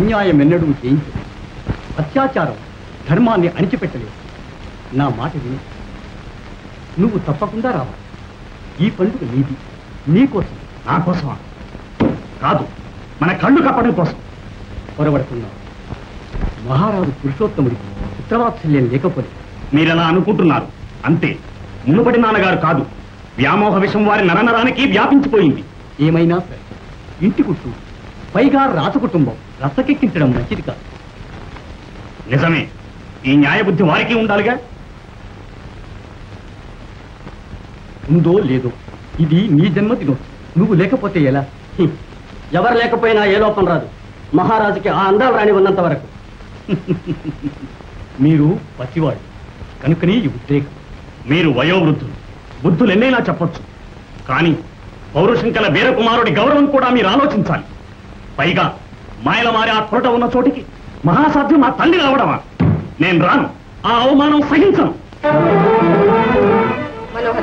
అన్యాయం ఎన్నడూ జయించదు అత్యాచారం ధర్మాన్ని అణిచిపెట్టలేదు నా మాట విని నువ్వు తప్పకుండా రావాలి ఈ పండుగ నీది నీకోసం నా కోసమా కాదు మన కళ్ళు కప్పడం కోసం పొరబడుతున్నావు మహారాజు పురుషోత్తముడికి పుత్రవాత్సల్యం లేకపోతే మీరెలా అనుకుంటున్నారు అంతే మునుపటి నాన్నగారు కాదు వ్యామోహ విషం వారి నరనరానికి వ్యాపించిపోయింది ఏమైనా సరే ఇంటి కుట్టు పైగా రాత కుటుంబం రసకెక్కించడం మంచిది కాదు నిజమే ఈ న్యాయబుద్ధి వారికి ఉండాలిగా ఉందో లేదో ఇది నీ జన్మదినం నువ్వు లేకపోతే ఎలా హ్మ్. ఎవరు లేకపోయినా ఏ లోపం రాదు మహారాజుకి ఆ అందాలు రాని ఉన్నంత వరకు మీరు పసివాడు కనుకనే ఈ ఉద్రేకం మీరు వయోవృద్ధులు బుద్ధులు ఎన్నైనా చెప్పొచ్చు కానీ పౌరుషం కల వీరకుమారుడి గౌరవం కూడా మీరు ఆలోచించాలి పైగా మాయల మారి ఆ తోట ఉన్న చోటికి మహాసాధ్యం మా తల్లి రావడమా నేను రాను ఆ అవమానం సహించను మనోహర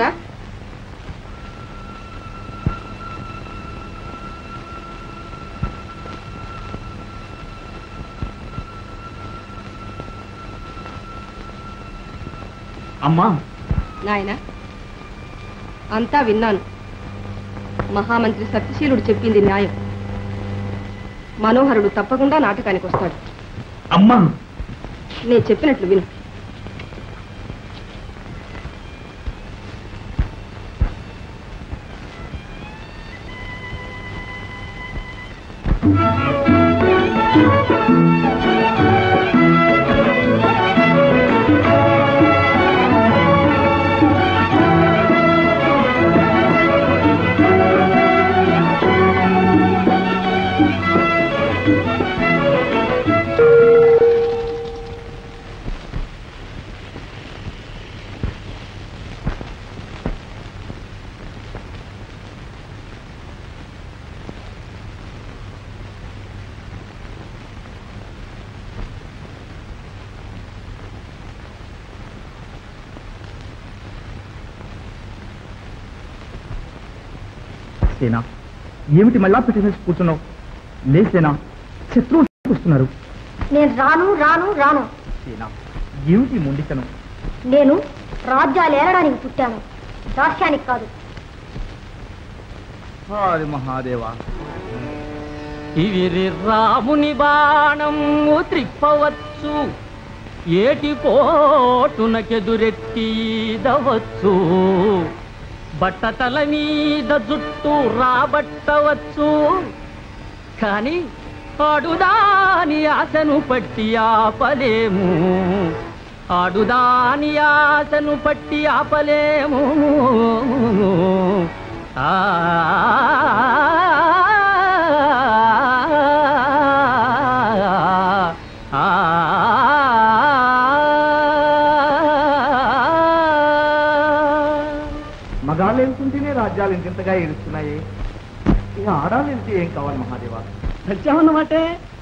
అమ్మా నాయన అంతా విన్నాను మహామంత్రి సత్యశీలుడు చెప్పింది న్యాయం మనోహరుడు తప్పకుండా నాటకానికి వస్తాడు అమ్మా నేను చెప్పినట్లు విను సేనా ఏమిటి మళ్ళా పెట్టేసి కూర్చున్నావు లే సేనా శత్రువులు వస్తున్నారు నేను రాను రాను రాను సేనా ఏమిటి మొండితనం నేను రాజ్యాలు ఏలడానికి పుట్టాను దాస్యానికి కాదు అది మహాదేవా ఇవిరి రాముని బాణము త్రిప్పవచ్చు ఏటి పోటునకెదురెత్తీదవచ్చు బట్టతల మీద జుట్టు రాబట్టవచ్చు కాని అడుదాని ఆశను పట్టి ఆపలేము అడుదాని ఆశను పట్టి ఆపలేము ఆ మగాళ్ళు వెళ్తుంటేనే రాజ్యాలు ఇంతింతగా ఏడుస్తున్నాయి ఇక ఆడాలు వెళ్తే ఏం కావాలి మహాదేవా వచ్చామన్నమాటే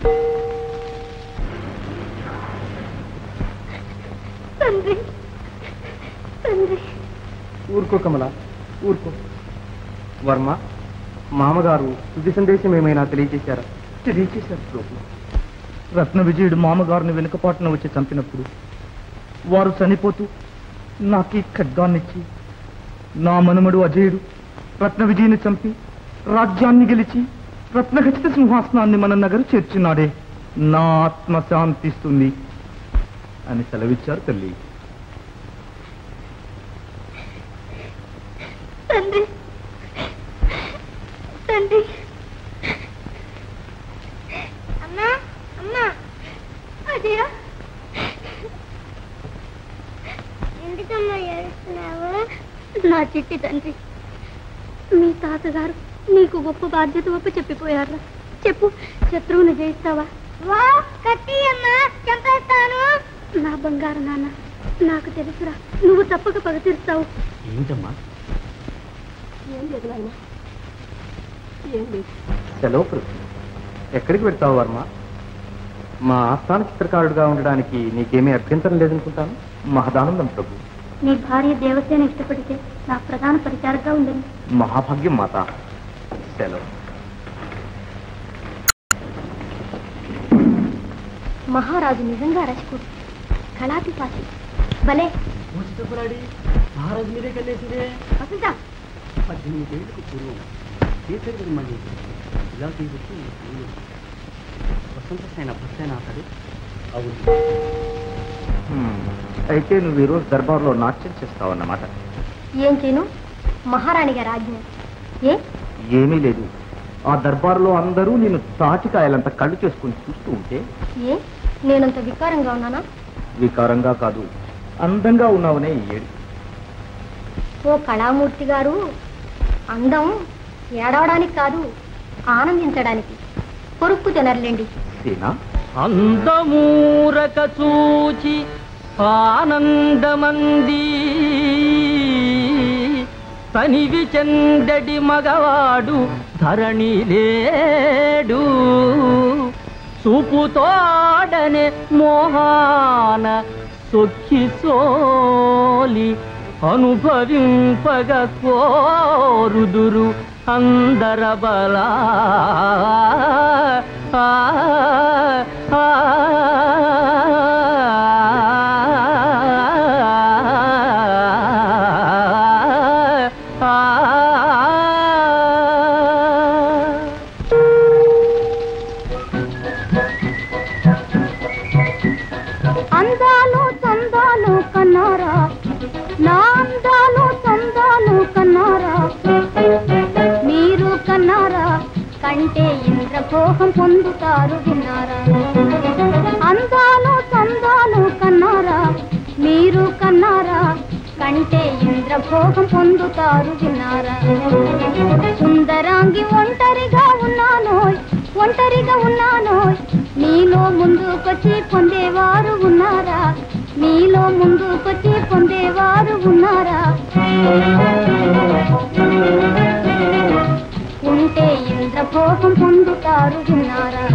తండ్రి తండ్రి ఊరుకో కమల ఊరుకో వర్మ మామగారు తుది సందేశం ఏమైనా తెలియజేశారా తెలియజేశారు ప్రభు రత్న విజయుడు మామగారిని వెనుకపాటున వచ్చి చంపినప్పుడు వారు చనిపోతూ నాకు ఈ ఖడ్గాన్నిచ్చి నా మనుమడు అజయుడు రత్న విజయుని చంపి రాజ్యాన్ని గెలిచి రత్నఖచిత సింహాసనాన్ని మన నగరు చేర్చున్నాడే నా ఆత్మ శాంతిస్తుంది అని సెలవిచ్చారు తల్లి తండ్రి తండ్రి అమ్మా అమ్మా అజయ ఎందుకమ్మా ఏడుస్తున్నావు నా చిట్టి తండ్రి మీ తాతగారు నీకు గొప్ప బాధ్యత ఒప్ప చెప్పిపోయారు చెప్పు శత్రువుని జయిస్తావా వా కత్తి అమ్మా చంపేస్తాను నా బంగారు నాన్న నాకు తెలుసురా నువ్వు తప్పక పగ తీరుస్తావు ఏమిటమ్మా ఏం లేదు నాయన ఏం లేదు సెలవు ప్రభు ఎక్కడికి పెడతావు వర్మ మా ఆస్థాన చిత్రకారుడుగా ఉండడానికి నీకేమీ అభ్యంతరం లేదనుకుంటాను మహదానందం ప్రభు నీ భార్య దేవసేన ఇష్టపడితే నా ప్రధాన పరిచారగా ఉండను మహాభాగ్యం మాత సెలవు మహారాజు నిజంగా రసికుడు కళాపిపాసి భలే మహారాజు మీదే కల్లేసిందే వసంత పద్దెనిమిదేళ్లకు పూర్వం కేసరి ధర్మాన్ని ఇలా తీసుకు వసంత సేన భక్తైన అతడు అవును అయితే నువ్వు ఈరోజు దర్బార్లో నాట్యం చేస్తావన్నమాట ఏం చేయను మహారాణి గారి ఆజ్ఞ ఏ ఏమీ లేదు ఆ దర్బార్లో అందరూ నేను తాటికాయలంత కళ్ళు చేసుకుని చూస్తూ ఉంటే ఏ నేనంత వికారంగా ఉన్నానా వికారంగా కాదు అందంగా ఉన్నావనే ఈ ఏడు ఓ కళామూర్తి గారు అందం ఏడవడానికి కాదు ఆనందించడానికి కొరుక్కు తినర్లేండి సీనా అందమూరక చూచి ఆనందమంది తనివి చెందడి మగవాడు ధరణి లేడు చూపుతోడనే మోహాన సొక్కి సోలి అనుభవింపగ కోరుదురు అందరబలా ఆ, ఆ, అందాలు చందాలు కన్నారా నా అందాలు చందాలు కన్నారా మీరు కన్నారా కంటే ఇంద్రభోగం పొందుతారు విన్నారా అందాలు చందాలు కన్నారా మీరు కన్నారా కంటే ఇంద్రభోగం పొందుతారు విన్నారా సుందరాంగి ఒంటరిగా ఉన్నానోయ్ ఒంటరిగా ఉన్నానోయ్ నీలో ముందుకొచ్చి పొందేవారు ఉన్నారా నీలో ముందుకొచ్చి పొందేవారు ఉన్నారా ఉంటే ఇంద్రభోగం పొందుతారు విన్నారా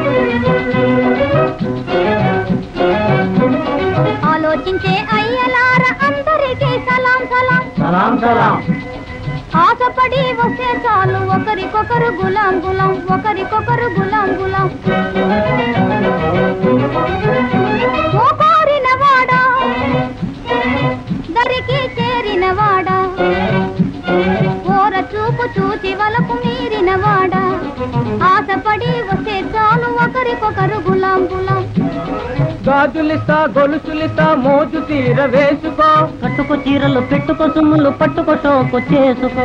ఆలోచించే అయ్యలార అందరికీ సలాం సలాం సలాం సలాం ఆశపడి వస్తే చాలు ఒకరికొకరు గులాం గులాం ఒకరికొకరు గులాం గులాం ఓ కోరిన వాడా దరికి చేరిన వాడా ఓర చూపు చూచి వలకు మీరిన వాడా ఆశపడి వస్తే చాలు ఒకరికొకరు గులాం గులాం గాజులిస్తా గొలుసులిస్తా మోజు తీర వేసుకో కట్టుకో చీరలు పెట్టుకో సుమ్ములు పట్టుకో షోకు చేసుకో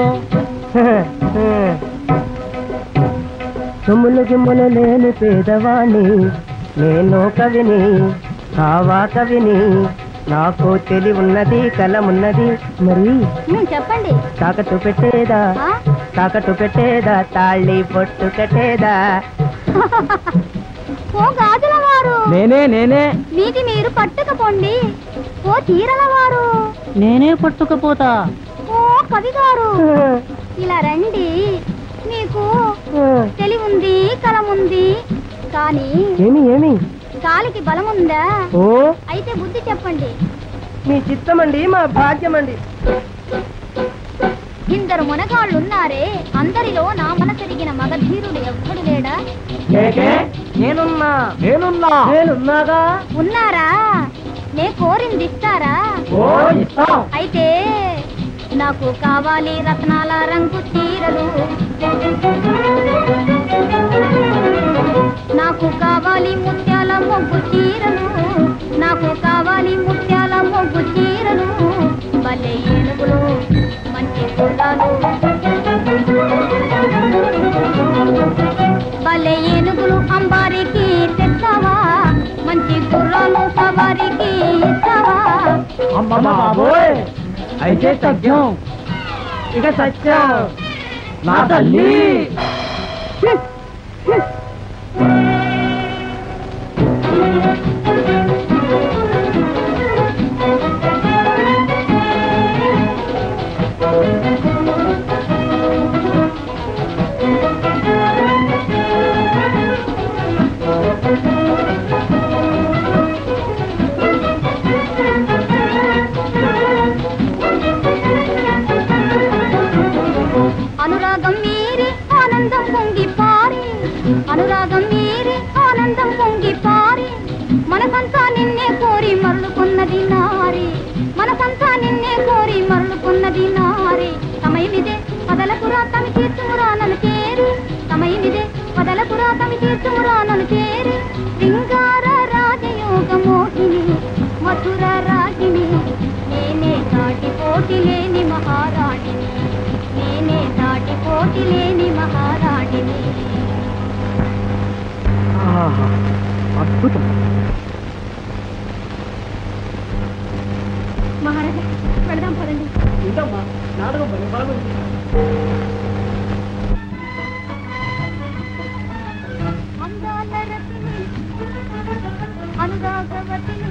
సొమ్ములు గిమ్ములు లేని పేదవాణ్ణి నేను కవిని కావా కవిని నాకు తెలివి ఉన్నది కలమున్నది మరి ఉమ్, చెప్పండి తాకట్టు పెట్టేదా ఆ? తాకట్టు పెట్టేదా తాళి పొట్టు కట్టేదా ఓ గాజుల వారు నేనే నేనే మీది మీరు పట్టుకపోండి ఓ చీరల వారు నేనే పట్టుకపోతా ఓ కవి గారు ఇలా రండి మీకు తెలివుంది కలముంది కానీ ఏమి ఏమి కాలికి బలముందా ఓ అయితే బుద్ధి చెప్పండి మీ చిత్తమండి మా భాగ్యమండి ఇందరు మునగాళ్ళున్నారే అందరిలో నా మనసెరిగిన మగధీరుడు ఎవ్వడు లేడా నేనున్నా నేనున్నా నేనున్నాగా ఉన్నారా నే కోరింది ఇస్తారా ఓ ఇస్తాం అయితే నాకు కావాలి రత్నాల రంగు చీరలు నాకు కావాలి ముత్యాల మొగ్గు చీరలు నాకు కావాలి ముత్యాల మొగ్గు చీరలు భలే ఏనుగులు మంచి గుర్రాలు భలే ఏనుగులు అంబారికి తెస్తావా మంచి గుర్రాలు సవారికి ఇస్తావా అమ్మ బాబోయ్ అయితే సత్యం ఇక సత్యం నా తల్లి అనురాగం మీరి ఆనందం పొంగి పారి అనురాగం మీరి చేరి శృంగార రాజయోగ మోహిని మధుర రాగిని నేనే దాటి పోటీ లేని మహారాణిని నేనే దాటి పోటీ లేని మహారాణిని ఆహా, అద్భుతం మహారాజా పెడదాం పదండి ఉందమ్మా నాటకం భలే బాగుంది అందాల రతిని అనురాగవతిని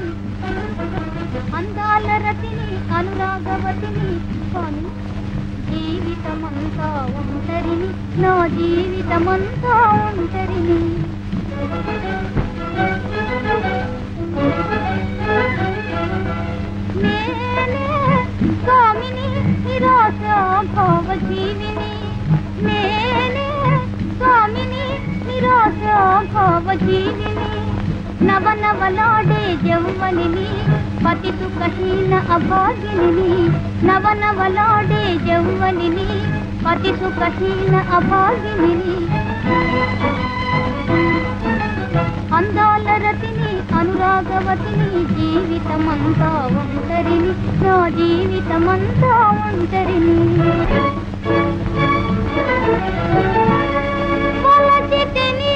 అందాల రతిని అనురాగవతిని కానీ జీవితమంతా ఒంటరిని నా జీవితమంతా ఒంటరిని నేనే స్వామిని నిరాశ భావ జీవిని నేనే స్వామిని నిరాశ భావ జీవిని నవ నవలాడే జౌవనిని పతి సుఖహీన అభాగిని నవ నవలాడే జౌవనిని పతి సుఖహీన అభాగిని అందాల రతిని అనురాగవతిని జీవితమంతా ఒంటరిని నా జీవితమంతా ఒంటరిని వలచితిని,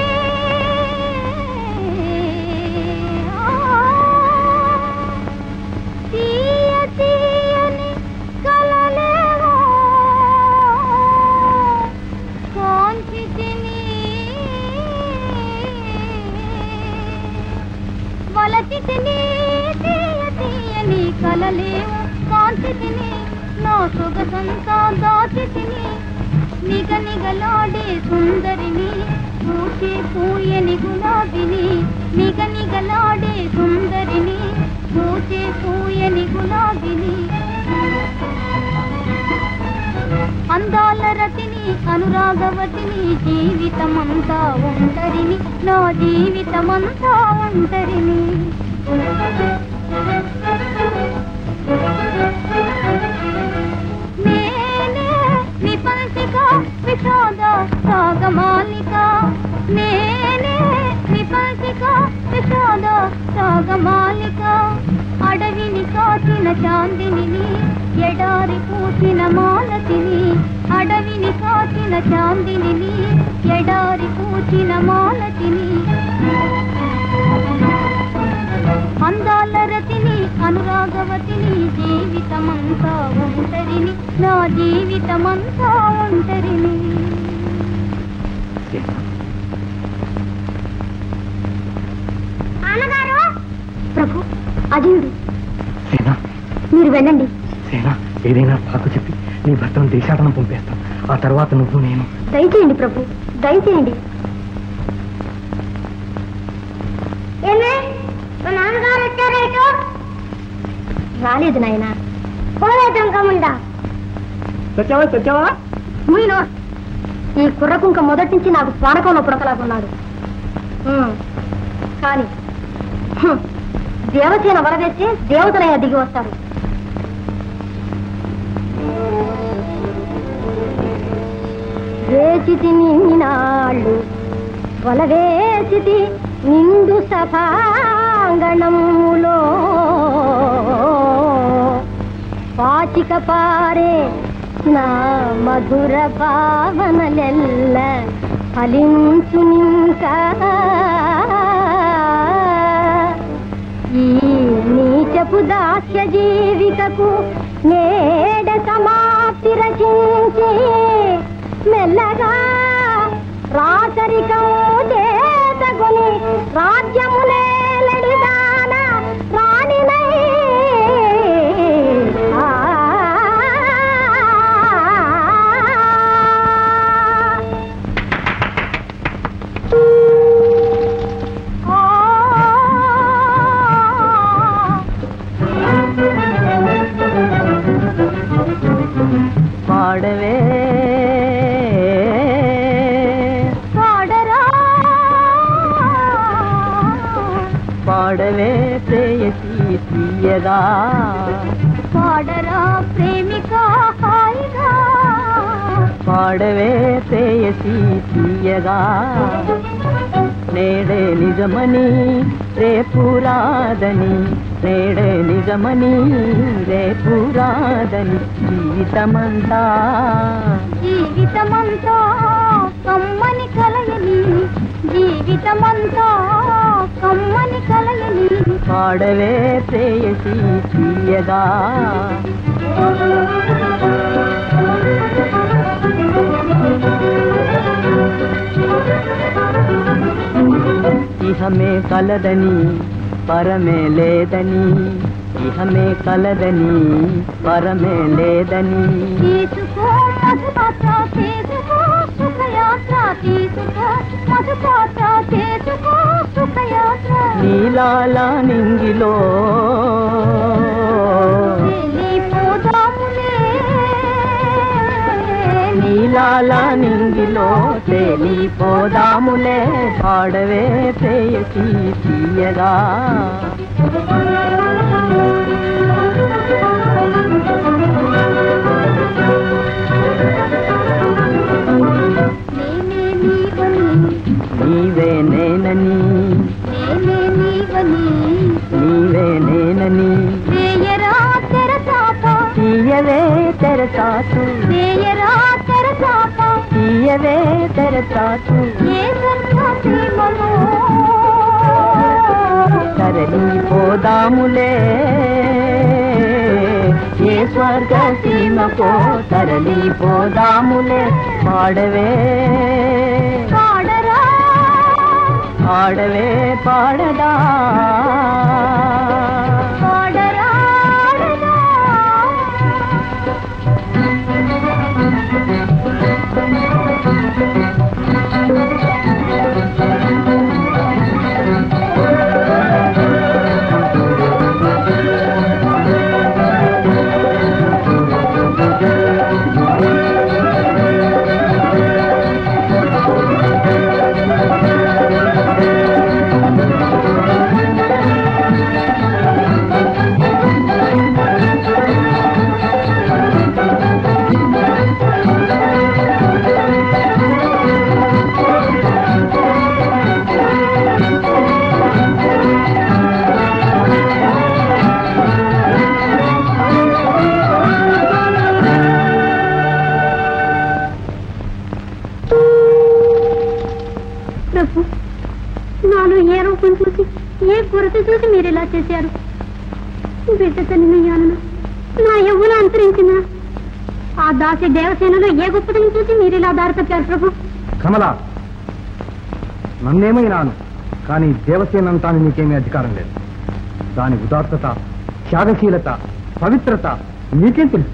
ఆ, తీయ తీయని కలలేవో కాంచితిని వలచితిని తీయ తీయని కలలేవు కాంచితిని నా సొగసంతా దాచితిని నిగ నిగలాడే సుందరిని పూచే పూయని గులాబిని నిగ నిగలాడే సుందరిని పూచే పూయని గులాబిని అందాల రతిని అనురాగవతిని జీవితమంతా ఒంటరిని నా జీవితమంతా ఒంటరిని నేనే విపంచిక విషాద సాగమాలిక నేనే విపంచిక విషాద సాగమాలిక అడవిని కాచిన చాందిని ఎడారి పూసిన మాలతిని అడవిని కాచిన చాందిని ఎడారి పూచిన మాలతిని అందాల రతిని అనురాగవతిని జీవితమంతా ఒంటరిని నా జీవితమంతా ఒంటరిని అన్నగారు ప్రభు అజయుడు సేనా మీరు వెళ్ళండి సేనా ఏదైనా సాకు చెప్పి నీ భర్తను దేశాటనం పంపేస్తాం ఆ తర్వాత నువ్వు నేను దయచేయండి ప్రభు దయచేయండి ఏమే మా నాన్నగారు వచ్చారేటో రాలేదు నాయన పోలేదు అంకముందా సత్యావా సత్యావా మూయినో ఈ కుర్ర కుంక మొదటి నుంచి నాకు పానకంలో పుడకలాగున్నాడు ఉమ్, కానీ హ్మ్, దేవసేన వరవేస్తే దేవతలయ్య దిగి వస్తారు వేచితి నిన్నాళ్ళు వలవేసితి నిండు సభాంగణములో పాచిక పారే నా మధుర భావనలెల్ల ఫలించునింకా ఈ నీచపు దాస్య జీవికకు నేడ సమాప్తి రచించి మెల్లగా రాచరికం చేతకొని రాజ్యములేలడిదాన రాణినై ఆ పాడవే పాడరా పాడవే ప్రేయసి తీయగా పాడరా ప్రేమిక హాయిగా పాడవే ప్రేయసి తీయగా నేడే నిజమని రేపు రాదని నేడే నిజమని రేపు రాదని జీవితమంతా జీవితమంతా కమ్మని కలయని జీవితమంతా కమ్మని కలయని పాడవే ప్రేయసి తీయగా ఇహమే కలదని పరమే లేదని ఇహమే కలదని పరమే లేదని తీసుకో మధుపాత్ర చేసుకో సుఖయాత్ర తీసుకో మధుపాత్ర చేసుకో సుఖయాత్ర నీలాల నింగిలో వెళ్ళిపోదాములే నీలాల నింగిలో తేలిపోదాములే పాడవే ప్రేయసి తీయగా నేనే నీవని నీవే నేనని నేనే నీవని నీవే నేనని వేయరా తెరచాప తీయవే తెరచాటు వేయరా తెరచాప తీయవే తెరచాటు ఏ సర్వసీమలో తరలిపోదాములే ఏ స్వర్గ సీమకో తరలిపోదాములే పాడవే పాడరా ఆడవే పాడదా పాడరా ఆడరా. ప్రభు నాలో ఏ రూపం చూసి ఏ కొరత చూసి మీరు ఇలా చేశారు బిడ్డ తల్లినయ్యాను నా యవ్వున అంతరించిన ఆ దాసి దేవసేనలో ఏ గొప్పతనం చూసి మీరు ఇలా దారి తప్పారు ప్రభు కమల నన్నేమైనాను కానీ దేవసేనంతాని నీకేమీ అధికారం లేదు దాని ఉదాత్తత త్యాగశీలత పవిత్రత నీకేం తెలుసు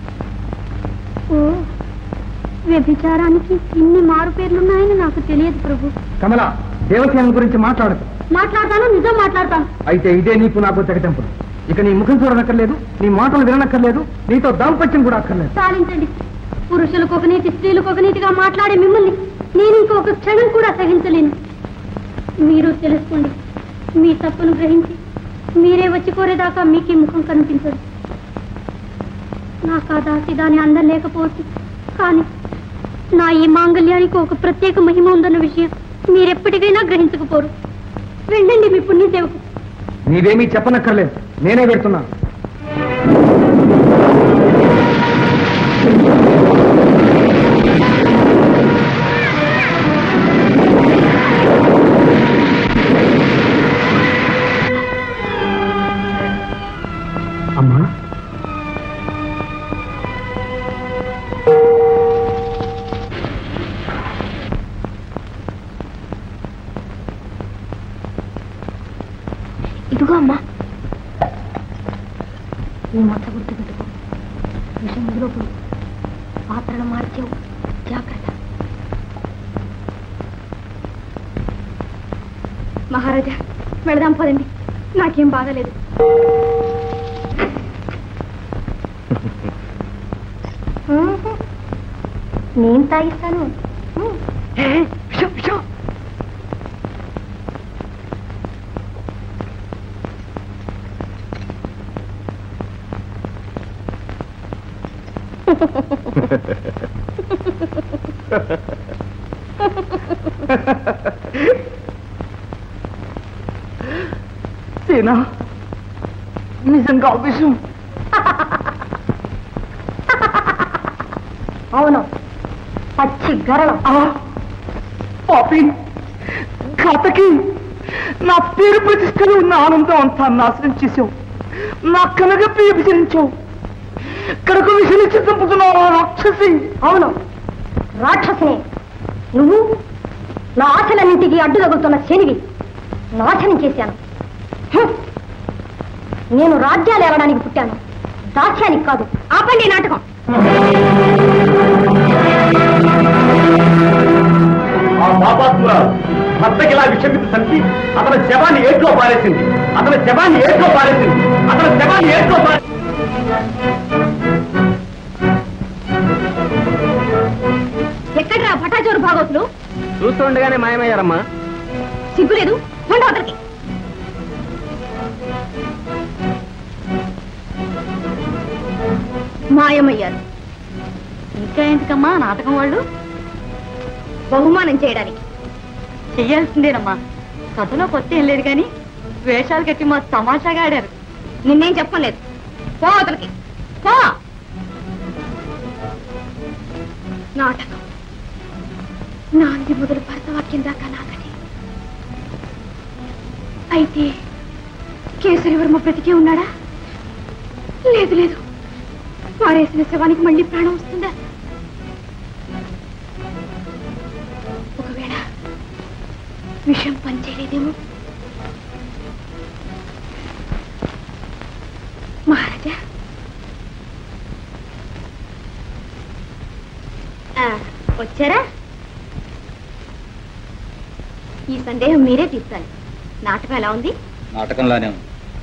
ఓ వ్యభిచారానికి ఇన్ని మారు పేర్లున్నాయని నాకు తెలియదు ప్రభు కమల దేవసేన గురించి మాట్లాడదు మాట్లాడతాను నిజం మాట్లాడతాను అయితే ఇదే నీకు నాకు తెగటెంపులు ఇక నీ ముఖం చూడనక్కర్లేదు నీ మాటలు విననక్కర్లేదు నీతో దాంపత్యం కూడా అక్కర్లేదు సాధించండి పురుషులకు ఒక నీతి స్త్రీలకు ఒక నీతిగా మాట్లాడే మిమ్మల్ని నేను ఇంకొక క్షణం కూడా సహించలేను మీరు తెలుసుకోండి మీ తప్పును గ్రహించి మీరే వచ్చి కోరేదాకా మీకు ఈ ముఖం కనిపించదు నాకు ఆ దాసి దాని అందం లేకపోవచ్చు కానీ నా ఈ మాంగళ్యానికి ఒక ప్రత్యేక మహిమ ఉందన్న విషయం మీరెప్పటికైనా గ్రహించకపోరు వెళ్ళండి మీ పుణ్యసేవకు నీవేమీ చెప్పనక్కర్లేదు నేనే పెడుతున్నాను అమ్మా ఇదిగో అమ్మా ఈ మొత్త గుర్తు పెట్టుకో విషం ముదిలోపు పాత్రలు మార్చేవు జాగ్రత్త మహారాజా వెళదాం పదండి నాకేం బాగలేదు నేను తాగిస్తాను సేనా నిజంగా విషయం అవును పచ్చి గరళం పాపి ఘాతకి నా పేరు ప్రతిష్టలు ఉన్న ఆనందం అంతా నాశనం చేసావు నా కనగప్పి విభజించావు కడకు విషలించి చంపుతున్నావు ఆ రాక్షసి అవును రాక్షసుని నువ్వు నా ఆశలన్నింటికి అడ్డు తగులుతున్న శనివి నాశనం చేశాను హ్మ్. నేను రాజ్యాలు ఏలడానికి పుట్టాను దాస్యానికి కాదు ఆపండి ఈ నాటకం ఆ పాపాత్మురాలు భర్తకి ఇలా విషమితి చంపి అతని శవాన్ని ఏట్లో పారేసింది అతని శవాన్ని ఏట్లో పారేసింది అతని శవాన్ని ఏట్లో పారే ఎక్కడ్రా భటాచోరు భాగవతులు చూస్తుండగానే మాయమయ్యారమ్మా సిగ్గులేదు ఉండు అతనికి మాయమయ్యారు ఇంకా ఎందుకమ్మా నాటకం వాళ్ళు బహుమానం చేయడానికి చెయ్యాల్సిందేనమ్మా కథలో కొత్త ఏం లేదు కానీ వేషాలు కట్టి మా తమాషాగా ఆడారు నిన్నేం చెప్పలేదు పో అతనికి పో నాటకం నాంది మొదలు భరతవాక్యం దాకా నాకది అయితే కేసరివర్మ బ్రతికే ఉన్నాడా లేదు లేదు పారేసిన శవానికి మళ్ళీ ప్రాణం వస్తుందా ఒకవేళ విషం పనిచేయలేదేమో మహారాజా ఆ, వచ్చారా ఈ సందేహం మీరే తీర్చాలి నాటకం ఎలా ఉంది నాటకంలానే ఉంది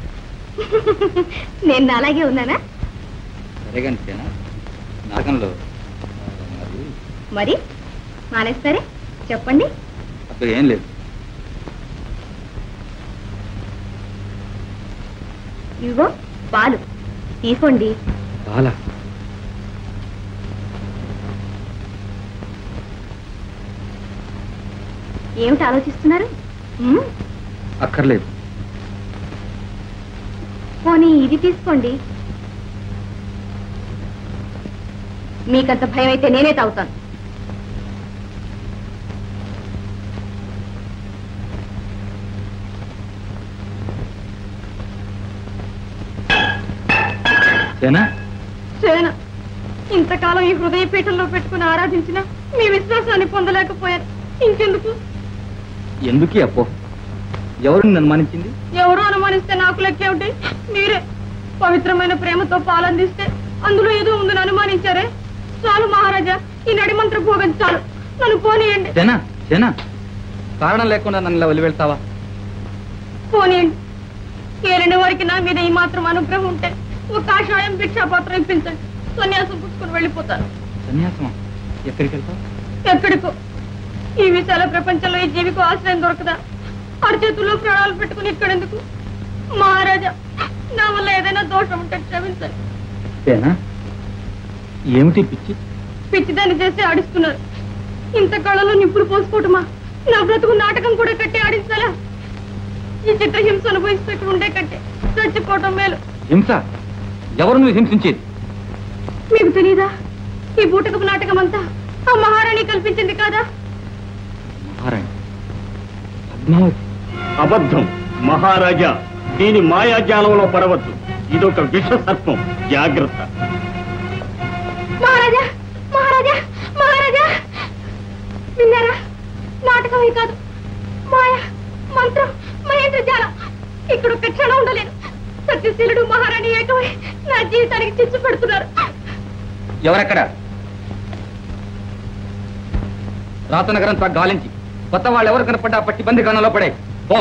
నేను అలాగే ఉన్నానా సరే కానీ సేనా నాటకంలో మరి మరి మానేస్తారే చెప్పండి అప్పుడు ఏం లేదు ఇదిగో పాలు తీసుకోండి చాలా ఏమిటి ఆలోచిస్తున్నారు ఉమ్, అక్కర్లేదు పోనీ ఇది తీసుకోండి మీకంత భయం అయితే నేనే తాగుతాను సేనా సేన ఇంతకాలం ఈ హృదయ పీఠంలో పెట్టుకుని ఆరాధించిన మీ విశ్వాసాన్ని పొందలేకపోయాను ఇంకెందుకు ఎందుకీ అప్పో ఎవరు నిన్ను అనుమానించింది ఎవరో అనుమానిస్తే నాకు లెక్కేమిటి మీరే పవిత్రమైన ప్రేమతో పాలందిస్తే అందులో ఏదో ఉందని అనుమానించారే చాలు మహారాజా ఈ నడిమంత్ర భోగం చాలు నన్ను పోనీయండి సేనా సేనా కారణం లేకుండా నన్ను ఇలా వదిలివెళ్తావా పోనీయండి ఏలిన వారికి నా మీద ఈ మాత్రం అనుగ్రహం ఉంటే ఒక కాషాయం భిక్షాపాత్రం ఇప్పించండి సన్యాసం పుచ్చుకొని వెళ్ళిపోతాను సన్యాసమా ఎక్కడికి వెళ్తావు ఎక్కడికో ఈ విశాల ప్రపంచంలో ఈ జీవికి ఆశ్రయం దొరకదా అరచేతుల్లో ప్రాణాలు పెట్టుకుని ఇక్కడెందుకు మహారాజా నా వల్ల ఏదైనా దోషం ఉంటే క్షమించండి సేనా ఏమిటి పిచ్చి పిచ్చిదాన్ని చేసి ఆడిస్తున్నారు ఇంత కళలో నిప్పులు పోసుకోవటమా నా బ్రతుకు నాటకం కూడా కట్టి ఆడించాలా ఈ చిత్రహింస అనుభవిస్తూ ఇక్కడ ఉండే కట్టే చచ్చిపోవటం మేలు హింస ఎవరు నువ్వు హింసించేది మీకు తెలీదా ఈ బూటకపు నాటకం అంతా ఆ మహారాణి కల్పించింది కాదా మహారాణి పద్మావతి అబద్ధం మహారాజా దీని మాయాజాలంలో పడవద్దు ఇదొక విష సర్పం జాగ్రత్త మహారాజా మహారాజా మహారాజా విన్నారా నాటకమే కాదు మాయ మంత్రం మహేంద్ర జాలం ఇక్కడ ఒక్క క్షణం ఉండలేదు సత్యశీలుడు మహారాణి ఏకమై నా జీవితానికి చిచ్చు పెడుతున్నారు ఎవరెక్కడ రాతనగరంతా గాలించి కొత్త వాళ్ళు ఎవరు కనపడ్డా పట్టి బందిఖానంలో పడే పో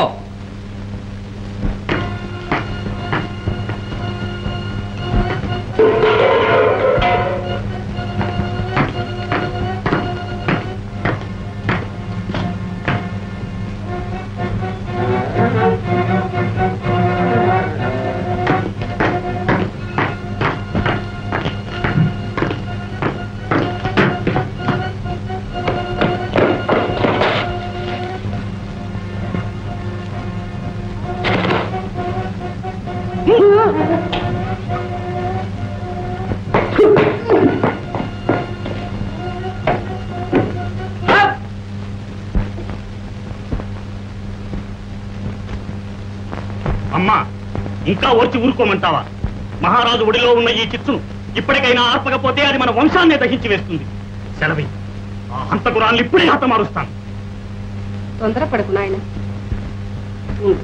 అమ్మా ఇంకా వచ్చి ఊరుకోమంటావా మహారాజు ఒడిలో ఉన్న ఈ చిచ్చును ఇప్పటికైనా ఆర్పకపోతే అది మన వంశాన్నే దహించి వేస్తుంది సెలవి ఆ హంతకురాన్ని ఇప్పుడే హతమారుస్తాను తొందరపడకు నాయన ఉండు.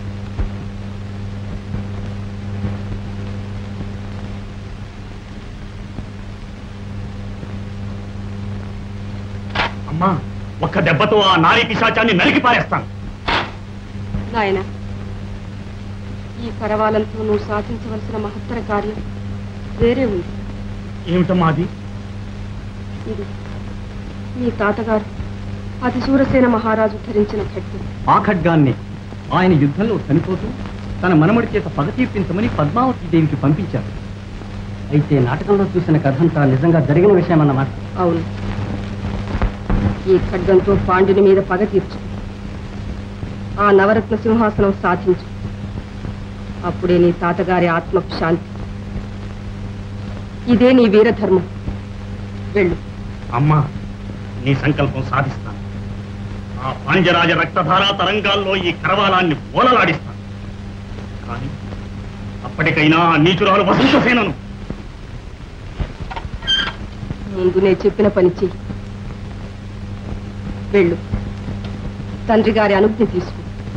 అమ్మా ఒక్క దెబ్బతో ఆ నారీ పిశాచాన్ని నరికి పారేస్తాను నాయన ఈ కరవాలంతో నువ్వు సాధించవలసిన మహత్తర కార్యం వేరే ఉంది ఏమిటమ్మా అది ఇది మీ తాతగారు అతి శూరసేన మహారాజు ధరించిన ఖడ్గం ఆ ఖడ్గాన్ని ఆయన యుద్ధంలో చనిపోతూ తన మనమడి చేత పగ తీర్పించమని పద్మావతి దేవికి పంపించారు అయితే నాటకంలో చూసిన కథంతా నిజంగా జరిగిన విషయం అన్నమాట అవును ఈ ఖడ్గంతో పాండ్యుని మీద పగ తీర్చు ఆ నవరత్న సింహాసనం సాధించు అప్పుడే నీ తాతగారి ఆత్మకు శాంతి ఇదే నీ వీరధర్మం వెళ్ళు అమ్మా నీ సంకల్పం సాధిస్తాను ఆ పాంజరాజ రక్తధారా తరంగాల్లో ఈ కరవాలాన్ని ఓలలాడిస్తాను కానీ అప్పటికైనా ఆ నీచురాలు వసంతసేనను ముందు నేను చెప్పిన పని చెయ్యి వెళ్ళు తండ్రి గారి అనుజ్ఞ తీసుకో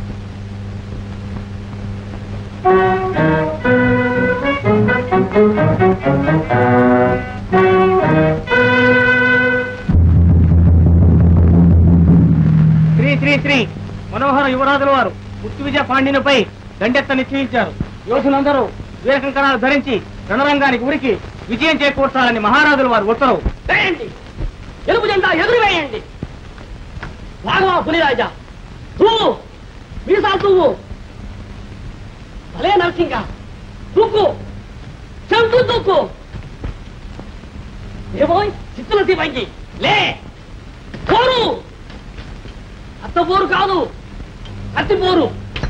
శ్రీ శ్రీ శ్రీ మనోహర యువరాజుల వారు ముత్తు విజయ పాండ్యునిపై దండెత్త నిశ్చయించారు యోధులందరూ వీరకంకణాలు ధరించి రణరంగానికి ఉరికి విజయం చేకూర్చాలని మహారాజుల వారు ఉత్తరవు వేయండి ఎలుపు జెండా ఎదురు వేయండి రాఘవ పులిరాజా నువ్వు మీసాలు నువ్వు భలే నరసింగ దూకు చంపు దూకు ఏమోయ్ చిత్తుల శివంగి లే కోరు అత్తపోరు కాదు కత్తిపోరు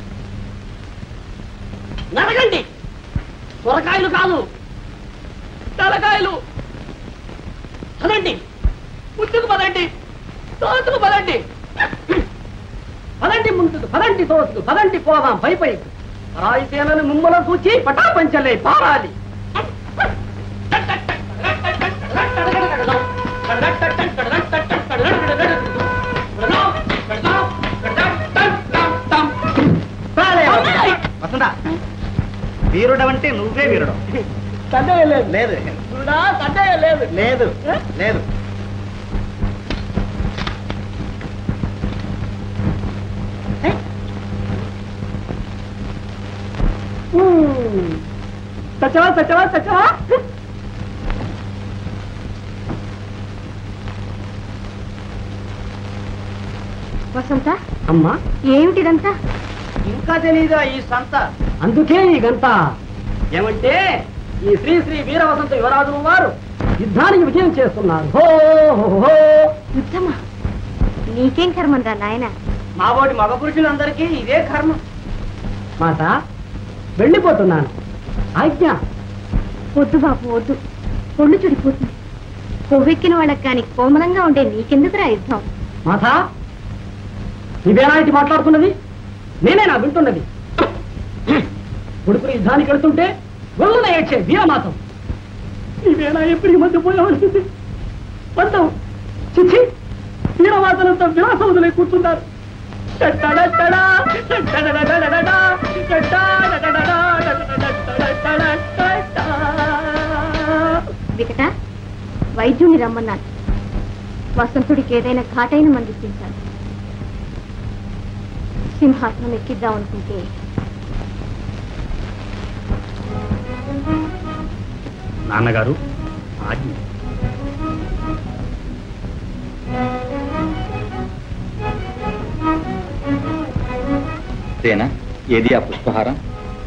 నరకండి సొరకాయలు కాదు తలకాయలు పదండి ముందుకు పదండి తోసుకు పదండి పదండి ముందుకు పదండి తోసుకు పదండి పోదాం పై పై రాయితేనని ముమ్మల చూచి పటాపంచలే పారాలి వసంత వీరుడవంటే నువ్వే వీరుడు సందేహం లేదు లేదు చూడా సందేహం లేదు లేదు లేదు సచ్చవా సచ్చవా సచ్చవా వసంత అమ్మా ఏమిటిదంతా ఇంకా తెలీదా ఈ సంత అందుకే ఈ గంట ఏమంటే ఈ శ్రీ శ్రీ వీరవసంత యువరాజులు వారు యుద్ధానికి విజయం చేస్తున్నారు హో హో, హో యుద్ధమా నీకేం కర్మందా నాయన మాబోటి మగ పురుషులందరికీ ఇదే కర్మ మాట వెళ్ళిపోతున్నాను ఆజ్ఞ వద్దు బాబు వద్దు ఒళ్ళు చుడిపోతుంది కొవ్వెక్కిన వాళ్ళకి కానీ కోమలంగా ఉండే నీకెందుకురా యుద్ధం మాత ఇవేనా ఇటు మాట్లాడుతున్నది నేనేనా వింటున్నది కొడుకుని యుద్ధానికి వెళ్తుంటే గొల్లున ఏడ్చే వీరమాతం ఇవేనా ఎప్పుడు ఈ మధ్య పోయవలసింది పంతం చిచ్చి వీరమాతలంతా విలాసం వదిలే కూర్చున్నారు టట్టడట్టడా, టట్టడడడడడా, టట్టడడడడా, టట్టడడడడడా. వికట వైద్యుని రమ్మన్నాను వసంతుడికి ఏదైనా ఘాటైన మందిపించాలి సింహాసనం ఎక్కిద్దాం అనుకుంటే నాన్నగారు ఆజ్ఞ సేన ఏది ఆ పుష్పహారం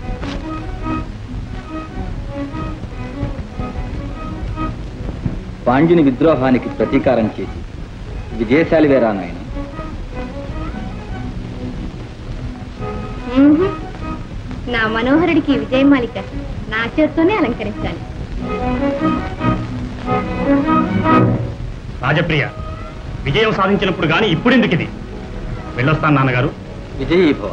పాండ్యుని విద్రోహానికి ప్రతీకారం చేసి విజయశాలి వేరా నాయన మ్మ్హ్. నా మనోహరుడికి విజయమాలిక నా చేత్తోనే అలంకరించాలి రాజప్రియ విజయం సాధించినప్పుడు గాని ఇప్పుడెందుకు ఇది వెళ్ళొస్తాను నాన్నగారు విజయీ భవ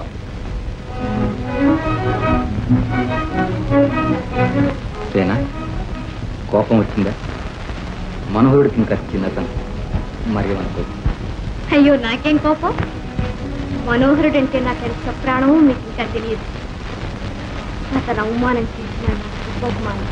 సేనా కోపం వచ్చిందా మనోహరుడికి ఇంకా చిన్నతనం మరి అనుకో అయ్యో నాకేం కోపం మనోహరుడు అంటే నాకు ఎంత ప్రాణమో మీకు ఇంకా తెలియదు అతను అవమానం చేసిన నాకు బహుమానం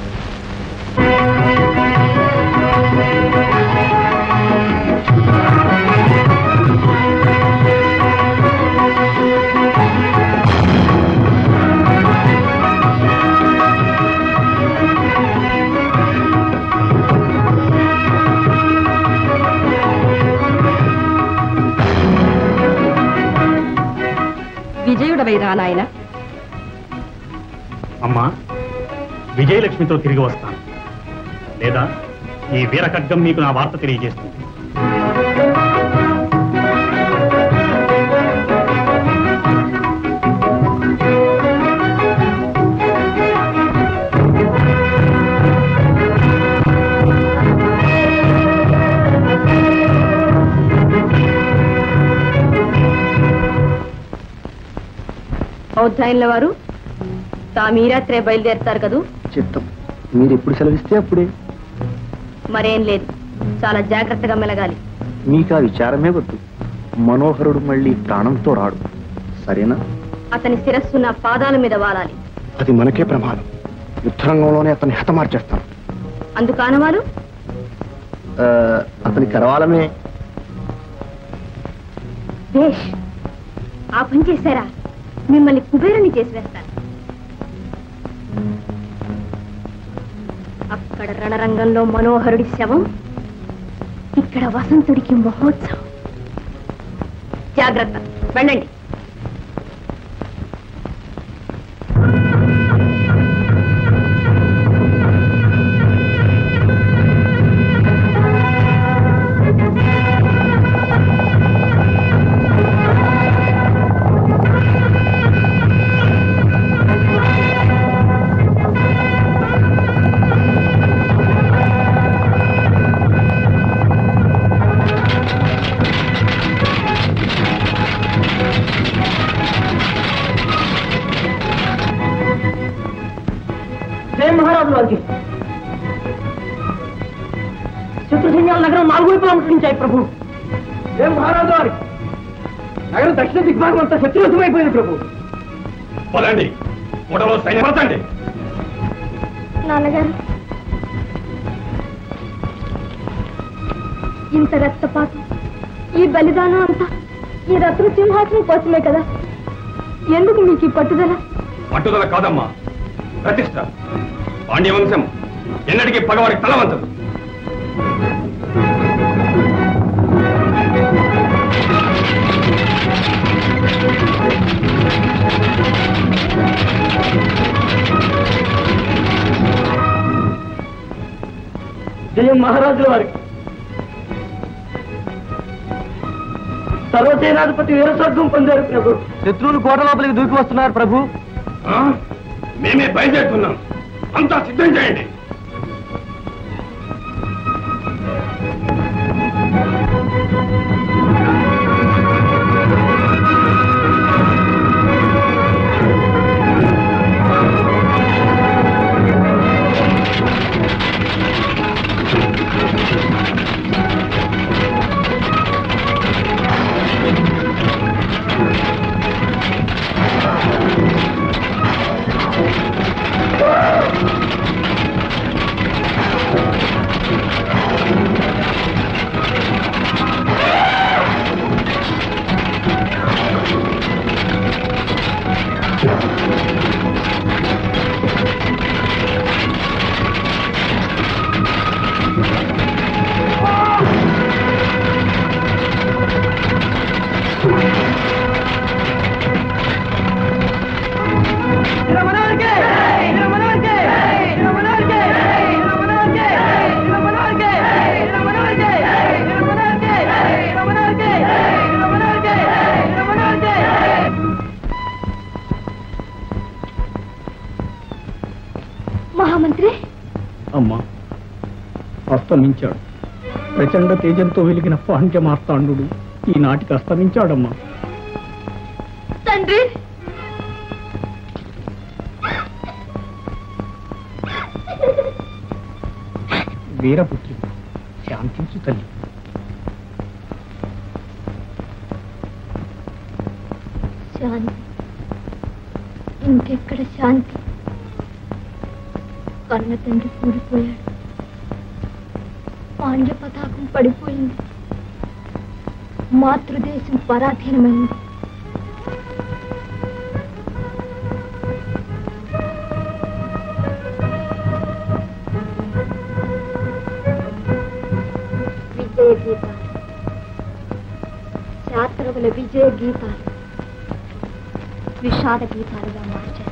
విజయుడవై రా నాయన అమ్మా విజయలక్ష్మితో తిరిగి వస్తాను లేదా ఈ వీరఖడ్గం మీకు నా వార్త తెలియజేస్తుంది ఔద్ధాయిన్ల వారు తామీరాత్రే బయలుదేరుతారు కదూ చిత్తం మీరు ఎప్పుడు సెలవిస్తే అప్పుడే మరేం లేదు చాలా జాగ్రత్తగా మెలగాలి మీకు ఆ విచారమే వద్దు మనోహరుడు మళ్ళీ ప్రాణంతో రాడు సరేనా అతని శిరస్సు నా పాదాల మీద వాలాలి అది మనకే ప్రమాదం యుద్ధరంగంలోనే అతన్ని హతమార్చేస్తాను అందుకానవారు అతని కరవాలమే బేష్ ఆ పని చేశారా మిమ్మల్ని కుబేరుని చేసి వేస్తాను అక్కడ రణరంగంలో మనోహరుడి శవం ఇక్కడ వసంతుడికి మహోత్సవం జాగ్రత్త వెళ్ళండి జయ మహారాజు వారికి శత్రు సైన్యాల నగరం నాలుగు వైపులా ముట్టడించాయి ప్రభు జయ మహారాజు వారికి నగరం దక్షిణ దిగ్భాగం అంతా శత్రువశమైపోయింది ప్రభు పదండి మూడవ సైన్యం పడతండి నాన్నగారు ఇంత రక్తపాతం ఈ బలిదానం అంతా ఈ రత్న సింహాసనం కోసమే కదా ఎందుకు మీకు ఈ పట్టుదల పట్టుదల కాదమ్మా ప్రతిష్ట పాండ్యవంశం ఎన్నటికీ పగవాడి తలవంతదు జయ మహారాజుల వారికి సర్వసేనాధిపతి వీరస్వర్గం పొందారు ప్రభు శత్రువులు కోట లోపలికి దూకి వస్తున్నారు ప్రభు మేమే బయలుదేరుతున్నాం అంతా సిద్ధం చేయండి మహామంత్రి అమ్మా అస్తమించాడు ప్రచండ తేజంతో వెలిగిన పాండ్య మార్తాండు ఈనాటికి అస్తమించాడమ్మా తండ్రి వీరపుత్రి శాంతించు తల్లి శాంతి ఇంకెక్కడ శాంతి కన్న తండ్రి కూలిపోయాడు పాండ్య పతాకం పడిపోయింది మాతృదేశం పరాధీనమైంది విజయ గీతాలు శాస్త్రముల విజయ గీతాలు విషాద గీతాలుగా మార్చారు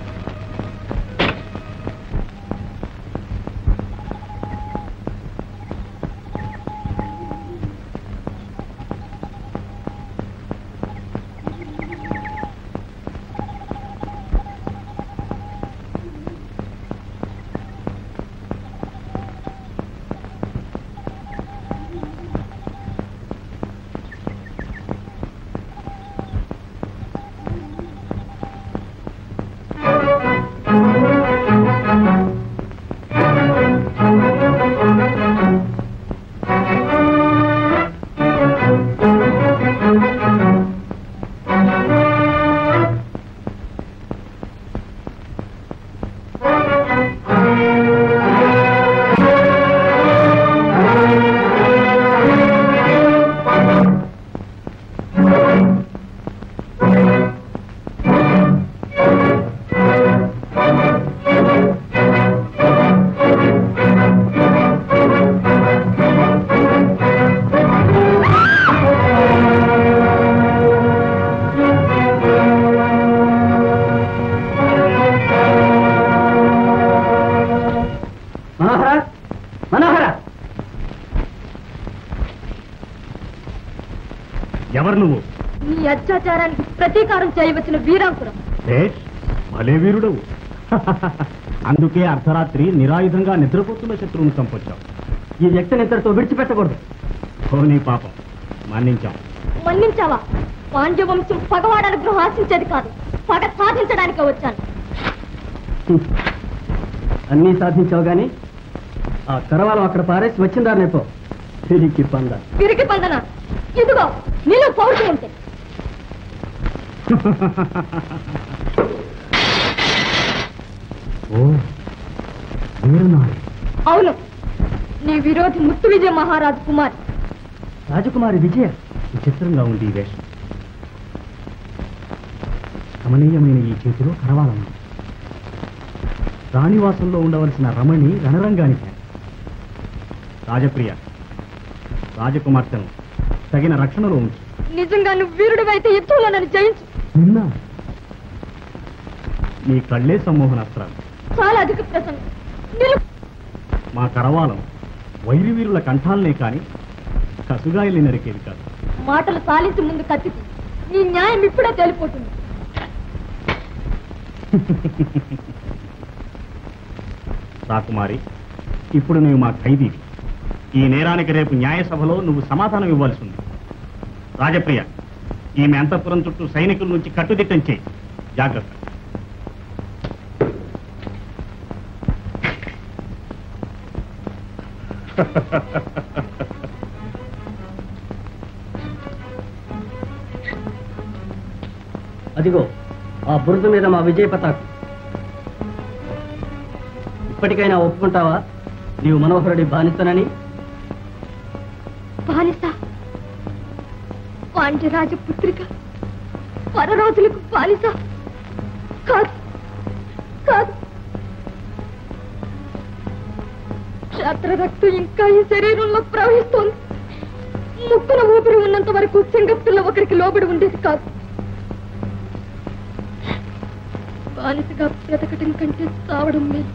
మనోహర మనోహర ఎవరు నువ్వు నీ అత్యాచారానికి ప్రతీకారం చేయవచ్చిన వీరాంకురం భేష్ భలే వీరుడవు అందుకే అర్ధరాత్రి నిరాయుధంగా నిద్రపోతున్న శత్రువును చంపొచ్చావు ఈ వ్యక్తిని ఇద్దరితో విడిచిపెట్టకూడదు ధోని పాపం మన్నించాం మన్నించావా పాండ్యవంశం పగవాడ అనుగ్రహం ఆశించేది కాదు పగ సాధించడానికి వచ్చాను అన్నీ సాధించావు గాని ఆ కరవాలం అక్కడ పారేసి వచ్చిందారు నేపో తిరిగి పంద తిరిగి పందన ఇదిగో నీలో పౌరుషం ఉంటే ఓ వీరనారి అవును నీ విరోధి ముత్తు విజయ మహారాజు కుమార్ రాజకుమారి విజయ విచిత్రంగా ఉంది ఈ వేషం కమనీయమైన ఈ చేతిలో కరవాలం ఉంది. రాణివాసంలో ఉండవలసిన రమణి రణరంగానికి రాజప్రియ రాజకుమార్తెను తగిన రక్షణలో ఉంచు నిజంగా నువ్వు వీరుడివైతే యుద్ధంలో నన్ను జయించు నిన్న నీ కళ్ళే సమ్మోహనాస్త్రాలు చాలా అధిక ప్రసంగం నిలు మా కరవాలం వైరి వీరుల కంఠాలనే కాని కసుగాయలు నరికేది కాదు మాటలు సాలించి ముందు కత్తికి నీ న్యాయం ఇప్పుడే తేలిపోతుంది రాకుమారి ఇప్పుడు నువ్వు మా ఖైదీవి ఈ నేరానికి రేపు న్యాయసభలో నువ్వు సమాధానం ఇవ్వాల్సి ఉంది రాజప్రియ ఈమె అంతఃపురం చుట్టూ సైనికుల నుంచి కట్టుదిట్టం చేయి జాగ్రత్త అదిగో ఆ బురద మీద మా విజయ పతాకం ఇప్పటికైనా ఒప్పుకుంటావా నీవు మనోహరుడి బానిసనని బాలిస పాండ్యరాజ పుత్రిక పరరాజులకు బాలిస కాదు కాదు క్షేత్ర రక్తం ఇంకా ఈ శరీరంలో ప్రవహిస్తోంది ముక్కున ఊపిరి ఉన్నంత వరకు సింగపుల్లో ఒకరికి లోబడి ఉండేది కాదు బానిసగా బ్రతకటం కంటే చావడం లేదు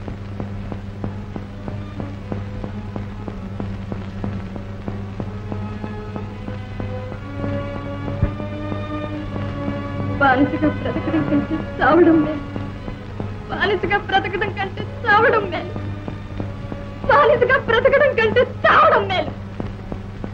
బానిసగా బ్రతకడం కంటే చావడం మేలు బానిసగా బ్రతకడం కంటే చావడం మేలు బానిసగా బ్రతకడం కంటే చావడం మేలు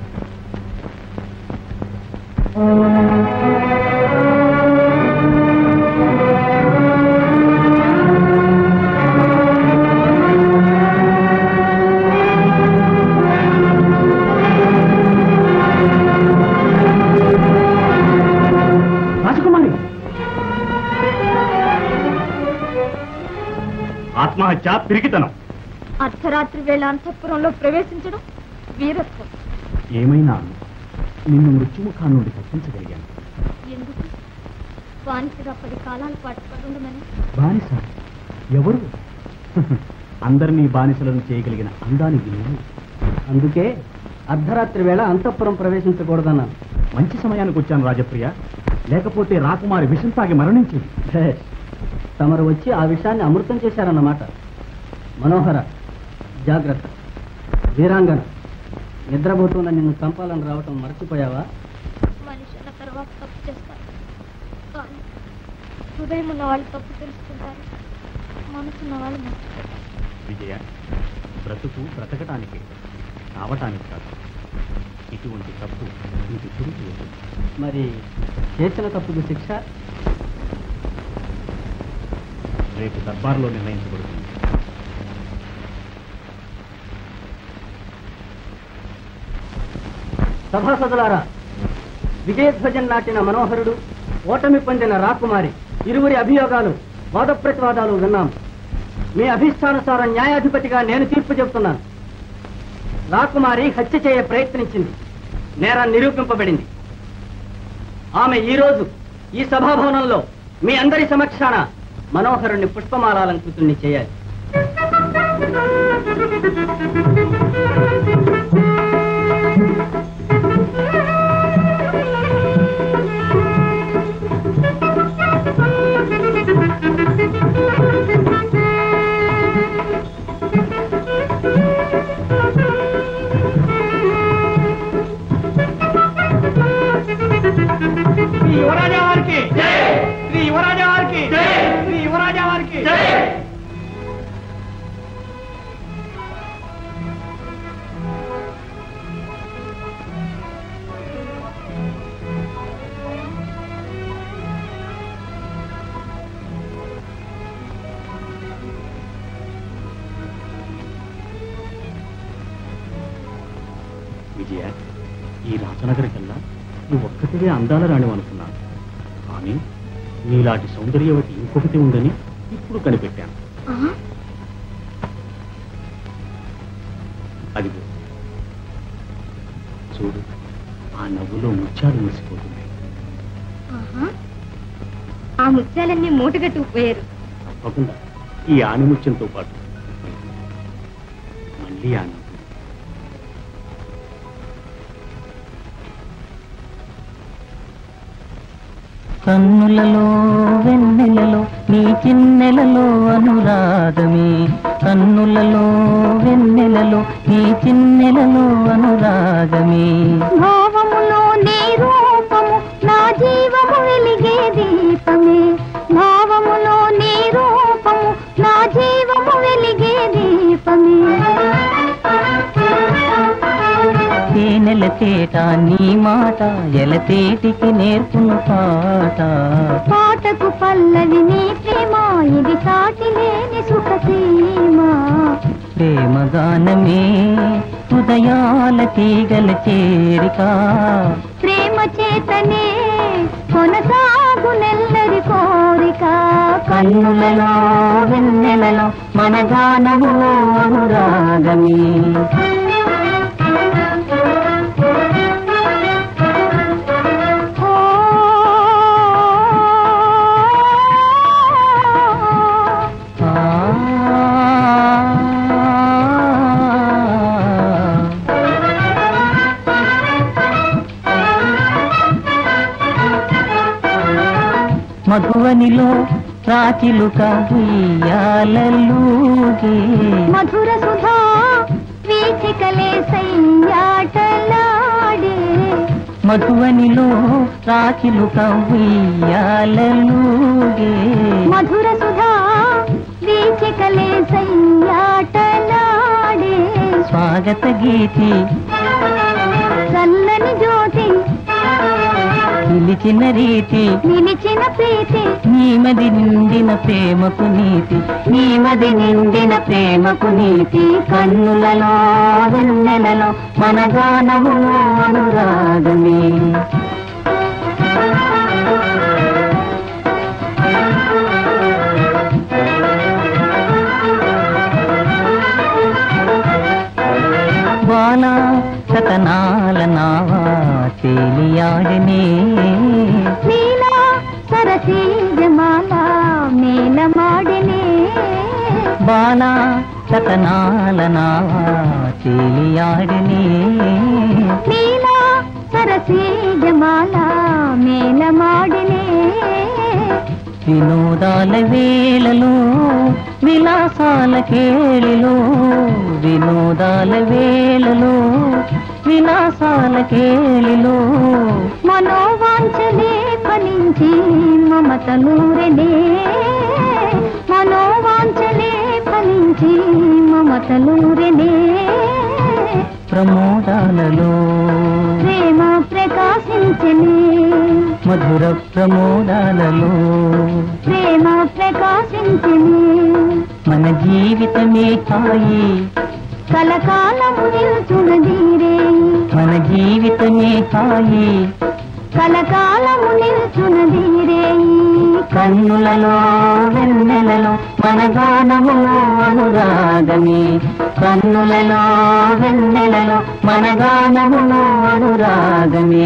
ఆత్మహత్య పిరికితనం అర్ధరాత్రి వేళ అంతఃపురంలో ప్రవేశించడం వీరత్వం ఏమైనా నిన్ను మృత్యుముఖాన్ని నుండి తప్పించగలిగాను ఎందుకు బానిసగా పది కాలాల పాటు పడుండమని బానిస ఎవరు అందరినీ బానిసలను చేయగలిగిన అందానికి నువ్వు అందుకే అర్ధరాత్రి వేళ అంతఃపురం ప్రవేశించకూడదన్నాను మంచి సమయానికి వచ్చాను రాజప్రియ లేకపోతే రాకుమారి విషం తాగి మరణించింది భేష్. తమరు వచ్చి ఆ విషయాన్ని అమృతం చేశారన్నమాట మనోహర జాగ్రత్త వీరాంగన నిద్రపోతున్న నిన్ను చంపాలని రావటం మర్చిపోయావా మనిషి అన్న తర్వాత తప్పు చేస్తారు కానీ హృదయం ఉన్న వాళ్ళు తప్పు తెలుసుకుంటారు మనసున్న వాళ్ళు మర్చిపోతారు విజయ బ్రతుకు బ్రతకటానికి కావటానికి కాదు ఇటువంటి తప్పు ఇంటి చురుకు ఉంటుంది మరి చేసిన తప్పుకు శిక్ష రేపు దర్బార్లో నిర్ణయించబడుతుంది సభాసదులారా విజయధ్వజం నాటిన మనోహరుడు ఓటమి పొందిన రాకుమారి ఇరువురి అభియోగాలు వాద ప్రతివాదాలు విన్నాం మీ అభిష్టానుసారం న్యాయాధిపతిగా నేను తీర్పు చెబుతున్నాను రాకుమారి హత్య చేయ ప్రయత్నించింది నేరం నిరూపింపబడింది ఆమె ఈ రోజు ఈ సభాభవనంలో మీ అందరి సమక్షాన మనోహరుణ్ణి పుష్పమాలాలంకృతుణ్ణి చేయాలి శ్రీ యువరాజా వారికి శ్రీ యువరాజా వారికి శ్రీ యువరాజా వారికి విజయ ఈ రాజనగరి కన్నా నువ్వు ఒక్కటివే అందాల రాణి అనుకున్నాను కానీ నీలాంటి సౌందర్యవతి ఇంకొకటి ఉందని ఇప్పుడు కనిపెట్టాను అదిగో చూడు ఆ నవ్వులో ముత్యాలు మురిసిపోతున్నాయి ఆ ముత్యాలన్నీ మూటగట్టుకుపోయారు తప్పకుండా ఈ ఆనిముత్యంతో పాటు మళ్ళీ ఆ నవ్వు కన్నులలో వెన్నెలలో నీ చిన్నెలలో అనురాగమే కన్నులలో వెన్నెలలో నీ చిన్నెలలో అనురాగమే భావములో నీ రూపము నా జీవము వెలిగే దీపమే భావములో నీ రూపము నా జీవము వెలిగే దీపమే తేనెల తేట నీ మాట ఎలతేటికి నేర్పును పాట పాటకు పల్లవి నీ ప్రేమ ఇది సాటి లేని సుఖ సీమా ప్రేమ గానమే హృదయాల తీగల చేరిక ప్రేమ చేతనే కొనసాగు నెల్లరి కోరిక కన్నులలో వెన్నెలలో మన గానము అనురాగమే మధువనిలో రాచిలుక ఉయ్యాలూగే మధుర సుధా వీచికలే సయ్యాటలాడే మధువనిలో రాచిలుక ఉయ్యాలూగే మధుర సుధా వీచికలే సయ్యాటలాడే స్వాగత గీతి చల్లని జ్యోతి పిలిచిన రీతి నిలిచిన ప్రీతి నీమది నిండిన ప్రేమకు నీతి నీమది నిండిన ప్రేమకు నీతి కన్నులలో వెన్నెలలో మన గానము అనురాగమే బాల సతనాల నావా తేలియాడనే నీలా సరసీజమాల మేలమాడనే బాల సతనాల నావా తేలియాడనే నీలా సరసీజమాల మేలమాడనే వినోదాల వేళలో విలాసాల కేళిలో వినోదాల వేళలో విలాసాల కేళిలో మనోవాంఛలే ఫలించి మమతలూరనే మనోవాంఛలే ఫలించి మమతలూరనే ప్రమోదాలలో ప్రేమ ప్రకాశించనే మధుర ప్రమోదాలలో ప్రేమ ప్రకాశించనే మన జీవితమే హాయి కలకాలము నిల్చునదీరే మన జీవితమే హాయి కలకాలము నిల్చునదీరే కన్నులలో వెన్నెలలో మన గానములో అనురాగమే కన్నులలో వెన్నెలలో మన గానములో అనురాగమే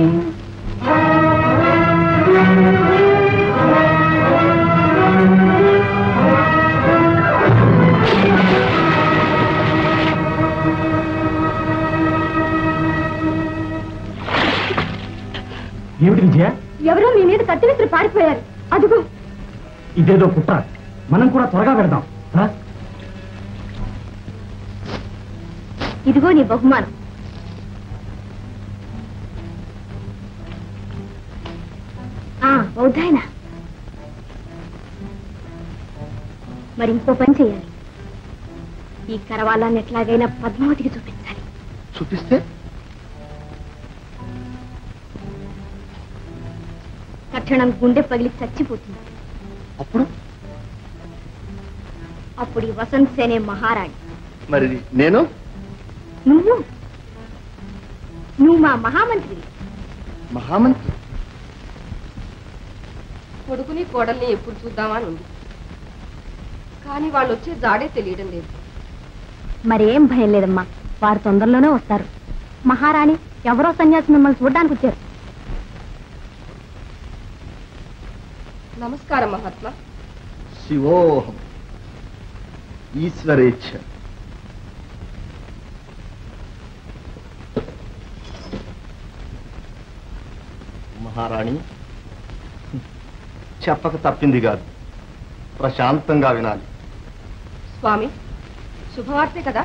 ఏమిటి విజయ ఎవరో మీ మీద కత్తి విసిరి పారిపోయారు అదుగో ఇదేదో కుట్ర మనం కూడా త్వరగా వెళదాం రా. ఇదిగో నీ బహుమానం ఆ బౌద్ధాయన మరి ఇంకో పని చేయాలి ఈ కరవాలాన్ని ఎట్లాగైనా పద్మావతికి చూపించాలి చూపిస్తే తక్షణం గుండె పగిలి చచ్చిపోతుంది అప్పుడు అప్పుడు ఈ వసంత్ సేనే మహారాణి మరి నేను నువ్వు నువ్వు మా మహామంత్రివి మహామంత్రి కొడుకుని కోడల్ని ఎప్పుడు చూద్దామని ఉంది కానీ వాళ్ళు వచ్చే జాడే తెలియడం లేదు మరేం భయం లేదమ్మా వారు తొందరలోనే వస్తారు మహారాణి ఎవరో సన్యాసి మిమ్మల్ని చూడడానికి వచ్చారు నమస్కారం మహాత్మా శివోహం ఈశ్వరేచ్ఛ మహారాణి చెప్పక తప్పింది కాదు ప్రశాంతంగా వినాలి స్వామి శుభవార్తే కదా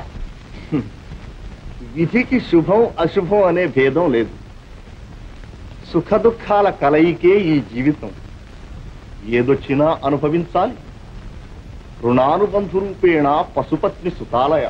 విధికి శుభం అశుభం అనే భేదం లేదు సుఖ దుఃఖాల కలయికే ఈ జీవితం ఏదొచ్చినా అనుభవించాలి రుణానుబంధు రూపేణ పశుపత్ని సుతాలయ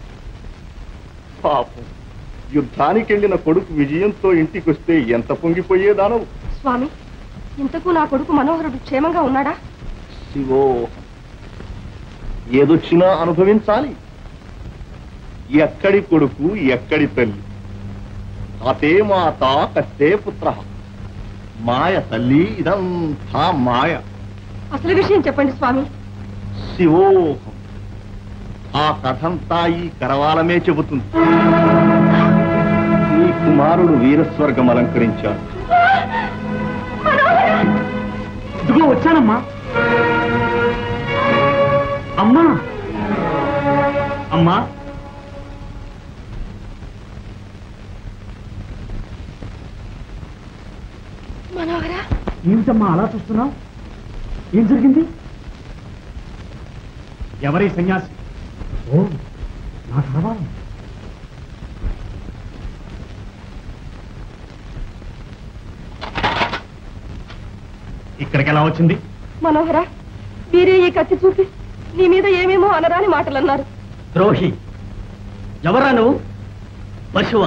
పాపం యుద్ధానికి వెళ్ళిన కొడుకు విజయంతో ఇంటికొస్తే ఎంత పొంగిపోయేదానవు స్వామి ఇంతకు నా కొడుకు మనోహరుడు క్షేమంగా ఉన్నాడా శివో ఏదొచ్చినా అనుభవించాలి ఎక్కడి కొడుకు ఎక్కడి తల్లి అతే మాత కస్తే పుత్ర మాయ తల్లి ఇదంతా మాయ అసలు విషయం చెప్పండి స్వామి శివోహం ఆ కథంతా ఈ కరవాలమే చెబుతుంది నీ కుమారుడు వీరస్వర్గం అలంకరించాడు ఇదిగో వచ్చానమ్మా అమ్మా అమ్మా మనోహరా ఏమిటమ్మా అలా చూస్తున్నావు ఏం జరిగింది ఎవరి సన్యాసి ఓ నా కరవాలం ఇక్కడికి ఎలా వచ్చింది మనోహరా వీరే ఈ కత్తి చూపి నీ మీద ఏమేమో అనరాని మాటలు అన్నారు ద్రోహి ఎవరా నువ్వు పశువ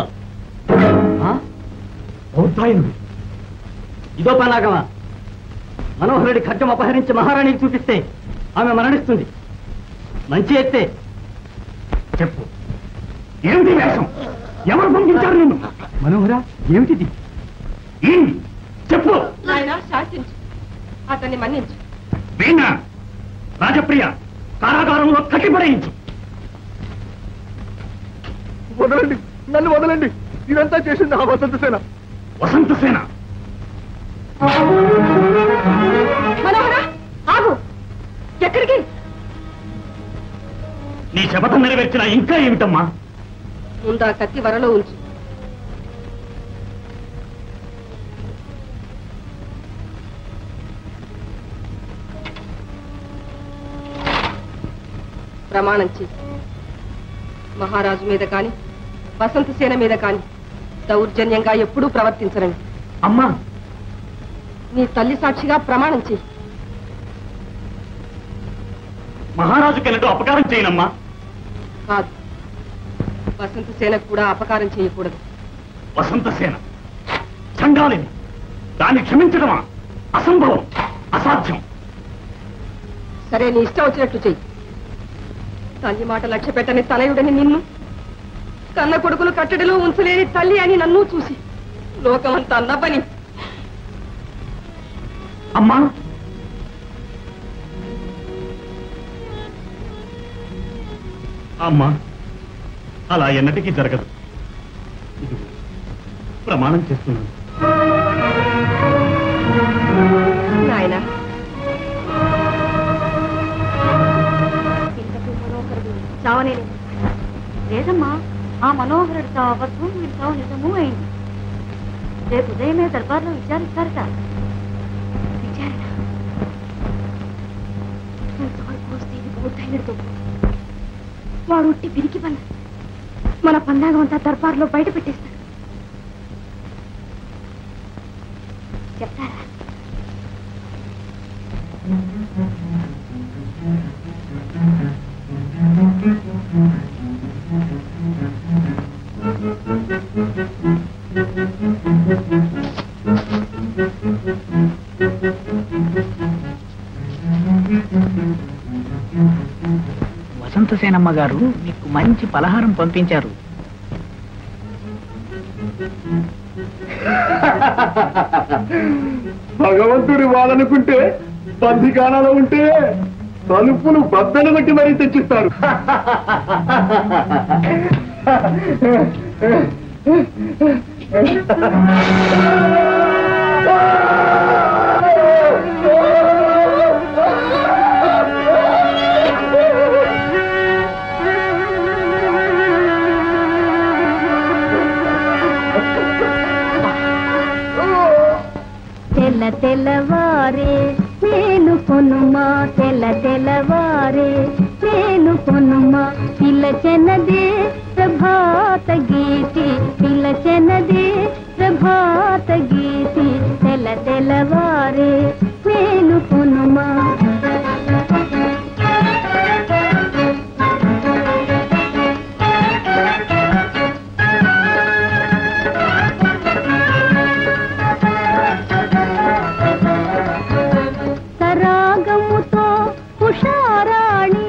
బౌద్ధాయనుడు ఇదో పనాగమా మనోహరుడి ఖడ్గం అపహరించి మహారాణికి చూపిస్తే ఆమె మరణిస్తుంది మంచి ఎత్తే చెప్పు ఏమిటి వేషం ఎవరు పంపించారు నిన్ను మనోహర ఏమిటిది ఉమ్, చెప్పు నాయన శాంతించు అతన్ని మన్నించు వీణ రాజప్రియ కారాగారంలో కట్టిపడేయించు వదలండి నన్ను వదలండి ఇదంతా చేసింది ఆ వసంత సేన వసంత సేన మనోహర ఆగు ఎక్కడికి నీ శపథం నెరవేర్చిన ఇంకా ఏమిటమ్మా ముందు ఆ కత్తి వరలో ఉంచు ప్రమాణం చేసి మహారాజు మీద కాని వసంత సేన మీద కాని దౌర్జన్యంగా ఎప్పుడూ ప్రవర్తించరండి అమ్మా నీ తల్లి సాక్షిగా ప్రమాణం చేయి మహారాజుకెన్నడూ అపకారం చేయనమ్మా కాదు వసంత సేనకు కూడా అపకారం చేయకూడదు వసంత సేన చండాలిని దాన్ని క్షమించడమా అసంభవం అసాధ్యం సరే నీ ఇష్టం వచ్చినట్టు చెయ్యి తల్లి మాట లక్ష్య పెట్టని తనయుడని నిన్ను కన్న కొడుకులు కట్టడిలో ఉంచలేని తల్లి అని నన్ను చూసి లోకమంతా నవ్వని అమ్మా అమ్మా అలా ఎన్నటికీ జరగదు ఇదిగో, ప్రమాణం చేస్తున్నాను నాయన చావలేదు లేదమ్మా ఆ మనోహరుడు చావు అబద్ధం వీరి చావు నిజము అయింది రేపు ఉదయమే దర్బార్లో విచారిస్తారట విచారణ ఎంతవరకు వస్తే ఇది పూర్తయినట్టు వాడు ఉట్టి పిరికి పన్న మన పందాగం అంతా దర్బార్లో బయట పెట్టేస్తాడు చెప్తారా వసంతసేనమ్మ గారు మీకు మంచి పలహారం పంపించారు భగవంతుడి వాళ్ళనుకుంటే బంధికానాలో ఉంటే తలుపులు బద్దలు బట్టి మరీ తెచ్చిస్తారు తెల్ల తెల్లవారే నేను కొనుమా తెల్ల తెల్లవారే నేను కొనుమా పిలచెనదే ప్రభాత గీతి పిలచెనదే ప్రభాత గీతి తెల్ల తెల్లవారే నేను కొనుమా సరాగముతో ఉషారాణి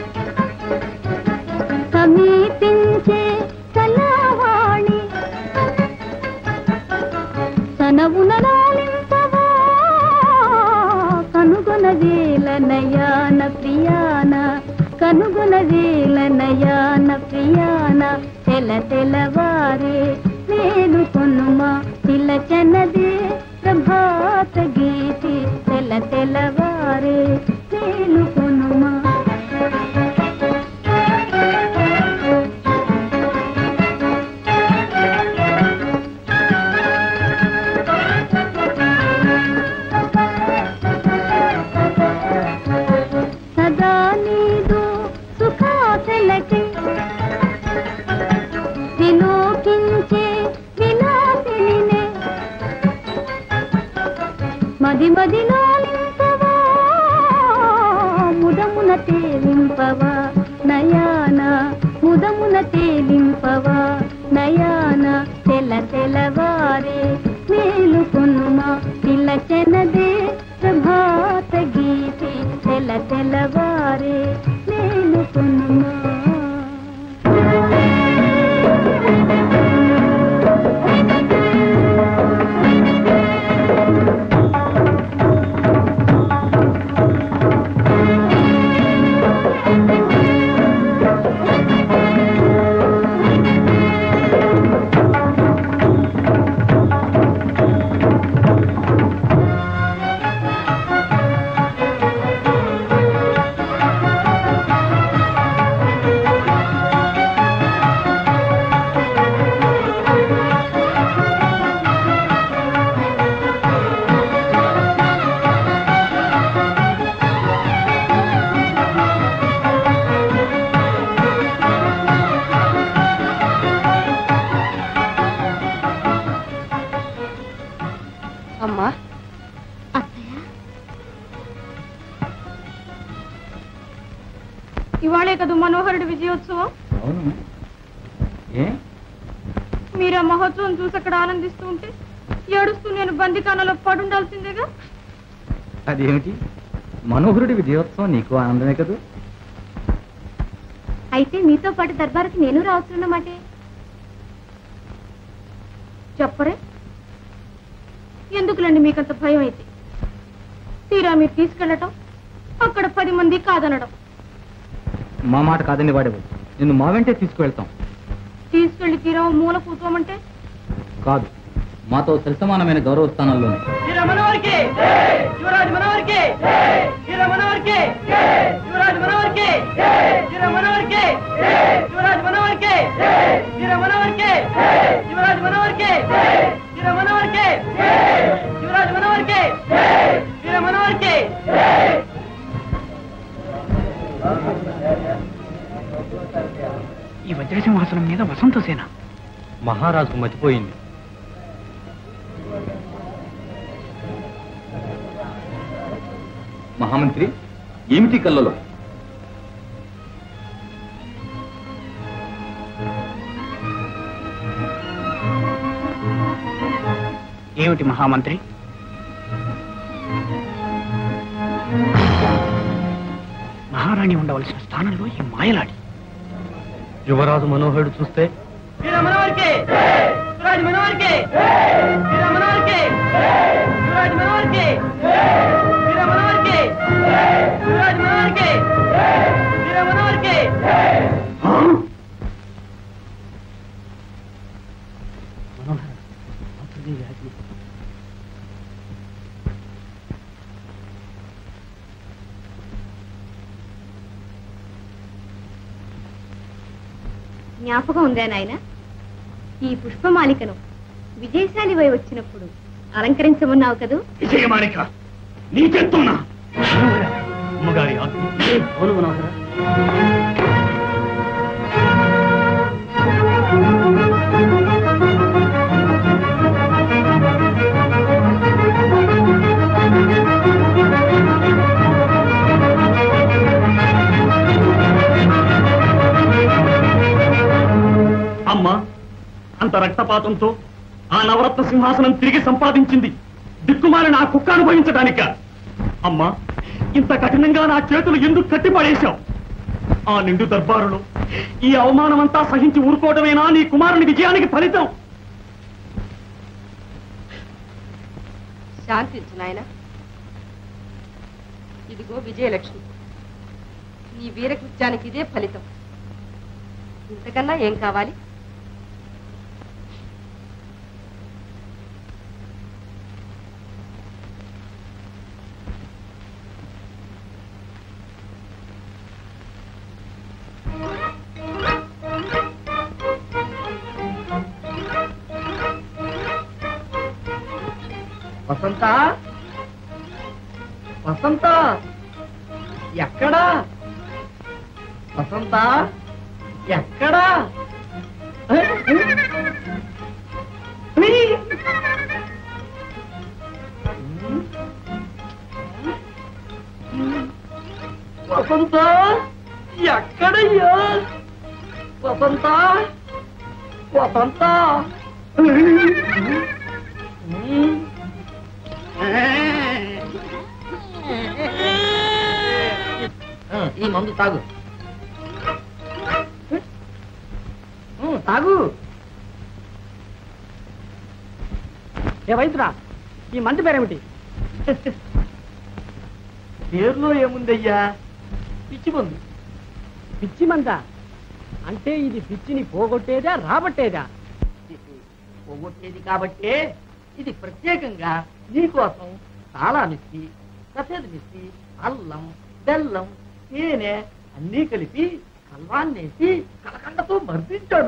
సమీపించే కళావాణి తనవున లాలింపవా కనుగొన వేల నయాన ప్రియాన కనుగొన వేల నయాన ప్రియాన తెల తెలవారే నేను కొనుమా తిలచనదే ప్రభాత గీతి తెల తెలవారే నేను కొనుమా సదా నీదు సుఖాసలకి విలోకించే విలాసినినే మది మదిలో నింపవా ముదమున తేలింపవా నయాన ముదమున తేలింపవా నయాన తెల తెలవారే మేలు కొనుమా తిలచనదే ప్రభాత గీతి తెల తెలవారే మేలు కొనుమా అమ్మా అత్తయ్య ఇవాళే కదా మనోహరుడి విజయోత్సవం అవును ఏ మీరు ఆ మహోత్సవం చూసి అక్కడ ఆనందిస్తూ ఉంటే ఏడుస్తూ నేను బందికానలో పడుండాల్సిందేగా అదేమిటి మనోహరుడి విజయోత్సవం నీకు ఆనందమే కదూ అయితే మీతో పాటు దర్బారుకి నేను రావచ్చున్నమాటే చెప్పరే ఎందుకులండి మీకంత భయం అయితే తీరా మీరు తీసుకెళ్ళటం అక్కడ పది మంది కాదనడం మా మాట కాదని వాడేవు నిన్ను మా వెంటే తీసుకువెళ్తాం తీసుకెళ్లి తీరా ఓ మూల కూర్చోమంటే కాదు మాతో సరిసమానమైన గౌరవ స్థానాల్లోనే మనోహర్కి యువరాజు మనోహర్కి మనోహర్కి యువరాజు మనోహర్కి మనోహర్కి యువరాజు మనోహర్కి మనోహర్కి యువరాజు మనోహర్కి మనోహర్కి యువరాజు మనోహర్కి మనోహర్కి ఈ వజ్రసింహాసనం మీద వసంతసేన మహారాజుకు మతిపోయింది మహామంత్రి ఏమిటి కళ్ళలో ఏమిటి మహామంత్రి మహారాణి ఉండవలసిన స్థానంలో ఈ మాయలాడి యువరాజు మనోహరుడు చూస్తే వీర మనోహర్కి యువరాజు మనోహర్కి వీర మనోహర్కి యువరాజు మనోహర్కి వీర మనోహర్కి యువరాజు మనోహర్కి వీర మనోహర్కి మనోహర మాతృదేవి ఆజ్ఞ జ్ఞాపకం ఉందా నాయన ఈ పుష్పమాలికను విజయశాలివై వచ్చినప్పుడు అలంకరించమన్నావు కదూ విజయమాణిక నీకెంతున్నా అమ్మగారి ఆజ్ఞ అవును మనోహర అమ్మ అంత రక్తపాతంతో ఆ నవరత్న సింహాసనం తిరిగి సంపాదించింది దిక్కుమాలి నా కుక్క అనుభవించడానిక అమ్మా ఇంత కఠినంగా నా చేతులు ఎందుకు కట్టిపడేశావు ఆ నిండు దర్బారులో ఈ అవమానమంతా సహించి ఊరుకోవడమేనా నీ కుమారుని విజయానికి ఫలితం శాంతించు నాయన ఇదిగో విజయలక్ష్మి నీ వీరకృత్యానికి ఇదే ఫలితం ఇంతకన్నా ఏం కావాలి వసంత వసంత ఎక్కడా వసంత ఎక్కడా వసంత ఎక్కడయ్యా వసంత వసంత ఈ మందు తాగు ఉమ్, తాగు ఏ వైద్యురా ఈ మందు పేరేమిటి పేరులో ఏముందయ్యా పిచ్చి మందు పిచ్చి మంద అంటే ఇది పిచ్చిని పోగొట్టేదా రాబట్టేదా పోగొట్టేది కాబట్టే ఇది ప్రత్యేకంగా నీకోసం తాళా మిస్సి సఫేద్ మిస్సి అల్లం బెల్లం తేనె అన్నీ కలిపి కల్వాన్నేసి కలకండతో మర్దించాడు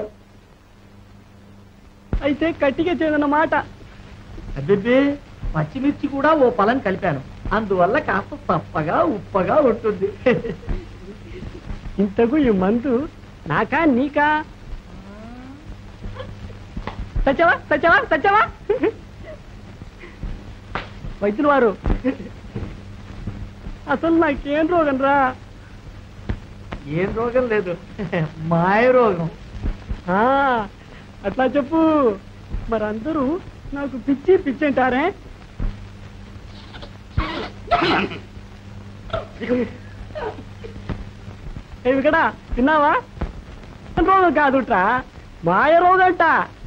అయితే కట్టిగా చేయదన్నమాట అబ్బెబ్బే పచ్చిమిర్చి కూడా ఓ పలం కలిపాను అందువల్ల కాస్త తప్పగా ఉప్పగా ఉంటుంది ఇంతకు ఈ మందు నాకా నీకా సత్యవా సత్యవా సత్యవా వైద్యులు వారు అసలు నాకేం రోగం రా ఏం రోగం లేదు మాయ రోగం ఆ, అట్లా చెప్పు మరి అందరూ నాకు పిచ్చి పిచ్చి అంటారే ఏమి ఇక్కడ విన్నావా రోగం కాదుట్రా మాయ రోగంట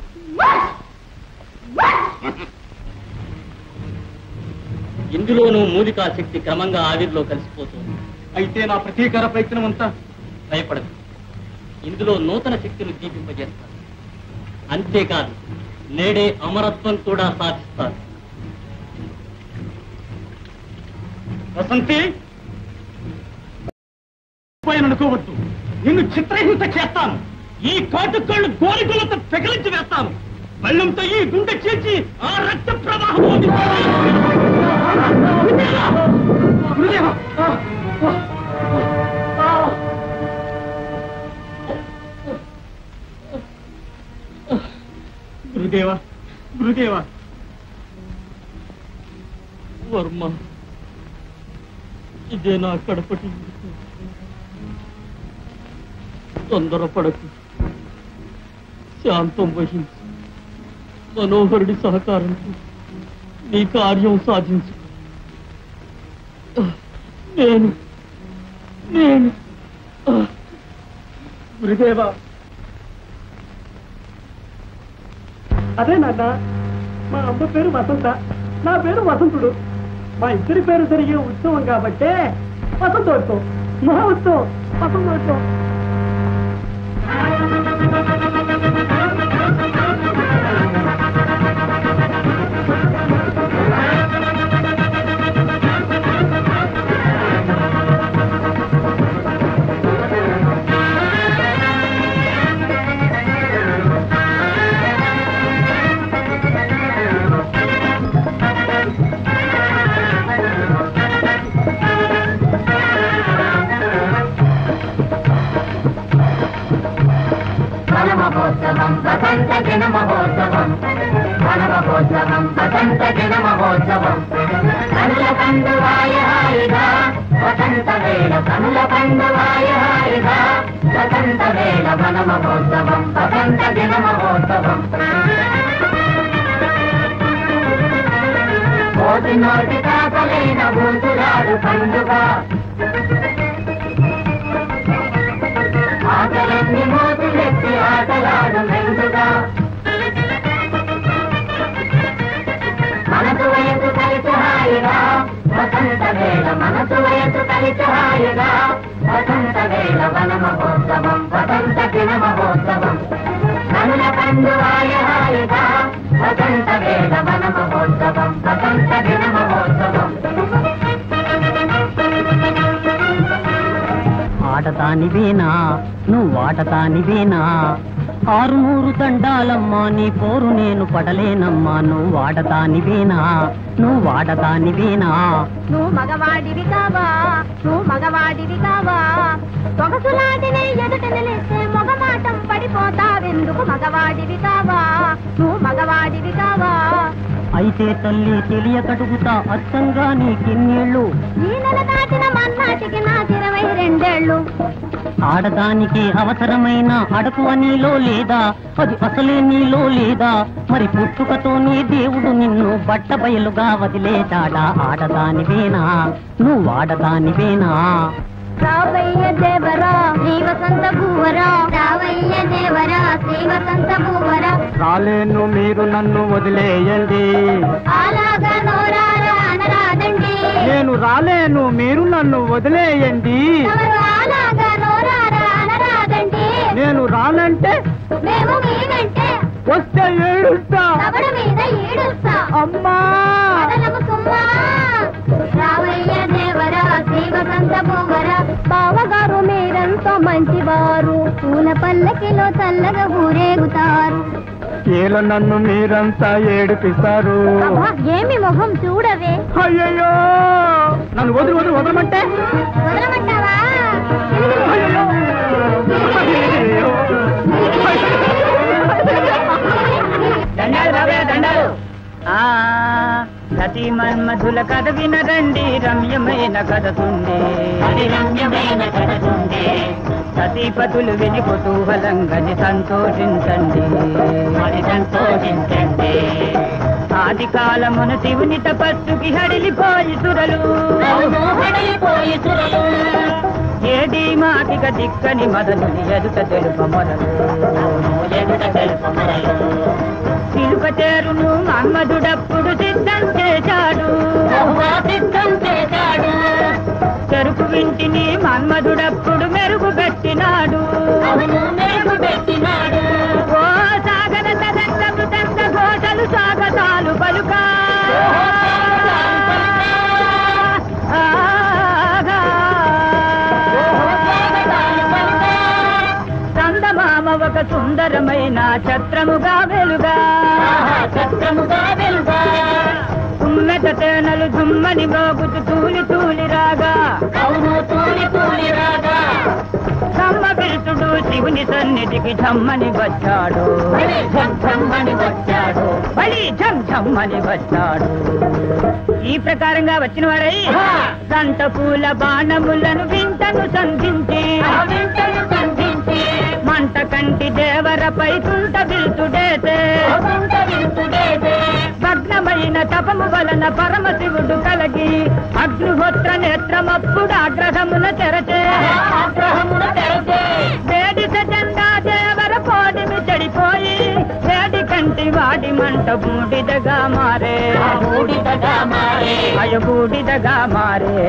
ఇందులోనూ మూలికా శక్తి క్రమంగా ఆవిరిలో కలిసిపోతుంది అయితే నా ప్రతీకార ప్రయత్నం అంతా భయపడదు ఇందులో నూతన శక్తిని దీపింపజేస్తారు అంతేకాదు నేడే అమరత్వం కూడా సాధిస్తారు వసంతి అనుకోవద్దు నిన్ను చిత్రహింస చేస్తాను ఈ కాటుకళ్ళు గోలిగులతో పెకిలించి వేస్తాను బళ్ళంతో ఈ గుండె చీల్చి ఆ రక్త ప్రవాహం గురుదేవా! గురుదేవా గురుదేవా వర్మ ఇదే నా కడపటి మృత్యు. తొందరపడకు శాంతం వహించు మనోహరుడి సహకారంతో నీ కార్యం సాధించు నేను నేను గురుదేవా అదే నాన్న మా అమ్మ పేరు వసంత నా పేరు వసంతుడు మా ఇద్దరి పేరు జరిగే ఉత్సవం కాబట్టే వసంతోత్సవం మహా ఉత్సవం వసంతోత్సవం వనమహోత్సవం వసంత జన మహోత్సవం వనమహోత్సవం వసంత జన మహోత్సవం కనుల పండువాయ హాయిగా వసంత వేళ కనుల పండువాయ హాయిగా వసంత వేళ వన మహోత్సవం వసంత జన మహోత్సవం కోటి నోటి కాకలైన భూతురాడు పండుగ ఆటలన్నీ మోతులెత్తి ఆటలాడు మెండుగా మనసు వయసు కలిసి హాయిగా వసంత వేళ మనసు వయసు కలిసి హాయిగా వసంత వేళ వన మహోత్సవం వసంత దిన మహోత్సవం కనుల పండువాయ హాయిగా వసంత వేళ వన మహోత్సవం వసంత దిన మహోత్సవం ఆటతానివేనా నువ్వు ఆటతానివేనా ఆరు నూరు దండాలమ్మా నీ పోరు నేను పడలేనమ్మా నువ్వు ఆటతానివేనా నువ్వు ఆటతానివేనా నువ్వు మగవాడివి కావా నువ్వు మగవాడివి కావా సొగసులాటినే ఎదుట నిలిస్తే మొగమాటం పడిపోతావెందుకు మగవాడివి కావా నువ్వు మగవాడివి కావా అయితే తల్లి తెలియకడుగుతా అర్థంగా నీకెన్నేళ్ళు ఈ నెల దాటిన మన్నాటికి నాకు ఇరవై రెండేళ్ళు ఆడదానికి అవసరమైన అడకువ నీలో లేదా అది అసలే నీలో లేదా మరి పుట్టుకతోనే దేవుడు నిన్ను బట్ట బయలుగా వదిలేశాడా ఆడదానివేనా నువ్వు ఆడదానివేనా రావయ్య దేవరా శ్రీ వసంత భూవరా రావయ్య దేవరా శ్రీ వసంత భూవరా రాలేను మీరు నన్ను వదిలేయండి అలాగా నోరారా అనరాదండి నేను రాలేను మీరు నన్ను వదిలేయండి ఎవరు అలాగా నోరారా అనరాదండి నేను రానంటే మేము మీనంటే వస్తే ఏడుస్తా తవడ మీద ఈడుస్తా అమ్మా వదలము సుమ్మా రావయ్య దేవరా శ్రీ వసంత భూవరా బావగారు మీరంతా మంచివారు పూల పల్లకిలో చల్లగా ఊరేగుతారు ఏల నన్ను మీరంతా ఏడిపిస్తారు అబ్బా, ఏమి మొహం చూడవే అయ్యయ్యో నన్ను వదిలి వదిలి వదలమంటే వదలమంటావా అయ్యయ్యో. అయ్యయ్యో. దండాలు బాబయ్య దండాలు సతీ మన్మధుల కథ వినరండి రమ్యమైన కథతుంది అది రమ్యమైన కథతుంది సతీపతులు విని కుతూహలంగని సంతోషించండి మరి సంతోషించండి ఆది కాలమున శివుని తపస్సుకి హడిలిపోయి సురలు అవును హడిలిపోయి సురలు ఏది మాటిక దిక్కని మదనుని ఎదుట తెలుప మొదలు అవును ఎదుట తెలుపు మొదలు పిలుక చేరును మన్మధుడప్పుడు సిద్ధం చేశాడు బహుగా సిద్ధం చేశాడు చెరుకు వింటిని మన్మధుడప్పుడు మెరుగు పెట్టినాడు అవును మెరుగు పెట్టినాడు ఓ సాగర తదంత మృదంగ ఘోషలు స్వాగతాలు పలుక చందమామ ఒక సుందరమైన ఛత్రముగా వెలుగా చక్రముగా వెలుగా ఉమ్మెత తేనెలు జుమ్మని మోగుతూ తూలి తూలి రాగా అవును తూలి తూలి రాగా కమ్మ పిలుచుడు శివుని సన్నిధికి ఝమ్మని వచ్చాడు బలి ఝమ్మని వచ్చాడు బలి ఝమ్ ఝమ్మని వచ్చాడు ఈ ప్రకారంగా వచ్చిన వాడై సంత పూల బాణములను వింతను సంధించి ఆ వింతను సంధించి మంట కంటి దేవరపై తుంట విల్చుడేసే అకుంట వింతుడేదే భగ్నమైన తపము వలన పరమశివుడు కలిగి అగ్నిహోత్ర నేత్రమప్పుడు ఆగ్రహమున తెరచే ఆగ్రహమున తెరచే వేడి జెండా దేవర పోడిమి చెడిపోయి వేడి కంటి వాడి మంట బూడిదగా మారే ఆ బూడిదగా మారే అయ బూడిదగా మారే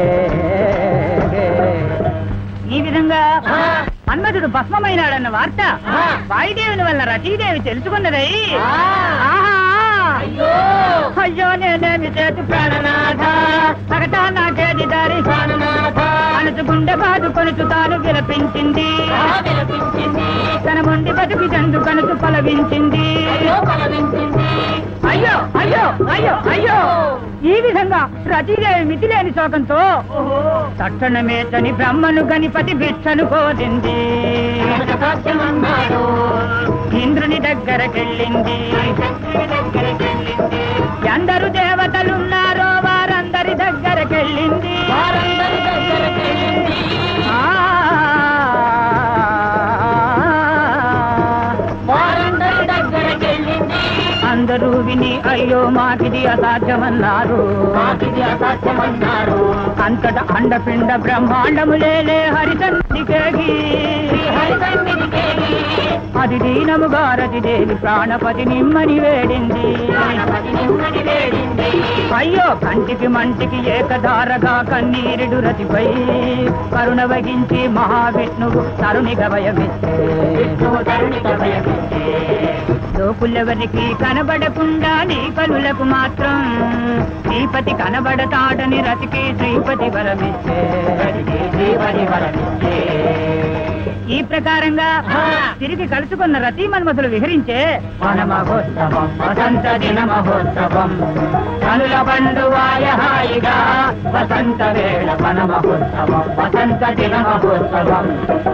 ఈ విధంగా మన్మధుడు భస్మమైనాడన్న వార్త వాయుదేవుని వల్ల రతీదేవి తెలుసుకున్నదై ఆహా! అయ్యో నేనేమి చేతు ప్రాణనాథ సగటా నాకేది దారి మనసు గుండె బాధ కొనుచు తాను విలపించింది విలపించింది తన మొండి బతుకు చందు కనుసు పలవించింది పలవించింది అయ్యో అయ్యో అయ్యో అయ్యో ఈ విధంగా రతీదేవి మితిలేని శోకంతో తట్టణమే తని బ్రహ్మను గణపతి భిక్షను కోరింది సాధ్యమన్నాడు ఇంద్రుని దగ్గరకెళ్ళింది ఎందరు దేవతలున్నారో వారందరి దగ్గరకెళ్ళింది వారందరి దగ్గరకెళ్ళింది వారందరి దగ్గరకెళ్ళింది అందరూ విని అయ్యో మాకిది అసాధ్యమన్నారు మాకిది అసాధ్యమన్నారు అంతట అండపిండ బ్రహ్మాండములేలే హరితండికేగి హరిసన్నిధికేగి అది దీనముగా రతిదేవి ప్రాణపతి నిమ్మని వేడింది గణపతి నిమ్మని వేడింది అయ్యో కంటికి మంటికి ఏకధారగా కన్నీరుడు రతిపై కరుణ వహించి మహావిష్ణువు తరుణిగా భయమిస్తే విష్ణువు తరుణిత భయమిచ్చే లోకులెవరికి కనబడకుండా నీ కనులకు మాత్రం శ్రీపతి కనబడతాడని రతికి శ్రీపతి వరమిచ్చే జీవని వరమిచ్చే ఈ ప్రకారంగా తిరిగి కలుసుకున్న రతి మన్మథులు విహరించే వన మహోత్సవం వసంత దిన మహోత్సవం కనుల పండువాయ హాయిగా వసంత వేళ వన మహోత్సవం వసంత దిన మహోత్సవం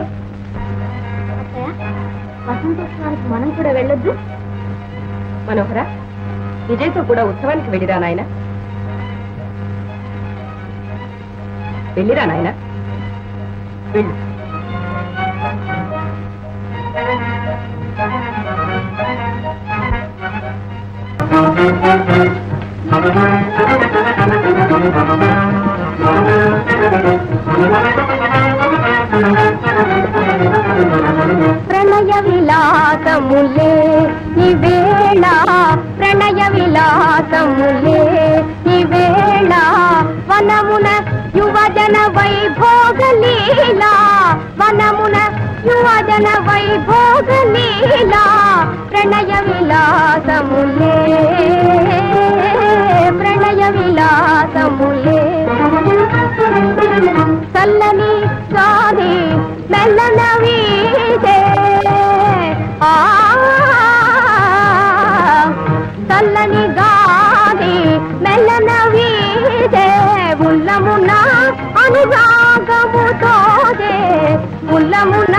వసంతోత్సవానికి మనం కూడా వెళ్ళొద్దు మనోహర విజయ్తో కూడా ఉత్సవానికి వెళ్ళిరా నాయన వెళ్ళిరా నాయన వెళ్ళు ప్రణయ విలాసములే ఇవేళ ప్రణయ విలాసములే ఇవేళ వనమున యువజన వైభోగ లీలా వనమున యువజన వైభోగ లీలా ప్రణయ విలాసములే ప్రణయ విలాసములే చల్లని గాలి మెల్లన వీచే ఆ చల్లని గాలి మెల్లన వీచే ఉల్లమున అనురాగముతోదే ఉల్లమున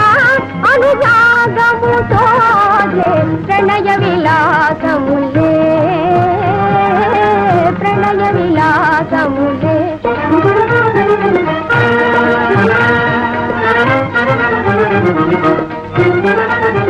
అనురాగముతోదే ప్రణయ విలాసములే ప్రణయ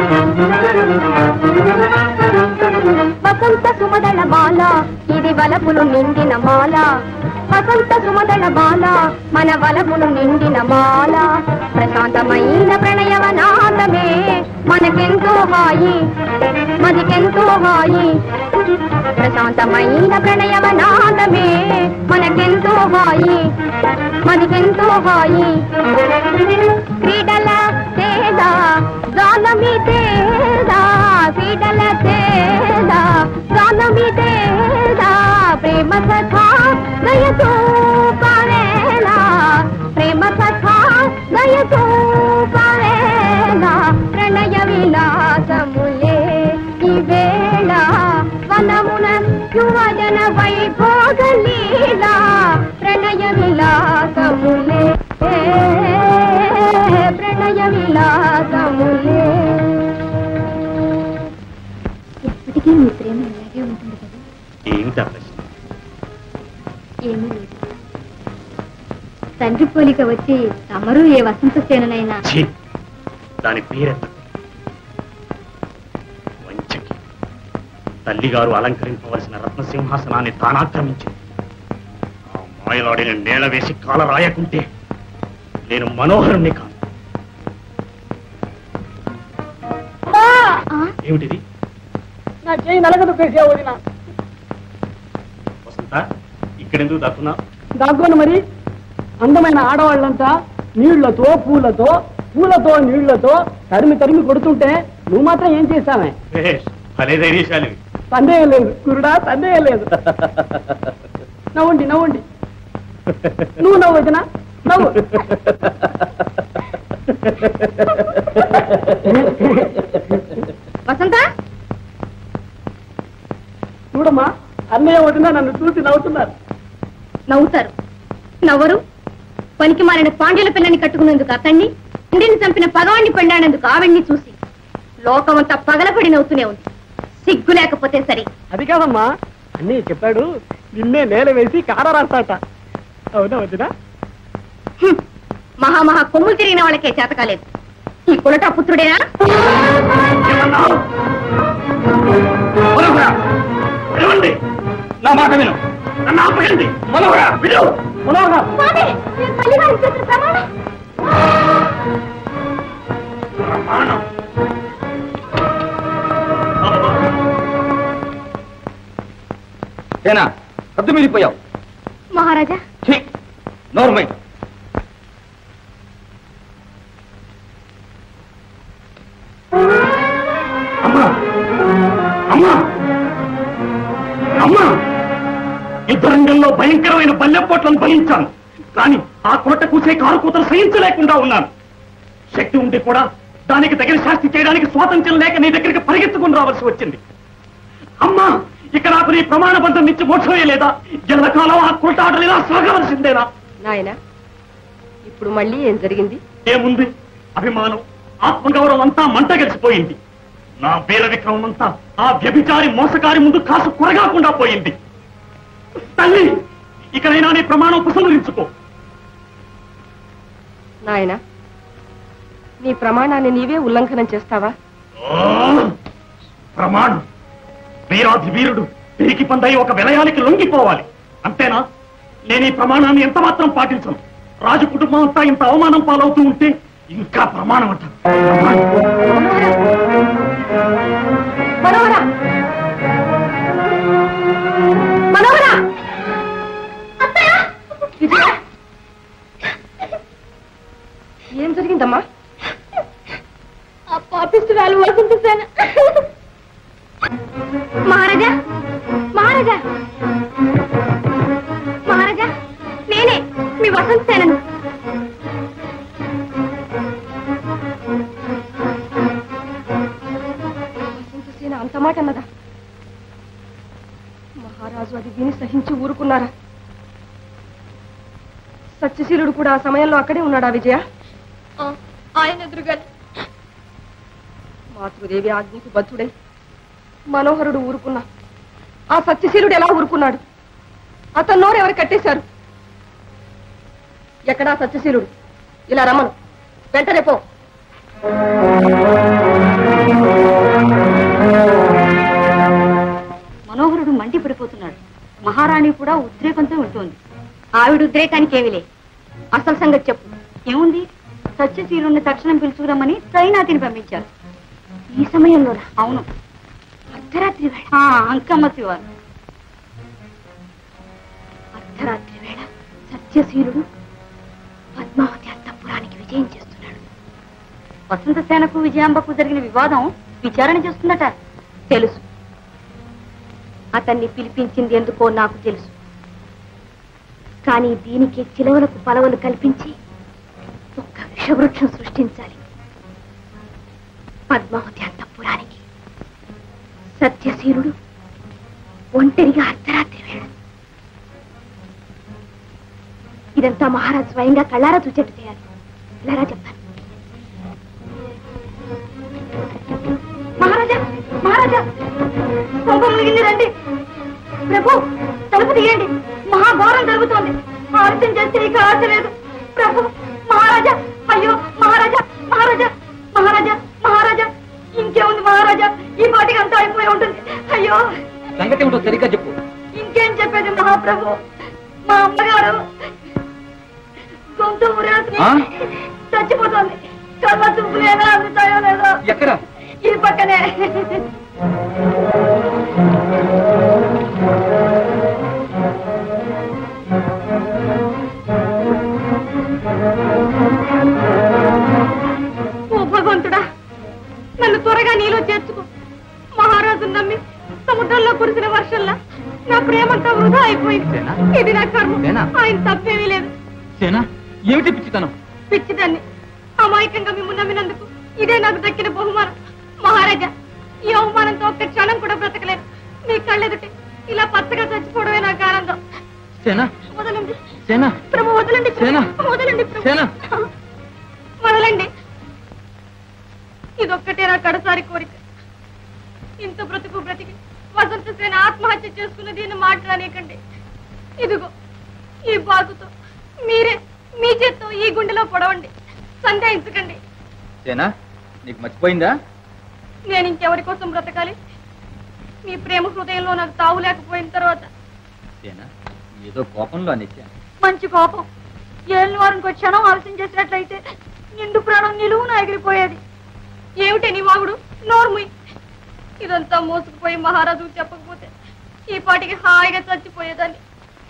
వసంత సుమదళ మాల ఇది వలపులు నిండిన మాల వసంత సుమదళ మాల మన వలపులు నిండిన మాల ప్రశాంతమైన ప్రణయవనాదమే మనకెంతో హాయి మదికెంతో హాయి ప్రశాంతమైన ప్రణయవనాదమే మనకెంతో హాయి మదికెంతో హాయి క్రీడల తేద గానమి తేద క్రీడల తేద గానమి తేద ప్రేమ కథా గయతో పారేలా ప్రేమ కథా గయతో పారేలా ప్రణయ విలాసములే ఈ వేళ వనమున యువజన వైభోగ లీలా ప్రణయ విలాసములే ప్రణయ విలాసములే ఎప్పటికీ మీ ప్రేమ ఇలాగే ఉంటుంది కదా ఏమిటా ప్రశ్న ఏమీ లేదు తండ్రి పోలిక వచ్చి తమరు ఏ వసంత సేననైనా ఛీ! దాని పేరెత్త వంచకి తల్లిగారు అలంకరింపవలసిన రత్నసింహాసనాన్ని తానాక్రమించింది ఆ మాయలాడిని నేల వేసి కాల రాయకుంటే నేను మనోహరుణ్ణి కాను ఏమిటిది నా చేయి నలగదు పేసే వదిన వసంత ఇక్కడెందుకు దాక్కున్నా దాక్కోను మరి అందమైన ఆడవాళ్ళంతా నీళ్లతో పూలతో పూలతో నీళ్లతో తరిమి తరిమి కొడుతుంటే నువ్వు మాత్రం ఏం చేస్తావే భలే ధైర్యశాలి సందేహం లేదు కురుడా సందేహం లేదు నవ్వండి నవ్వండి నువ్వు నవ్వు వదినా నవ్వు వసంత చూడమ్మా అన్నయ్య వదిన నన్ను చూసి నవ్వుతున్నారు నవ్వుతారు నవ్వరు పనికి మారిన పాండ్యుల పిల్లని కట్టుకున్నందుకు అతన్ని తండ్రిని చంపిన పగవాణ్ణి పెండానందుకు ఆవిడ్ని చూసి లోకమంతా పగలపడి నవ్వుతూనే ఉంది సిగ్గు లేకపోతే సరి అది కాదమ్మా అన్నయ్య చెప్పాడు నిన్నే నేల వేసి కార రాస్తాట అవునా వదినా హ్మ్. మహా మహా కొమ్ములు తిరిగిన వాళ్ళకే చేత కాలేదు ఈ కులట పుత్రుడేనా వినవండి నా మాట విను నన్ను ఆపేయండి మనోహర విను మనోహర స్వామి, నేను తల్లిగారికి చేసిన ప్రమాణం. ప్రమాణం సేనా హద్దు మీరిపోయావు మహారాజా నోర్మై అమ్మా అమ్మా అమ్మా యుద్ధరంగంలో భయంకరమైన బల్లెపోట్లను భరించాను కానీ ఆ కోట కూసే కారు కూతలు సహించలేకుండా ఉన్నాను శక్తి ఉండి కూడా దానికి తగిన శాస్తి చేయడానికి స్వాతంత్ర్యం లేక నీ దగ్గరికి పరిగెత్తుకుని రావాల్సి వచ్చింది అమ్మా ఇక నాకు నీ ప్రమాణ బంధం నుంచి మోక్షమే లేదా ఎల్లకాలం ఆ కోట ఆటలేదా సాగవలసిందేనా నాయన ఇప్పుడు మళ్ళీ ఏం జరిగింది ఏముంది అభిమానం ఆత్మగౌరవం అంతా మంట గడిచిపోయింది నా వీర విక్రమం అంతా ఆ వ్యభిచారి మోసకారి ముందు కాసు కొరగాకుండా పోయింది తల్లి ఇకనైనా నీ ప్రమాణం ఉపసంహరించుకో నాయన నీ ప్రమాణాన్ని నీవే ఉల్లంఘనం చేస్తావా ఆ! ప్రమాణం వీరాధి వీరుడు తిరిగి పందై ఒక విలయానికి లొంగిపోవాలి అంతేనా నేను ఈ ప్రమాణాన్ని ఎంత మాత్రం పాటించను రాజు కుటుంబం అంతా ఇంత అవమానం పాలవుతూ ఉంటే ఇంకా ప్రమాణం అంట మనోహర మనోహర విజయ ఏం జరిగిందమ్మా ఆ పాపిస్తురాలు వసంత సేన మహారాజా మహారాజా మహారాజా నేనే మీ వసంత సేనను వసంతసేన అంత మాట అన్నదా మహారాజు అది విని సహించి ఊరుకున్నారా సత్యశీలుడు కూడా ఆ సమయంలో అక్కడే ఉన్నాడా విజయ ఆయన ఎదురుగా మాతృదేవి ఆజ్ఞకు బద్ధుడై మనోహరుడు ఊరుకున్నా ఆ సత్యశీలుడు ఎలా ఊరుకున్నాడు అతను నోరు ఎవరు కట్టేశారు ఎక్కడా సత్యశీలుడు ఇలా రమ్మను వెంటనే పో మనోహరుడు మండి పడిపోతున్నాడు మహారాణి కూడా ఉద్రేకంతో ఉంటుంది ఆవిడ ఉద్రేకానికి ఏమిలే అసలు సంగతి చెప్పు ఏముంది సత్యశీలుని తక్షణం పిలుచుకురమ్మని సైనాతిని పంపించారు ఈ సమయంలోనా అవును అర్ధరాత్రి వేళ ఆ, అంకమ్మ శివారు అర్ధరాత్రి వేళ సత్యశీలుడు పద్మావతి అంతఃపురానికి విజయం చేస్తున్నాడు వసంత సేనకు విజయాంబకు జరిగిన వివాదం విచారణ చేస్తుందట తెలుసు అతన్ని పిలిపించింది ఎందుకో నాకు తెలుసు కానీ దీనికి చిలవలకు పలవలు కల్పించి ఒక్క విషవృక్షం సృష్టించాలి పద్మావతి అంతఃపురానికి సత్యశీలుడు ఒంటరిగా అర్ధరాత్రి వేళ ఇదంతా మహారాజ్ స్వయంగా కళ్ళారా చూచేట్టు చేయాలి ఇలారా చెప్తాను మహారాజా మహారాజా కొంప మునిగింది రండి ప్రభు తలుపు తీయండి మహాఘోరం జరుగుతోంది ఆలస్యం చేస్తే ఇక ఆశ లేదు ప్రభు మహారాజా అయ్యో మహారాజా మహారాజా మహారాజా మహారాజా ఇంకేముంది మహారాజా ఈ పాటికి అంతా అయిపోయి ఉంటుంది అయ్యో సంగతి ఏమిటో సరిగ్గా చెప్పు ఇంకేం చెప్పేది మహాప్రభు మా అమ్మగారు గొంతు ఊరేసి ఆ? చచ్చిపోతుంది కళ్ళ చూపు లేదా అందుతాయో లేదో ఎక్కడ ఈ పక్కనే ఓ భగవంతుడా నన్ను త్వరగా నీలో చేర్చుకో మహారాజు నమ్మి సముద్రంలో కురిసిన వర్షంలా నా ప్రేమంతా వృధా అయిపోయింది సేనా? ఇది నా కర్మ సేనా? ఆయన తప్పేమీ లేదు సేనా ఏమిటి పిచ్చితనం పిచ్చిదాన్ని అమాయకంగా మిమ్మల్ని నమ్మినందుకు ఇదే నాకు దక్కిన బహుమానం మహారాజా ఈ అవమానంతో ఒక్క క్షణం కూడా బ్రతకలేను మీ కళ్ళెదుటి ఇలా పచ్చగా చచ్చిపోవడమే నాకు ఆనందం సేనా వదలండి సేనా ప్రభు వదలండి ప్రభు. సేనా? వదలండి ప్రభు. సేనా? వదలండి ఇదొక్కటే నా కడసారి కోరిక ఇంత బ్రతుకు బ్రతికి వసంత సేన ఆత్మహత్య చేసుకున్నది అని మాట్లాడనీకండి ఇదిగో ఈ బాకుతో మీరే మీ చేత్తో ఈ గుండెలో పొడవండి సందేహించకండి సేనా నీకు మర్చిపోయిందా నేను ఇంకెవరి కోసం బ్రతకాలి మీ ప్రేమ హృదయంలో నాకు తావు లేకపోయిన తర్వాత సేనా ఏదో కోపంలో అనేసా మంచి కోపం ఏళ్ళ వారికి క్షణం ఆలస్యం చేసినట్లయితే నిండు ప్రాణం నిలువున ఎగిరిపోయేది ఏమిటే నీ వాగుడు నోర్ముయ్ ఇదంతా మోసుకుపోయి మహారాజుకు చెప్పకపోతే ఈ పాటికి హాయిగా చచ్చిపోయేదాన్ని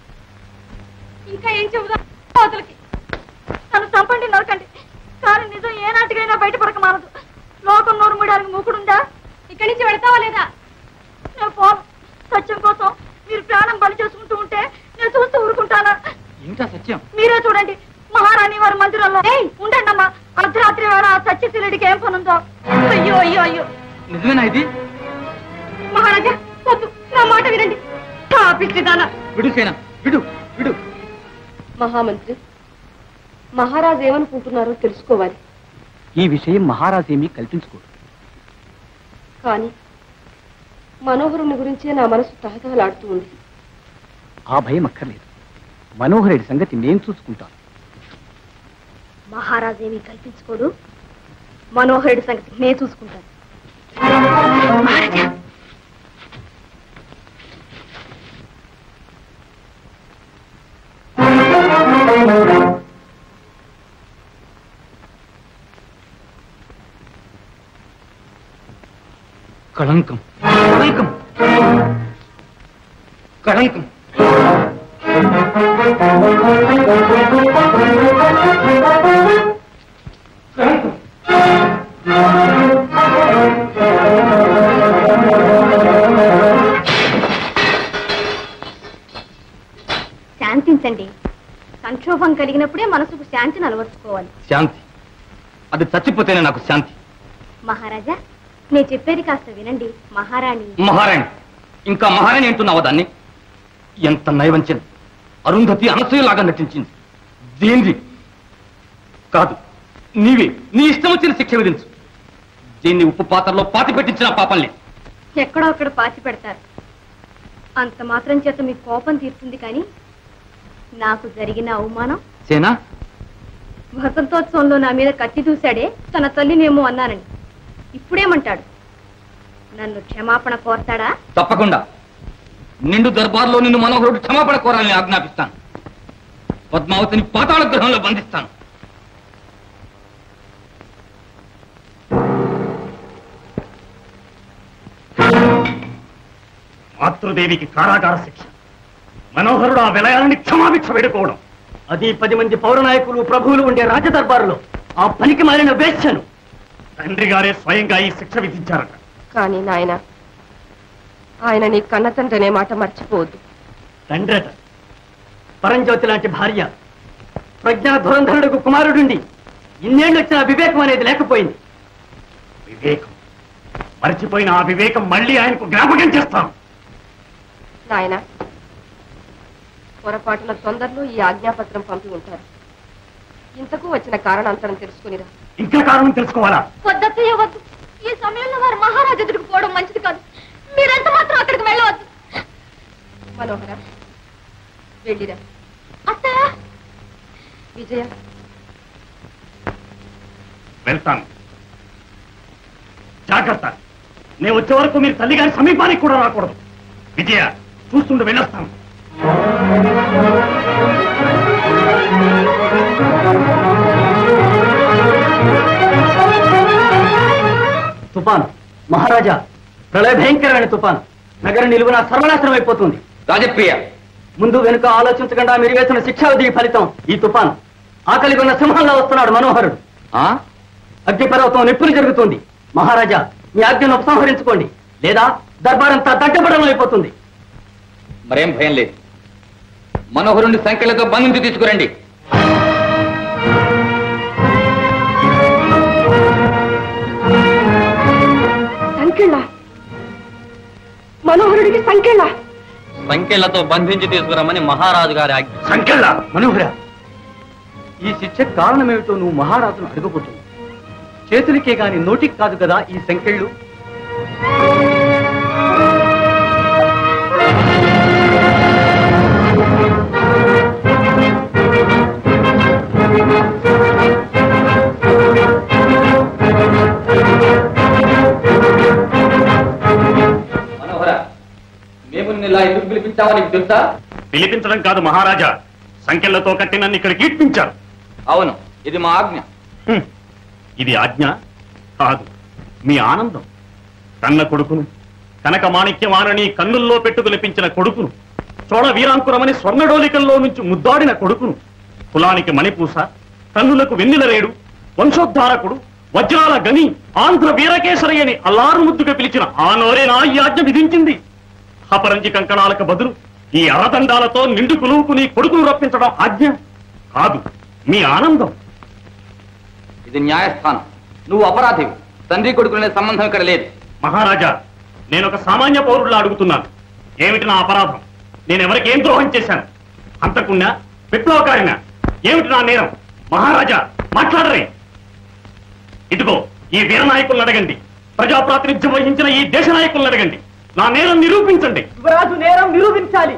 ఇంకా ఏం చెబుదా అవతలకి నన్ను చంపండి నరకండి కానీ నిజం ఏనాటికైనా బయటపడక మానదు లోకం నోరు మూయడానికి మూకుడుందా ఇక్కడి నుంచి వెళతావా లేదా నేను పోను సత్యం కోసం మీరు ప్రాణం బలి చేసుకుంటూ ఉంటే నేను చూస్తూ ఊరుకుంటానా ఇంకా సత్యం మీరే చూడండి మహారాణి వారి మందిరంలో ఏయ్, ఉండండి అమ్మా అర్ధరాత్రి వేళ ఆ సత్యశీలుడికి ఏం పనుందో అయ్యో అయ్యో అయ్యో నిజమేనా ఇది మహారాజా వద్దు నా మాట వినండి పిచ్చిదానా విడు సేనా విడు విడు మహామంత్రి మహారాజు ఏమనుకుంటున్నారో తెలుసుకోవాలి ఈ విషయం మహారాజు ఏమీ కల్పించుకోడు కానీ మనోహరుని గురించే నా మనసు తహతహలాడుతూ ఉంది ఆ భయం అక్కర్లేదు మనోహరుడి సంగతి నేను చూసుకుంటాను మహారాజు ఏమీ కల్పించుకోడు మనోహరుడి సంగతి నేను చూసుకుంటాను మహారాజా కళంకం కళంకం కళంకం శాంతించండి సంక్షోభం కలిగినప్పుడే మనసుకు శాంతిని అలవర్చుకోవాలి శాంతి అది చచ్చిపోతేనే నాకు శాంతి మహారాజా నేను చెప్పేది కాస్త వినండి మహారాణి మహారాణి ఇంకా మహారాణి అంటున్నావా దాన్ని ఎంత నైవంచన అరుంధతి అనసూయలాగా నటించింది దేంది కాదు నీవే నీ ఇష్టం వచ్చిన శిక్ష విధించు దీన్ని ఉప్పు పాత్రలో పాతి పెట్టించిన పాపల్ని ఎక్కడో అక్కడ పాచి పెడతారు అంత మాత్రం చేత మీ కోపం తీరుతుంది కానీ నాకు జరిగిన అవమానం సేనా వసంతోత్సవంలో నా మీద కత్తి దూశాడే తన తల్లినేమో అన్నానని ఇప్పుడేమంటాడు నన్ను క్షమాపణ కోరతాడా తప్పకుండా నిండు దర్బార్లో నిన్ను మనోహరుడు క్షమాపణ కోరాలని ఆజ్ఞాపిస్తాను పద్మావతిని పాతాళ గృహంలో బంధిస్తాను మాతృదేవికి కారాగార శిక్ష మనోహరుడు ఆ విలయాలని క్షమాభిక్ష వేడుకోవడం అది పది మంది పౌరనాయకులు ప్రభువులు ఉండే రాజదర్బారులో ఆ పనికి మారిన వేశ్యను తండ్రి గారే స్వయంగా ఈ శిక్ష విధించారట కానీ నాయన ఆయన నీ కన్న తండ్రి అనే మాట మర్చిపోవద్దు తండ్రట పరంజ్యోతి లాంటి భార్య ప్రజ్ఞా ధురంధరుడుకు కుమారుడుండి ఇన్నేళ్ళు వచ్చిన వివేకం అనేది లేకపోయింది వివేకం మర్చిపోయిన ఆ వివేకం మళ్ళీ ఆయనకు జ్ఞాపకం చేస్తాం నాయన పొరపాటున తొందరలో ఈ ఆజ్ఞాపత్రం పంపి ఉంటారు ఇంతకు వచ్చిన కారణాంతరం తెలుసుకునిరా ఇంకా కారణం తెలుసుకోవాలా వద్దత్తయ్య వద్దు ఈ సమయంలో వారు మహారాజు ఎదురుకు పోవడం మంచిది కాదు మీరెంత మాత్రం అక్కడికి వెళ్ళవద్దు మనోహర వెళ్ళిరా అత్తయ్య విజయ వెళ్తాను జాగ్రత్త నేను వచ్చే వరకు మీరు తల్లిగారి సమీపానికి కూడా రాకూడదు విజయ చూస్తుండే వెళ్ళొస్తాను తుఫాను మహారాజా ప్రళయ భయంకరమైన తుఫాను నగరం నిలువున సర్వనాశనం అయిపోతుంది రాజప్రియ ముందు వెనుక ఆలోచించకుండా మీరు వేసిన శిక్షా విధి ఫలితం ఈ తుఫాను ఆకలి ఉన్న సింహంలో వస్తున్నాడు మనోహరుడు ఆ అగ్నిపర్వతం నిప్పులు జరుగుతుంది మహారాజా మీ ఆజ్ఞను ఉపసంహరించుకోండి లేదా దర్బారంతా దట్టబడం అయిపోతుంది మరేం భయం లేదు మనోహరుణ్ణి సంఖ్యలతో బంధించి తీసుకురండి సంకెళ్ళ మనోహరుడికి సంకెళ్ళ సంఖ్యలతో బంధించి తీసుకురమ్మని మహారాజు గారి ఆజ్ఞ సంఖ్యల మనోహర ఈ శిక్ష కారణమేమిటో నువ్వు మహారాజును అడుగుకుంటున్నావు చేతులకే గాని నోటికి కాదు కదా ఈ సంఖ్యలు మనోహర మేము నిన్ను ఇలా ఎందుకు పిలిపించామో నీకు తెలుసా పిలిపించడం కాదు మహారాజా సంఖ్యలతో కట్టి నన్ను ఇక్కడ కీర్తించారు అవును ఇది మా ఆజ్ఞ హ్మ్. ఇది ఆజ్ఞ కాదు మీ ఆనందం కన్న కొడుకును కనక మాణిక్యమానని కన్నుల్లో పెట్టుకు లభించిన కొడుకును చోళ వీరాంకురమని స్వర్ణడోలికల్లో నుంచి ముద్దాడిన కొడుకును కులానికి మణిపూస కన్నులకు వెన్నెల రేడు వంశోద్ధారకుడు వజ్రాల గని ఆంధ్ర వీరకేసరి అని అల్లారు ముద్దుగా పిలిచిన ఆ నోరే నా ఈ ఆజ్ఞ విధించింది అపరంజి కంకణాలకు బదులు ఈ అరదండాలతో నిండు కులువుకు నీ కొడుకును రప్పించడం ఆజ్ఞ కాదు మీ ఆనందం ఇది న్యాయస్థానం నువ్వు అపరాధివి తండ్రి కొడుకులనే సంబంధం ఇక్కడ లేదు మహారాజా నేను ఒక సామాన్య పౌరుడిలా అడుగుతున్నాను ఏమిటి నా అపరాధం నేను ఎవరికి ఏం ద్రోహం చేశాను అంతకున్నా విప్లవకారినా ఏమిటి నా నేరం మహారాజా మాట్లాడరే ఇదిగో ఈ వీర నాయకులను అడగండి ప్రజాప్రాతినిధ్యం వహించిన ఈ దేశ నాయకులను అడగండి నా నేరం నిరూపించండి యువరాజు నేరం నిరూపించాలి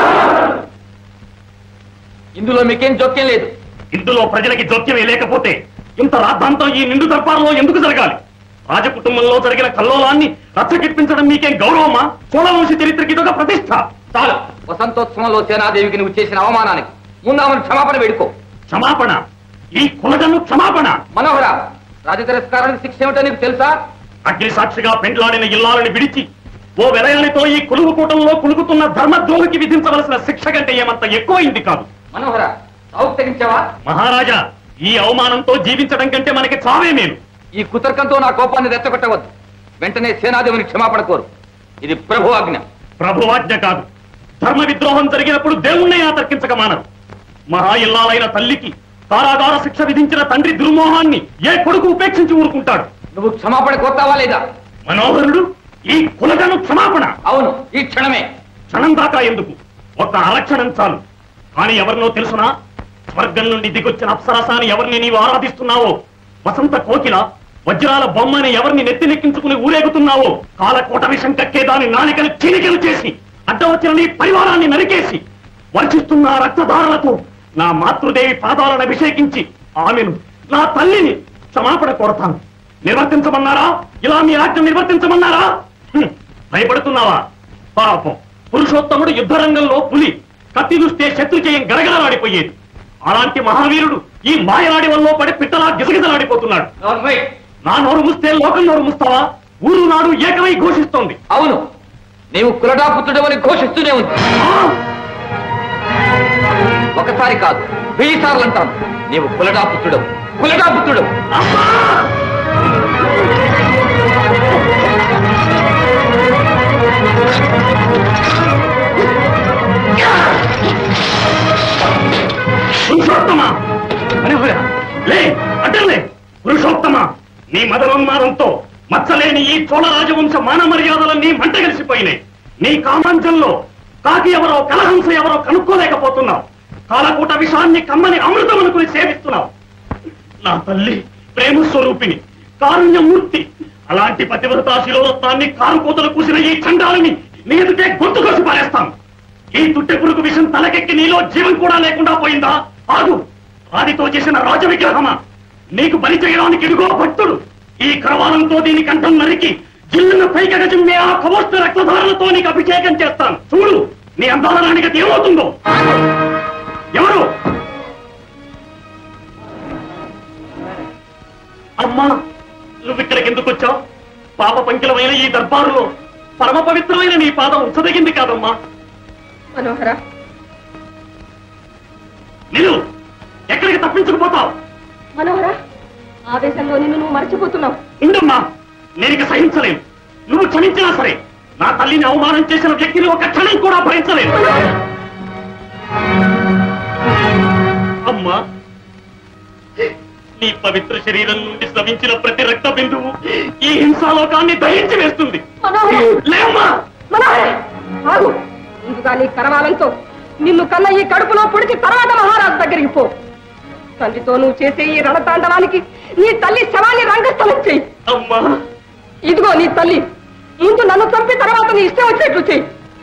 ఇందులో మీకేం జోక్యం లేదు ఇందులో ప్రజలకి జోక్యమే లేకపోతే ఇంత రాద్ధాంతం ఈ నిండు దర్బారంలో ఎందుకు జరగాలి రాజకుటుంబంలో జరిగిన కల్లోలాన్ని రచ్చకిప్పించడం మీకేం గౌరవమా చోళవంశ చరిత్రకి ఇదొక ప్రతిష్ట చాలు వసంతోత్సవంలో సేనాదేవికి నువ్వు చేసిన అవమానానికి ముందు ఆమెను క్షమాపణ వేడుకో క్షమాపణ ఈ కులజను క్షమాపణ మనోహర రాజ తిరస్కారానికి శిక్ష ఏమిటో నీకు తెలుసా అగ్ని సాక్షిగా పెండ్లాడిన ఇల్లాలని విడిచి ఓ విలయానితో ఈ కులుగు కూటంలో కులుగుతున్న ధర్మద్రోహికి విధించవలసిన శిక్ష కంటే ఏమంత ఎక్కువైంది కాదు మనోహర సాగు తెగించావా మహారాజా ఈ అవమానంతో జీవించడం కంటే మనకి చావే మేలు ఈ కుతర్కంతో నా కోపాన్ని రెచ్చగొట్టవద్దు వెంటనే సేనాదేవిని క్షమాపణ కోరు ఇది ప్రభు ఆజ్ఞ ప్రభువాజ్ఞ కాదు ధర్మ విద్రోహం జరిగినప్పుడు దేవుణ్ణే ఆతర్కించక మానరు మహా ఇల్లాలైన తల్లికి కారాగార శిక్ష విధించిన తండ్రి దుర్మోహాన్ని ఏ కొడుకు ఉపేక్షించి ఊరుకుంటాడు నువ్వు క్షమాపణ కోరుతావా లేదా మనోహరుడు ఈ కులగను క్షమాపణ అవును ఈ క్షణమే క్షణం దాకా ఎందుకు ఒక్క అరక్షణం చాలు కానీ ఎవరినో తెలుసునా స్వర్గం నుండి దిగొచ్చిన అప్సరసాని ఎవరిని నీవు ఆరాధిస్తున్నావో వసంత కోకిల వజ్రాల బొమ్మని ఎవరిని నెత్తినెక్కించుకుని ఊరేగుతున్నావో కాలకోట విషం కక్కే దాని నాలికలు చీలికలు చేసి అడ్డవచ్చిన నీ పరివారాన్ని నరికేసి వర్షిస్తున్న ఆ రక్తధారలతో నా మాతృదేవి పాదాలను అభిషేకించి ఆమెను నా తల్లిని క్షమాపణ కోరతాను నిర్వర్తించమన్నారా ఇలా మీ ఆజ్ఞ నిర్వర్తించమన్నారా హ్మ్, భయపడుతున్నావా పాపం పురుషోత్తముడు యుద్ధరంగంలో పులి కత్తి చూస్తే శత్రు చేయం గరగలలాడిపోయేది అలాంటి మహావీరుడు ఈ మాయలాడి వల్ల పడి పిట్టలా గిజగిజలాడిపోతున్నాడు నా నోరు ముస్తే లోకం నోరు ముస్తావా ఊరు నాడు ఏకమై ఘోషిస్తోంది అవును నీవు కులటాపుత్రుడమని ఘోషిస్తూనే ఉంది ఒకసారి కాదు వెయ్యి సార్లు అంటాను నీవు కులటాపుత్రుడవు కులటాపుత్రుడవు పురుషోత్తమ మనోహర లే అడ్డలే పురుషోత్తమ నీ మదనోన్మాదంతో మచ్చలేని ఈ చోళ రాజవంశ మాన మర్యాదలన్నీ మంటగలిసిపోయినాయి నీ కామాంచంలో కాకి ఎవరో కలహంస ఎవరో కనుక్కోలేకపోతున్నావు కాలకూట విషాన్ని కమ్మని అమృతం అనుకుని సేవిస్తున్నావు నా తల్లి ప్రేమ స్వరూపిణి కారుణ్యమూర్తి అలాంటి పతివ్రతా శిరోరత్నాన్ని కారు కోతలు కూసిన ఈ చండాలని నీ ఎదుటే గొంతు కోసి పారేస్తాను ఈ తుట్టె పురుగు విషం తలకెక్కి నీలో జీవం కూడా లేకుండా పోయిందా ఆగు ఆదితో చేసిన రాజ విగ్రహమా నీకు బలి చేయడానికి ఇడుగో భక్తుడు ఈ కరవాలంతో దీని కంఠం నరికి జిల్లున పైకగ చిమ్మే ఆ కవోష్ట రక్తధారలతో నీకు అభిషేకం చేస్తాను చూడు నీ అందాల రాణిగతి ఏమవుతుందో ఎవరు అమ్మా నువ్వు ఇక్కడికి ఎందుకు వచ్చావు పాప పంకిలమైన ఈ దర్బారులో పరమ పవిత్రమైన నీ పాదం ఉంచదగింది కాదమ్మా మనోహర నిలు ఎక్కడికి తప్పించుకుపోతావు మనోహర ఆవేశంలో నిన్ను నువ్వు మర్చిపోతున్నావు ఉండమ్మా నేను ఇక సహించలేను నువ్వు క్షమించినా సరే నా తల్లిని అవమానం చేసిన వ్యక్తిని ఒక క్షణం కూడా భరించలేను అమ్మా నీ పవిత్ర శరీరం నుండి స్రవించిన ప్రతి రక్త బిందువు ఈ హింసాలోకాన్ని దహించి వేస్తుంది మనోహర లేమ్మా మనోహర ఆగు ముందుగా నీ కరవాలంతో నిన్ను కన్న ఈ కడుపులో పొడిచి తర్వాత మహారాజు దగ్గరికి పో తండ్రితో నువ్వు చేసే ఈ రణతాండవానికి నీ తల్లి శవాన్ని రంగస్థలం చెయ్యి అమ్మా ఇదిగో నీ తల్లి ముందు నన్ను చంపి తర్వాత నీ ఇష్టం వచ్చేట్లు చెయ్యి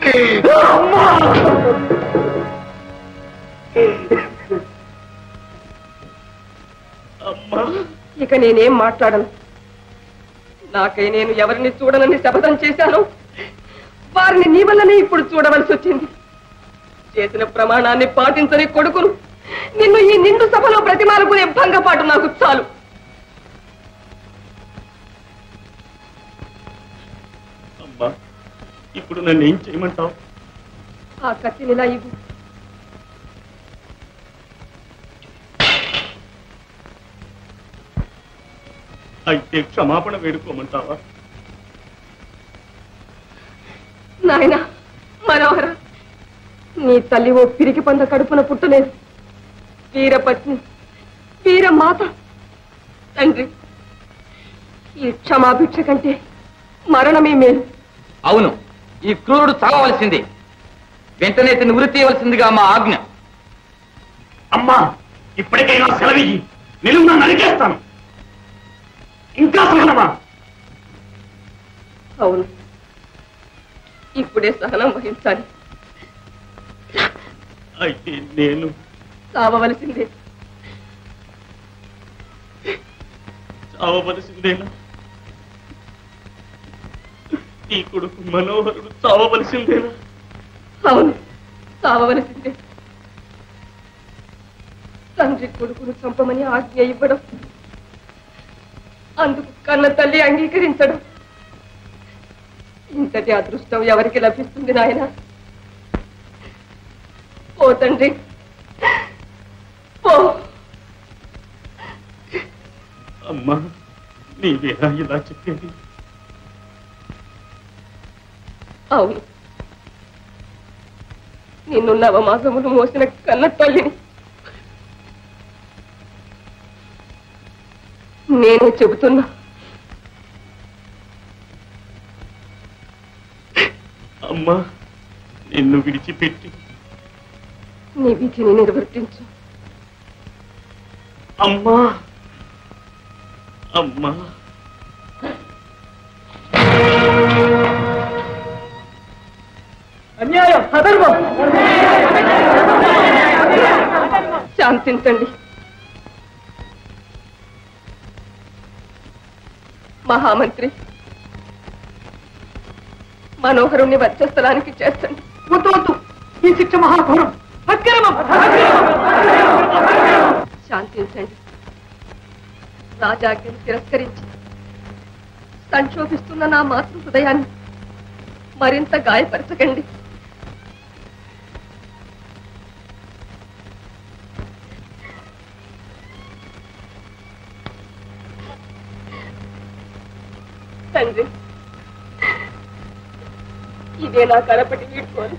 అమ్మా ఇక నేనేం మాట్లాడను నాకై నేను ఎవరిని చూడనని శపథం చేశాను వారిని నీ వల్లనే ఇప్పుడు చూడవలసి వచ్చింది చేసిన ప్రమాణాన్ని పాటించని కొడుకును నిన్ను ఈ నిండు సభలో ప్రతిమాలకునే భంగపాటు నాకు చాలు అమ్మా ఇప్పుడు నన్ను ఏం చేయమంటావు ఆ కత్తినిలా ఇవ్వు అయితే క్షమాపణ వేడుకోమంటావా నాయనా మనోహర నీ తల్లి ఓ పిరికి పంద కడుపున పుట్టలేదు వీరపత్ని వీరమాత తండ్రి ఈ క్షమాభిక్ష కంటే మరణమే మేలు అవును ఈ క్రూరుడు చావవలసింది వెంటనే ఇతన్ని ఉరి తీయవలసిందిగా మా ఆజ్ఞ అమ్మా ఇప్పటికైనా సెలవియ్యి నిలువున నరికేస్తాను ఇంకా సహనమా అవును ఇప్పుడే సహనం వహించాలి అయితే నేను చావవలసిందే చావవలసిందేనా ఈ కొడుకు మనోహరుడు చావవలసిందేనా అవును చావవలసిందే తండ్రి కొడుకును చంపమని ఆజ్ఞ ఇవ్వడం అందుకు కన్న తల్లి అంగీకరించడం ఇంతటి అదృష్టం ఎవరికి లభిస్తుంది నాయన ఓ తండ్రి ఓ అమ్మా నీవేనా ఇలా చెప్పేది అవును నిన్ను నవమాసములు మోసిన కన్న తల్లిని నేనే చెబుతున్నా అమ్మా నిన్ను విడిచిపెట్టి నీ విధిని నిర్వర్తించు అమ్మా అమ్మా అన్యాయం అధర్మం శాంతించండి మహామంత్రి మనోహరుణ్ణి వధ్యస్థలానికి చేర్చండి వద్దు వద్దు ఈ శిక్ష మహాఘోరం అక్రమం శాంతించండి రాజాజ్ఞను తిరస్కరించి సంక్షోభిస్తున్న నా మాతృ హృదయాన్ని మరింత గాయపరచకండి తండ్రి ఇదే నా కరపటి వీడ్కోలు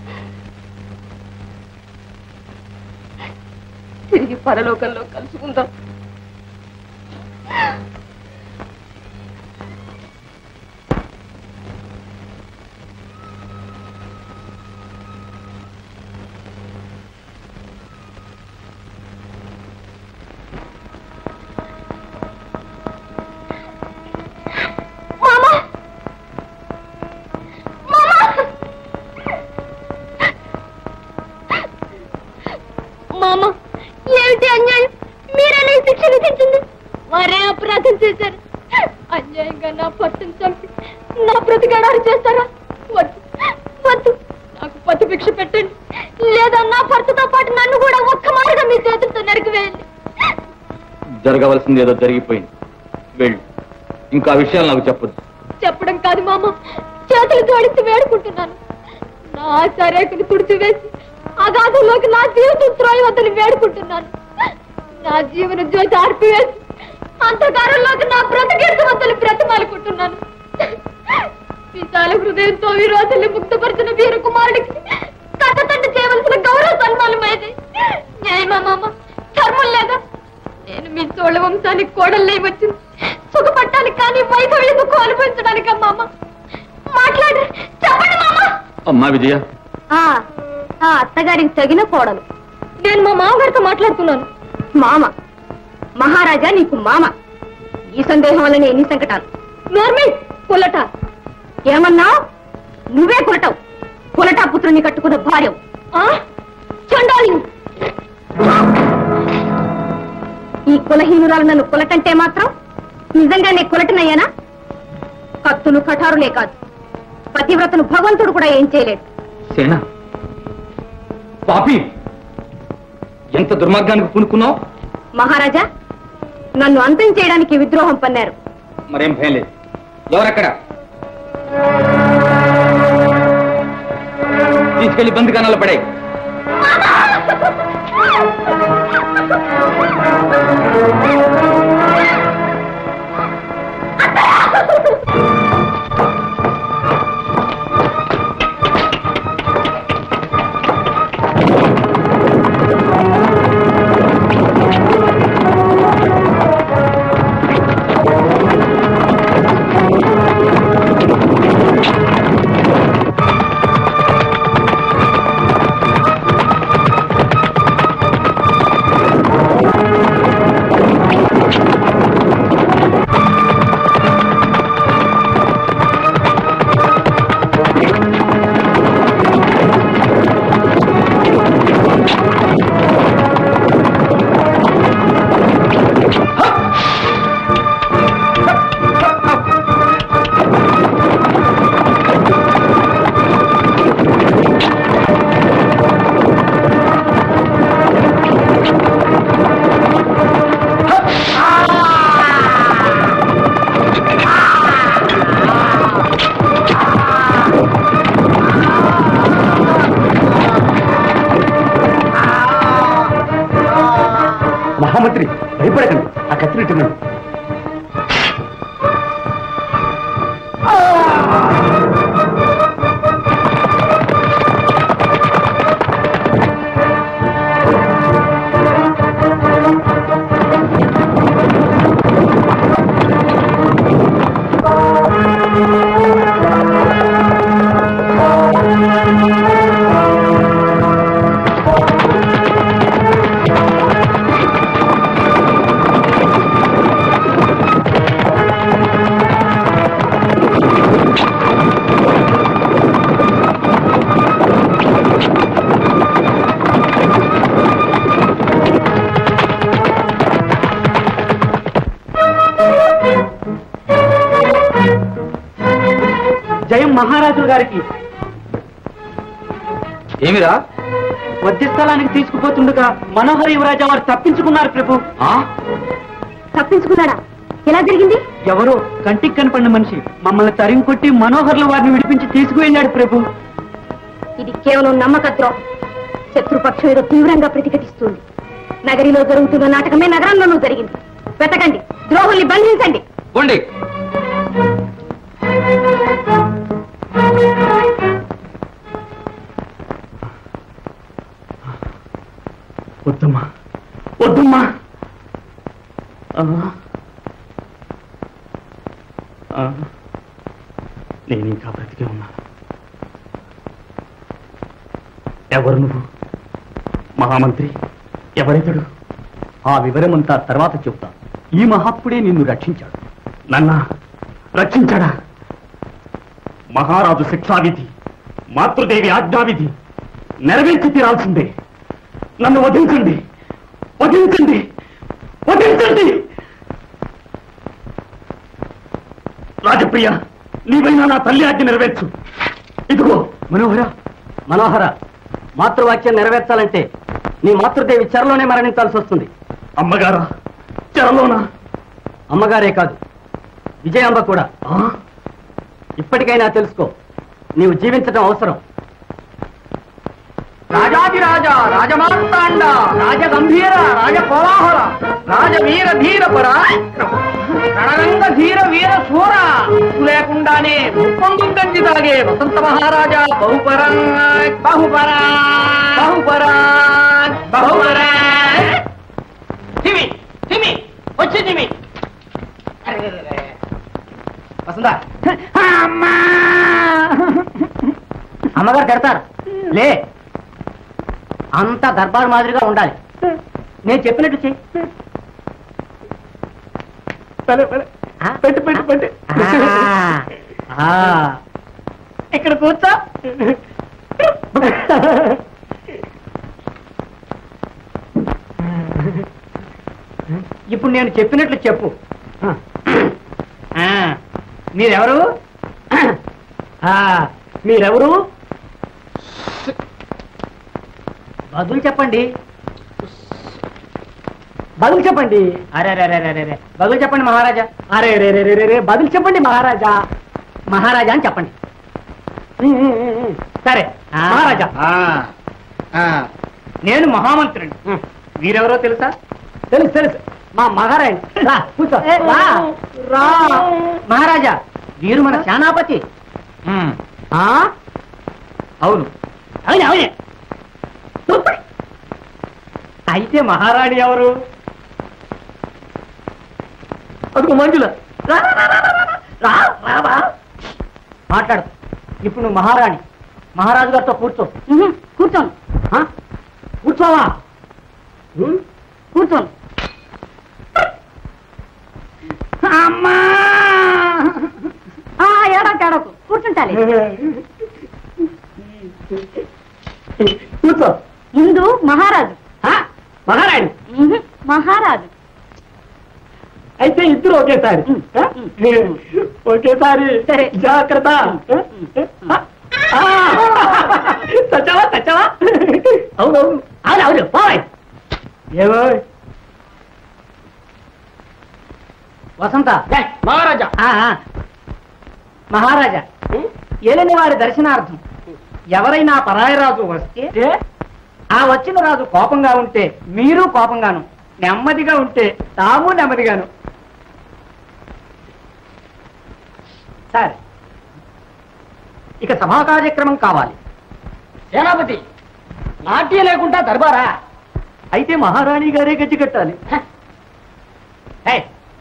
తిరిగి పరలోకంలో కలుసుకుందాం మామా మామా మామ ఏమిటి అన్యాయం మీరనే శిక్ష విధించింది మరే అపరాధం చేశారు అన్యాయంగా నా భర్తను చంపి నా ప్రతిగడాలు చేస్తారా వద్దు వద్దు నాకు పతి భిక్ష పెట్టండి లేదా నా భర్తతో పాటు నన్ను కూడా ఒక్క మారుగా మీ చేతులతో నరికివేయండి జరగవలసింది ఏదో జరిగిపోయింది వెళ్ళు ఇంకా ఆ విషయాలు నాకు చెప్పొద్దు చెప్పడం కాదు మామ చేతులు జోడించి వేడుకుంటున్నాను నా సరేకుని తుడిచివేసి అగాధంలోకి నా జీవితం త్రోయవద్దని వేడుకుంటున్నాను నా జీవన జ్యోతి ఆర్పివేసి అంతకారంలోకి నా బ్రతికెడతవద్దని బ్రతిమాలుకుంటున్నాను విశాల హృదయంతో ఈ రోజుల్ని ముక్తపరిచిన వీర కుమారుడికి కథతండి చేయవలసిన గౌరవ సన్మానమైంది న్యాయమా మామ ధర్మం లేదా నేను మీ చోళ వంశానికి కోడల్లై వచ్చింది సుఖపట్టానికి కానీ వైభవి దుఃఖం అనుభవించడానికి మామ మాట్లాడు చెప్పండి మామ అమ్మా విజయ ఆ ఆ అత్తగారికి తగిన కోడలు నేను మా మామగారితో మాట్లాడుతున్నాను మామ మహారాజా నీకు మామ ఈ సందేహం వల్లనే ఎన్ని సంకటాలు నోర్మి పుల్లట ఏమన్నా నువ్వే కులటవు కులటా పుత్రుని కట్టుకున్న భార్య చండాలి ఈ కులహీనురాలు నన్ను కులటంటే మాత్రం నిజంగానే కులటనయ్యానా కత్తులు కఠారులే కాదు పతివ్రతను భగవంతుడు కూడా ఏం చేయలేడు సేన పాపి ఎంత దుర్మార్గానికి పూనుకున్నావు మహారాజా నన్ను అంతం చేయడానికి విద్రోహం పన్నారు మరేం భయం లేదు ఎవరక్కడ తీసుకెళ్లి బందికానాలు పడే ఆ మహారాజు గారికి ఏమిరా వద్యస్థలానికి తీసుకుపోతుండగా మనోహర యువరాజా వారు తప్పించుకున్నారు ప్రభు తప్పించుకున్నాడా ఎలా జరిగింది ఎవరో కంటికి కనపడిన మనిషి మమ్మల్ని తరిమి కొట్టి మనోహర్ల వారిని విడిపించి తీసుకువెళ్ళాడు ప్రభు ఇది కేవలం నమ్మకద్రోహం శత్రుపక్షం ఏదో తీవ్రంగా ప్రతిఘటిస్తుంది నగరిలో జరుగుతున్న నాటకమే నగరంలోనూ జరిగింది వెతకండి ద్రోహుల్ని బంధించండి పోండి వద్దమ్మా వద్దమ్మా ఆ. ఆ. నేను ఇంకా బ్రతికే ఉన్నాను ఎవరు నువ్వు మహామంత్రి ఎవరితడు ఆ వివరమంతా తర్వాత చెబుతా ఈ మహాత్ముడే నిన్ను రక్షించాడు నన్న రక్షించడా మహారాజు శిక్షావిధి మాతృదేవి ఆజ్ఞావిధి నెరవేర్చి తీరాల్సిందే నన్ను వధించండి వధించండి వధించండి రాజప్రియ నీవైనా నా తల్లి ఆజ్ఞ నెరవేర్చు ఇదిగో మనోహర మనోహర మాతృవాక్యం నెరవేర్చాలంటే నీ మాతృదేవి చెరలోనే మరణించాల్సి వస్తుంది అమ్మగారా చెరలోనా అమ్మగారే కాదు విజయాంబ కూడా ఇప్పటికైనా తెలుసుకో నీవు జీవించడం అవసరం రాజాదిరాజ రాజమార్తాండ రాజగంభీర రాజ కోలాహల రాజవీర ధీర పరాక్రమ రణరంగ ధీర వీర శూర లేకుండానే ముప్పొంగు గంజి తాగే వసంత మహారాజా బహుపరా బహుపరా బహుపరా బహుపరా తిమి తిమి వచ్చి తిమి వసంత అమ్మా అమ్మగారు తిడతారు లే అంత దర్బార్ మాదిరిగా ఉండాలి నేను చెప్పినట్టు చెయ్యి ఆ? పెట్టు పెట్టు పెట్టు ఆ, ఆ. ఇక్కడ కూర్చో ఇప్పుడు నేను చెప్పినట్లు చెప్పు ఆ, మీరెవరు ఆ, మీరెవరు బదులు చెప్పండి బదులు చెప్పండి అరే రే రే రే రే రే బదులు చెప్పండి మహారాజా అరే రే రే రే రే రే బదులు చెప్పండి మహారాజా మహారాజా అని చెప్పండి ఉమ్, ఉమ్, ఉమ్, ఉమ్. సరే మహారాజా ఆ, నేను మహామంత్రిని వీరెవరో తెలుసా తెలుసు తెలుసు మా మహారాణి రా కూర్చో రా రా మహారాజా వీరు మన సేనాపతి ఆ అవును అవునే అవునే సూపర్. అయితే మహారాణి ఎవరు అదుగు మంజుల రా, రా, రా, రా, రా, రా, రా, రా. మాట్లాడు ఇప్పుడు నువ్వు మహారాణి మహారాజు గారితో కూర్చో ఉహుం, కూర్చోను ఆ? కూర్చోవా ఉమ్? కూర్చోను అమ్మా ఆ, ఏడవకు ఏడవకు కూర్చుంటాలి కూర్చో ముందు మహారాజు ఆ? మహారాణి ఉహుం, మహారాజు అయితే ఇద్దరు ఒకేసారి ఆ? ఒకేసారి సరే. జాగ్రత్త ఆ? ఆ! చచ్చావా చచ్చావా అవును అవును అవును అవును పోయ్ ఏమో వసంత మహారాజా ఆ, ఆ. మహారాజా ఏలిన వారి దర్శనార్థం ఎవరైనా పరాయి రాజు వస్తే ఆ వచ్చిన రాజు కోపంగా ఉంటే మీరు కోపంగాను నెమ్మదిగా ఉంటే తాము నెమ్మదిగాను సరే ఇక సభా కార్యక్రమం కావాలి సేనాపతి నాట్యం లేకుండా దర్బారా అయితే మహారాణి గారే గజ్జి కట్టాలి హే,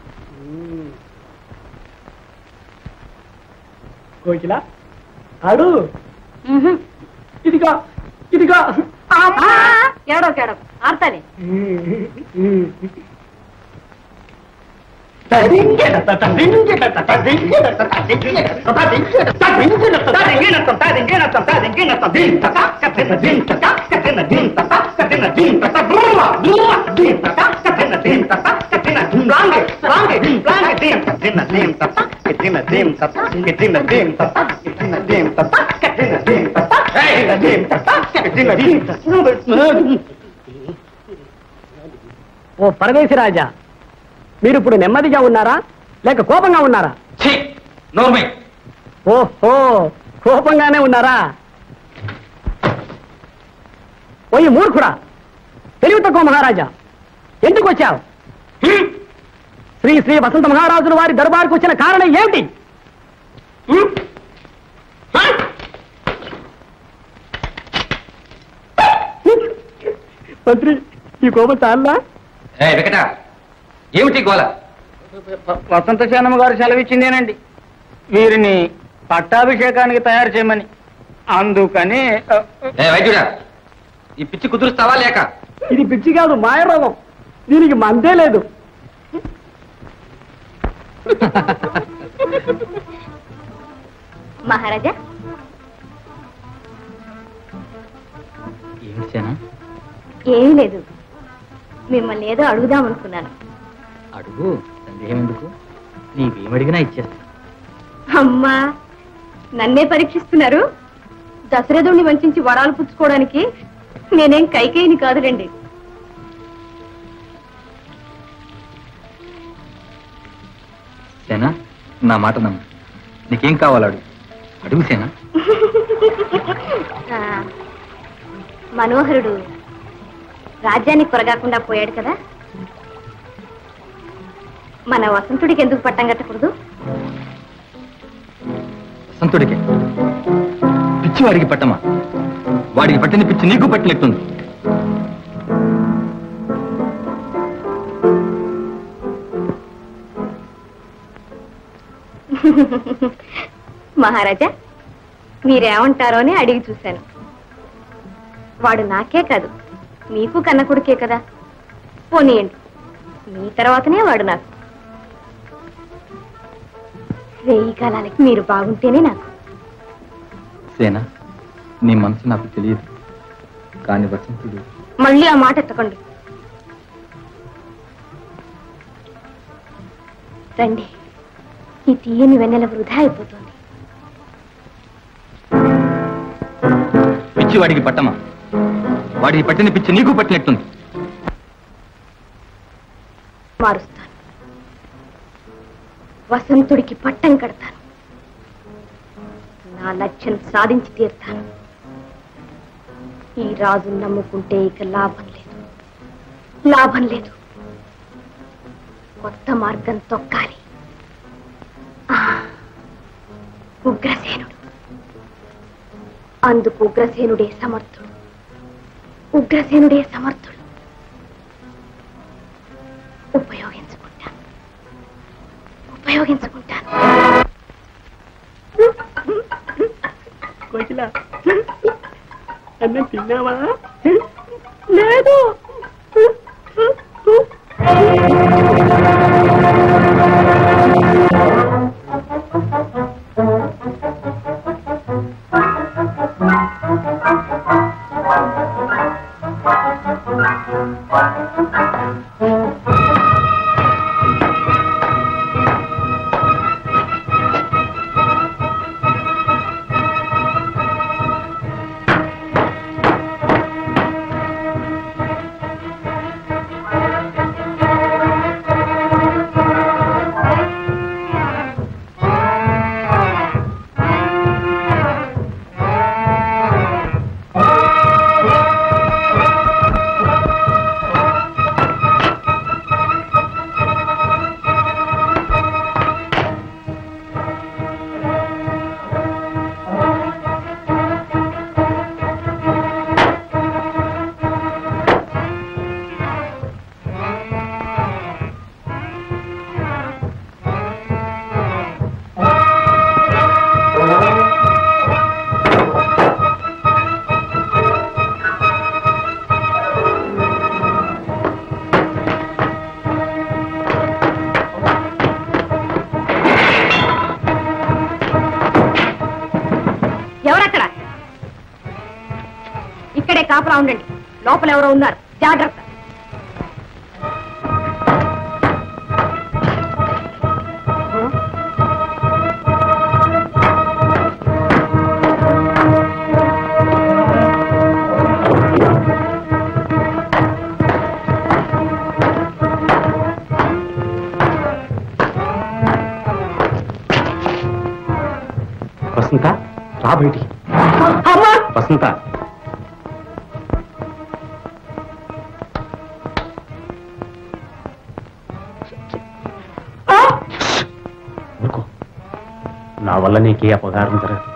కోకిల ఆడు ఉహుం. ఇదిగో ఇదిగో ఆ, ఏడవకు ఏడవకు ఆడతాలి తదింగిన ఓ పరదేశి రాజా మీరు ఇప్పుడు నెమ్మదిగా ఉన్నారా లేక కోపంగా ఉన్నారా నోర్మై ఓహో కోపంగానే ఉన్నారా ఓయ్ మూర్ఖుడా తెలివి తక్కువ మహారాజా ఎందుకు వచ్చావు శ్రీ శ్రీ వసంత మహారాజుల వారి దర్బారుకు వచ్చిన కారణం ఏమిటి మంత్రి ఈ కోపం చాలా ఏ వెకట ఏమిటి గోల వసంత సేనమ్మ గారు సెలవిచ్చిందేనండి వీరిని పట్టాభిషేకానికి తయారు చేయమని అందుకని ఆ, ఏ వైద్యుడా ఈ పిచ్చి కుదురుస్తావా లేక ఇది పిచ్చి కాదు మాయరోగం దీనికి మందే లేదు మహారాజా ఏమిటి సేనా ఏమీ లేదు మిమ్మల్ని ఏదో అడుగుదాం అనుకున్నాను అడుగు సందేహం ఎందుకు నీవేమడిగినా ఇచ్చేస్తా అమ్మా నన్నే పరీక్షిస్తున్నారు దశరథుణ్ణి వంచించి వరాలు పుచ్చుకోవడానికి నేనేం కైకేయిని కాదులేండి సేనా నా మాట నమ్ము నీకేం కావాలాడు అడుగు సేనా ఆ, మనోహరుడు రాజ్యాన్ని కొరగాకుండా పోయాడు కదా మన వసంతుడికి ఎందుకు పట్టం కట్టకూడదు సంతుడికి పిచ్చి వాడికి పట్టమా వాడికి పట్టిన పిచ్చి నీకు పట్టినట్టుంది మహారాజా మీరేమంటారో అని అడిగి చూశాను వాడు నాకే కాదు మీకు కన్న కొడుకే కదా పోనీయండి మీ తర్వాతనే వాడు నాకు వెయ్యి కాలాలకి మీరు బాగుంటేనే నాకు సేనా నీ మనసు నాకు తెలియదు కాని వసంతుడు మళ్ళీ ఆ మాట ఎత్తకండి రండి ఈ తీయని వెన్నెల వృధా అయిపోతుంది పిచ్చి వాడికి పట్టమా వాడికి పట్టిన పిచ్చి నీకు పట్టినట్టుంది మారుస్తాను వసంతుడికి పట్టం కడతాను నా లక్ష్యం సాధించి తీరుతాను ఈ రాజు నమ్ముకుంటే ఇక లాభం లేదు లాభం లేదు కొత్త మార్గం తొక్కాలి ఆ, ఉగ్రసేనుడు అందుకు ఉగ్రసేనుడే సమర్థుడు ఉగ్రసేనుడే సమర్థుడు ఉపయోగించుకుంటాను ఉపయోగించుకుంటాను కోకిల అన్నం తిన్నావా లేదు ఎవరక్కడ ఇక్కడే కాపలా ఉండండి లోపల ఎవరో ఉన్నారు జాగ్రత్త వసంత ఊరుకో నా వల్ల నీకే అపకారం జరగదు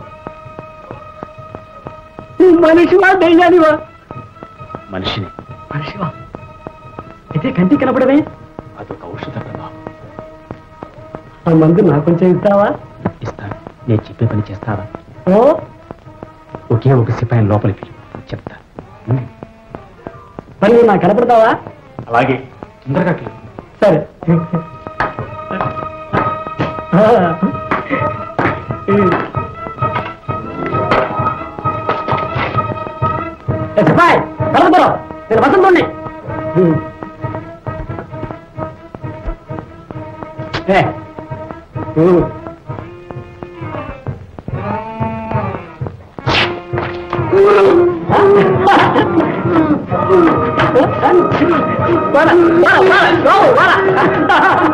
మనిషివా దెయ్యానివా మనిషిని మనిషివా అయితే కంటికి కనపడమే అదొక ఔషధ ప్రభావం ఆ మందు నాకు కొంచెం ఇస్తావా ఇస్తాను నేను చెప్పే పని చేస్తావా ఓ ఒకే ఒక సిపాయి లోపలి పిలు చెప్తా ఉమ్. మరి నువ్వు నాకు కనపడతావా అలాగే తొందరగా పిలు సరే ఆ. ఏ సిపాయ్ కలుపుతావు నేను వసంతుణ్ణి ఏ ఉమ్. వాడా, వాడా, వాడా, ఓ, వాడా.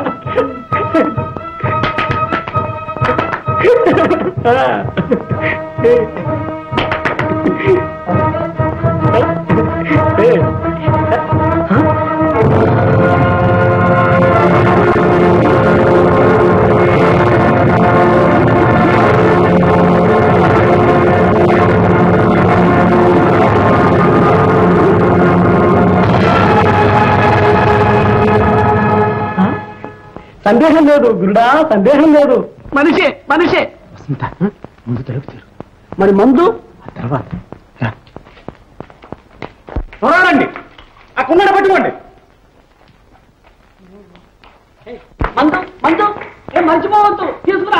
సందేహం లేదు గురుడా సందేహం లేదు మనిషే మనిషే వసంత ముందు తలుపు తీరు మరి మందు ఆ తర్వాత రా. చూడండి ఆ కుండను పట్టుకోండి మందు మందు ఏ మర్చిపోవద్దు తీసుకురా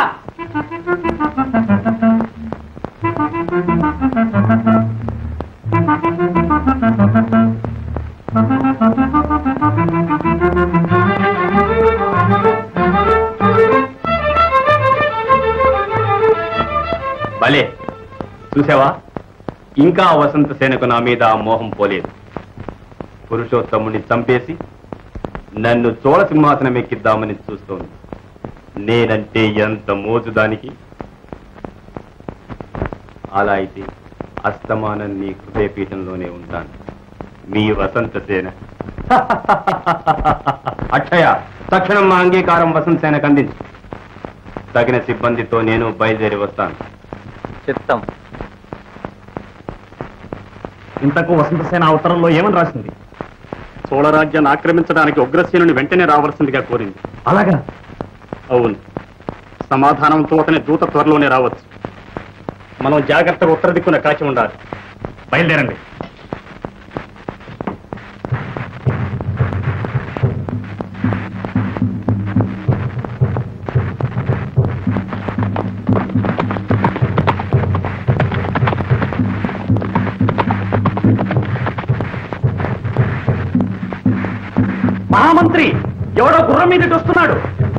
భలే చూసావా ఇంకా వసంత సేనకు నా మీద ఆ మోహం పోలేదు పురుషోత్తముని చంపేసి నన్ను చోళ సింహాసనం ఎక్కిద్దామని చూస్తోంది నేనంటే ఎంత మోజు దానికి అలా అయితే అస్తమానం నీ హృదయపీఠంలోనే ఉంటాను మీ వసంత సేన అక్షయ తక్షణం మా అంగీకారం వసంత సేనకు అందించు తగిన సిబ్బందితో నేను బయలుదేరి వస్తాను చిత్తం ఇంతకు వసంతసేన ఉత్తరంలో ఏమని రాసింది చోళరాజ్యాన్ని ఆక్రమించడానికి ఉగ్రసేనుని వెంటనే రావాల్సిందిగా కోరింది అలాగా అవును సమాధానంతో అతని దూత త్వరలోనే రావచ్చు మనం జాగ్రత్తగా ఉత్తర దిక్కున కాచి ఉండాలి బయలుదేరండి మహామంత్రి ఎవడో గుర్రం మీదకి వస్తున్నాడు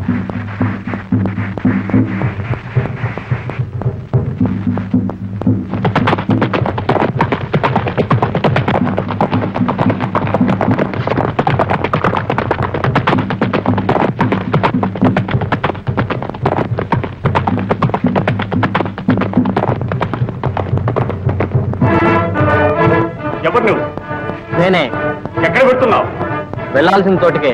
ఎవరు నువ్వు నేనే ఎక్కడ పెడుతున్నావు వెళ్ళాల్సిన తోటికే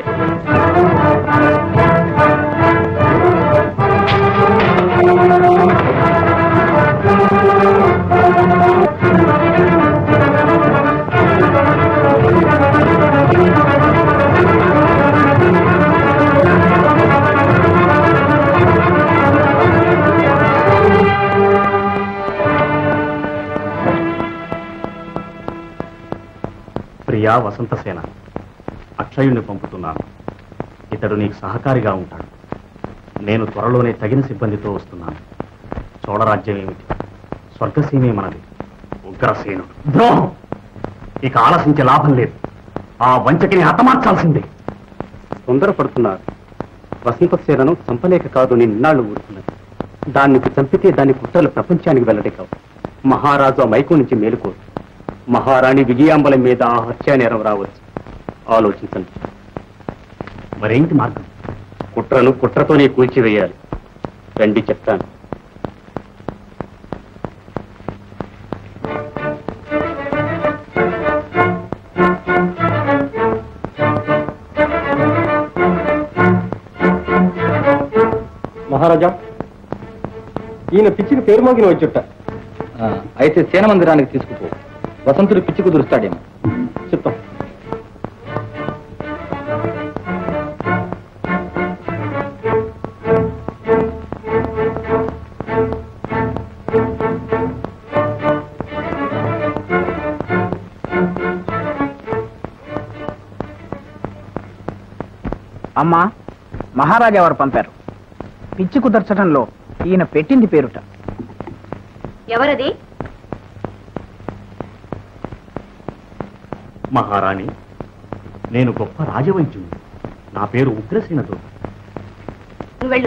ప్రియా వసంతసేన అక్షయుణ్ణి పంపుతున్నాను ఇతడు నీకు సహకారిగా ఉంటాడు నేను త్వరలోనే తగిన సిబ్బందితో వస్తున్నాను చోళరాజ్యం ఏమిటి స్వర్గసీమే మనది ఉగ్రసేనుడు ద్రోహం ఇక ఆలసించే లాభం లేదు ఆ వంచకిని హతమార్చాల్సిందే తొందరపడుతున్నారు వసంతసేనను చంపలేక కాదు నేను ఇన్నాళ్ళు ఊరుకున్నది దాన్ని చంపితే దాని కుట్రలు ప్రపంచానికి వెల్లడి కావు మహారాజు ఆ మైకు నుంచి మేలుకోరు మహారాణి విజయాంబల మీద ఆ హత్యా నేరం రావచ్చు ఆలోచించండి మరేంటి మార్గం కుట్రను కుట్రతోనే కూల్చివేయాలి రండి చెప్తాను మహారాజా ఈయన పిచ్చికి పేరు మోగిన వచ్చుట ఆ, అయితే సేన మందిరానికి తీసుకుపో వసంతుడు పిచ్చి కుదురుస్తాడేమో చెప్తాం అమ్మా మహారాజా వారు పంపారు పిచ్చి కుదర్చడంలో ఈయన పెట్టింది పేరుట ఎవరది మహారాణి నేను గొప్ప రాజవైద్యుని నా పేరు ఉగ్రసేనతో నువ్వు వెళ్ళు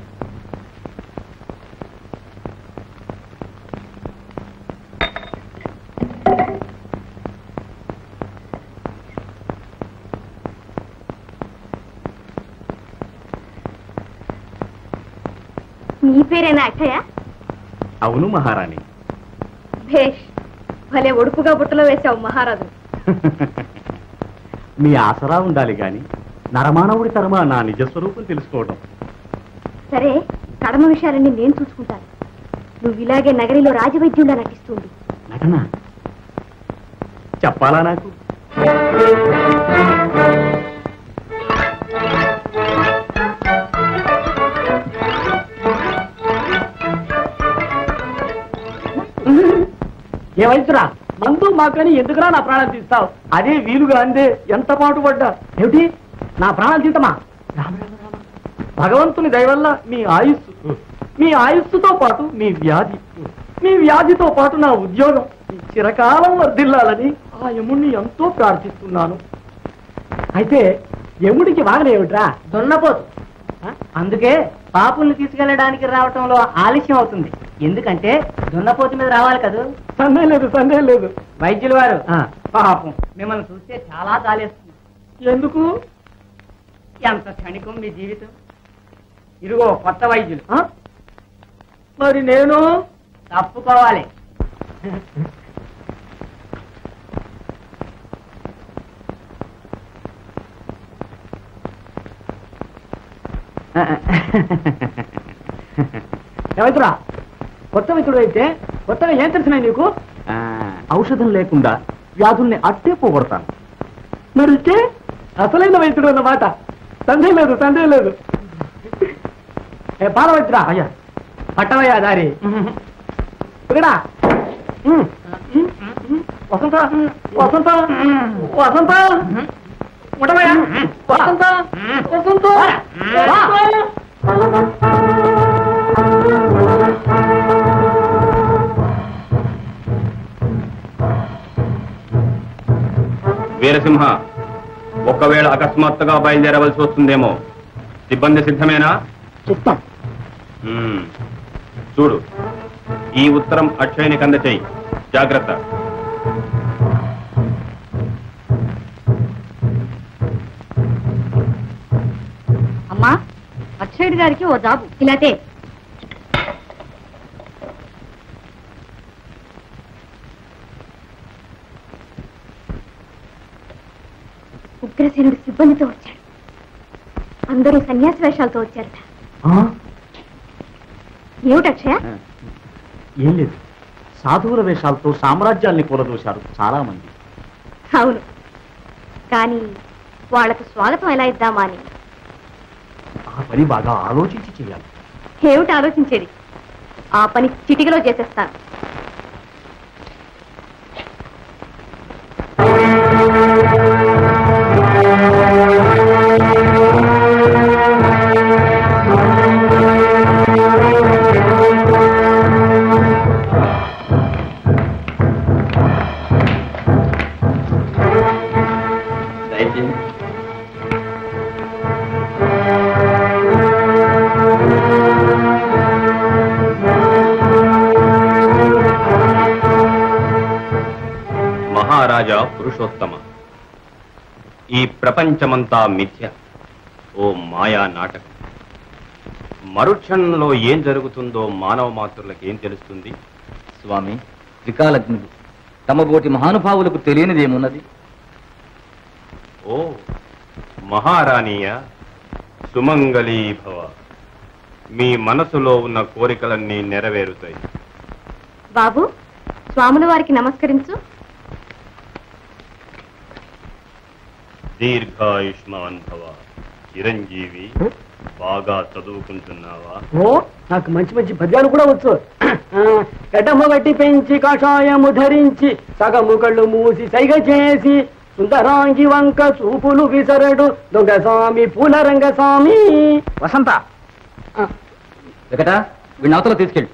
నీ పేరేనా అక్షయ అవును మహారాణి భేష్ భలే ఒడుపుగా బుట్టలో వేశావు మహారాజు మీ ఆసరా ఉండాలి గాని నరమానవుడి తరమా నా నిజ స్వరూపం తెలుసుకోవడం సరే కడమ విషయాలన్నీ నేను చూసుకుంటాను నువ్వు ఇలాగే నగరిలో రాజవైద్యులా నటిస్తుంది నటన చెప్పాలా నాకు ఏమైతురా మందు మాకని ఎందుకురా నా ప్రాణాలు తీస్తావు అదే వీలుగా అందే ఎంత పాటు పడ్డా ఏమిటి నా ప్రాణాలు తీతమా రామ రామ రామ భగవంతుని దయవల్ల మీ ఆయుస్సు మీ ఆయుస్సుతో పాటు మీ వ్యాధి మీ వ్యాధితో పాటు నా ఉద్యోగం ఈ చిరకాలం వర్ధిల్లాలని ఆ యముణ్ణి ఎంతో ప్రార్థిస్తున్నాను అయితే యముడికి వాగలేమిట్రా దున్నపోతు ఆ? అందుకే పాపుల్ని తీసుకెళ్ళడానికి రావటంలో ఆలస్యం అవుతుంది ఎందుకంటే దున్నపోతు మీద రావాలి కదా సందేహం లేదు సందేహం లేదు వైద్యుల వారు పాపం మిమ్మల్ని చూస్తే చాలా కాలేస్తుంది ఎందుకు ఎంత క్షణికం మీ జీవితం ఇదిగో కొత్త వైద్యులు మరి నేను తప్పుకోవాలి ఏమైతురా కొత్త వైద్యుడు అయితే కొత్తగా ఏం తెలిసినాయి నీకు ఆ, ఔషధం లేకుండా వ్యాధుల్ని అట్టే పోగొడతాను మరి ఇచ్చే అసలైన వైద్యుడు అన్నమాట సందేహం లేదు సందేహం లేదు ఏ పాల వైద్యుడా అయ్యా పట్టవయ్యా దారి ఇక్కడ వసంత వసంత వసంత ఉండవయ్యా వసంత వసంత వీరసింహ ఒకవేళ అకస్మాత్తుగా బయలుదేరవలసి వస్తుందేమో సిబ్బంది సిద్ధమేనా చెప్తాం మ్మ్. చూడు ఈ ఉత్తరం అక్షయునికి అందచేయి జాగ్రత్త అమ్మా అక్షయుడు గారికి ఓ జాబు ఇలాతే ఉగ్రసేనుడు సిబ్బందితో వచ్చాడు అందరూ సన్యాసి వేషాలతో వచ్చారట ఏమిటి అక్షయ ఏం లేదు సాధువుల వేషాలతో సామ్రాజ్యాల్ని కూలదోశారు చాలా మంది అవును కానీ వాళ్లకు స్వాగతం ఎలా ఇద్దామా అని ఆ పని బాగా ఆలోచించి చేయాలి ఏమిటి ఆలోచించేది ఆ పని చిటికలో చేసేస్తాను దయచేసి మహారాజా పురుషోత్తమ ఈ ప్రపంచమంతా మిథ్య ఓ మాయా నాటకం మరుక్షణంలో ఏం జరుగుతుందో మానవ మాతృలకు ఏం తెలుస్తుంది స్వామి త్రికాలజ్ఞుడు తమ బోటి మహానుభావులకు తెలియనిదేమున్నది ఓ మహారాణీయ సుమంగళీ భవ మీ మనసులో ఉన్న కోరికలన్నీ నెరవేరుతాయి బాబు స్వాముల వారికి నమస్కరించు దీర్ఘాయుష్మాన్ భవ చిరంజీవి బాగా చదువుకుంటున్నావా ఓ నాకు మంచి మంచి పద్యాలు కూడా వచ్చు ఆ, గడ్డమ్మ వట్టి పెంచి కషాయము ధరించి సగము కళ్ళు మూసి సైగ చేసి సుందరాంగి వంక చూపులు విసరడు దొంగ స్వామి పూలరంగ స్వామి వసంత వెకట వీడిని అవతల తీసుకెళ్ళి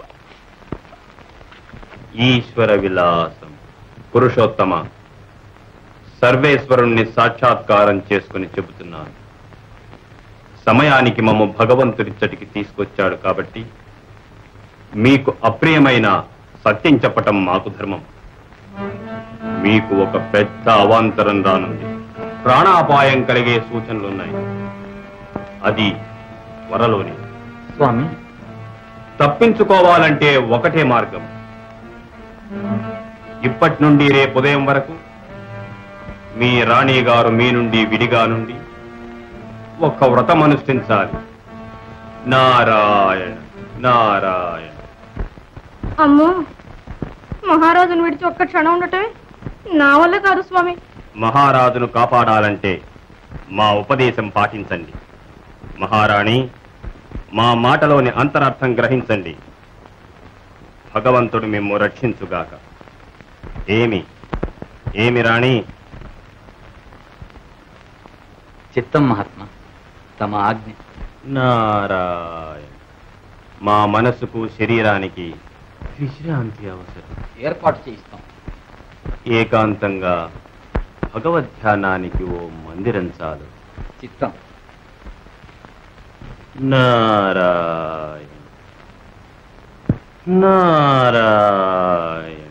ఈశ్వర విలాసం పురుషోత్తమ సర్వేశ్వరుణ్ణి సాక్షాత్కారం చేసుకుని చెబుతున్నాను సమయానికి మమ్మ భగవంతుడిచ్చటికి తీసుకొచ్చాడు కాబట్టి మీకు అప్రియమైన సత్యం చెప్పటం మాకు ధర్మం మీకు ఒక పెద్ద అవాంతరం రానుంది ప్రాణాపాయం కలిగే సూచనలున్నాయి అది త్వరలోనే స్వామి తప్పించుకోవాలంటే ఒకటే మార్గం ఇప్పటి నుండి రేపు ఉదయం వరకు మీ రాణి గారు మీ నుండి విడిగా నుండి ఒక వ్రతం అనుష్ఠించాలి నారాయణ నారాయణ అమ్మో మహారాజును విడిచి ఒక్క క్షణం ఉండటమే నా వల్ల కాదు స్వామి మహారాజును కాపాడాలంటే మా ఉపదేశం పాటించండి మహారాణి మా మాటలోని అంతరార్థం గ్రహించండి భగవంతుడు మిమ్ము రక్షించుగాక ఏమి ఏమి రాణి చిత్తం మహాత్మ తమ ఆజ్ఞ నారాయణ మా మనసుకు శరీరానికి విశ్రాంతి అవసరం ఏర్పాటు చేయిస్తాం ఏకాంతంగా భగవద్ధ్యానానికి ఓ మందిరం చాలు చిత్తం నారాయణ నారాయణ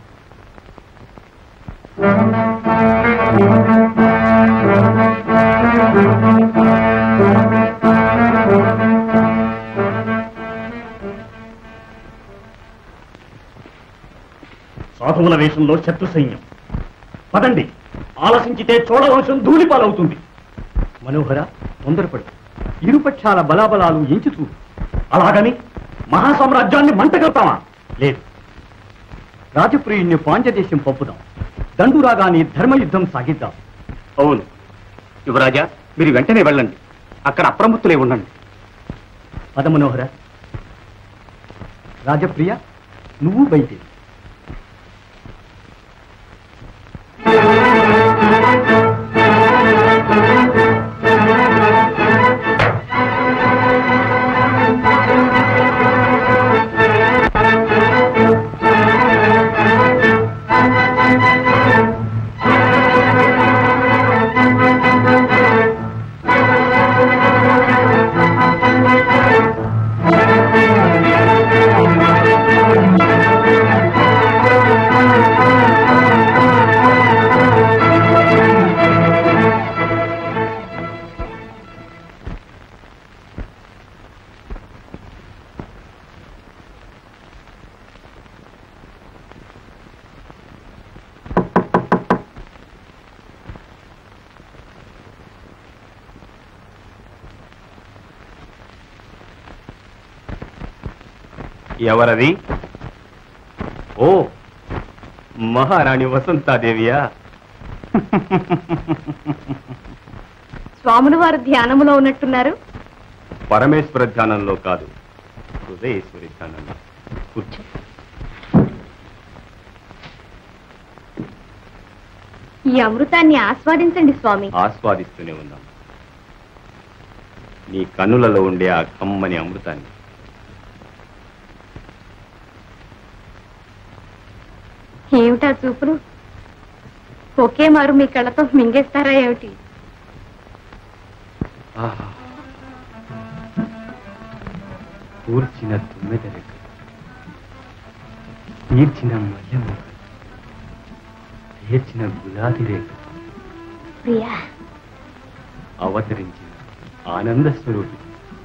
సాధువుల వేషంలో శత్రు సైన్యం పదండి ఆలసించితే చోళవంశం ధూళిపాలవుతుంది మనోహర తొందరపడు ఇరుపక్షాల బలాబలాలు ఎంచి చూడు అలాగని మహాసామ్రాజ్యాన్ని మంటగలుగుతామా లేదు రాజప్రియుణ్ణి పాండ్యదేశం పంపుదాం దండు రాగానే ధర్మయుద్ధం సాగిద్దాం అవును యువరాజా మీరు వెంటనే వెళ్ళండి అక్కడ అప్రమత్తులే ఉండండి పద మనోహర రాజప్రియ నువ్వు బయటే ఎవరది ఓ మహారాణి వసంతాదేవియా స్వాముల వారు ధ్యానములో ఉన్నట్టున్నారు పరమేశ్వర ధ్యానంలో కాదు హృదయేశ్వరి ధ్యానంలో కూర్చో ఈ అమృతాన్ని ఆస్వాదించండి స్వామి ఆస్వాదిస్తూనే ఉన్నాం నీ కన్నులలో ఉండే ఆ కమ్మని అమృతాన్ని ఏమిటా చూపులు ఒకే మారు మీ కళ్ళతో మింగేస్తారా ఏమిటి ఆహా. కూర్చిన తుమ్మెద రెక్క తీర్చిన మల్లెమ్మ తీర్చిన గులాబీ రేఖ ప్రియా అవతరించిన ఆనంద స్వరూపి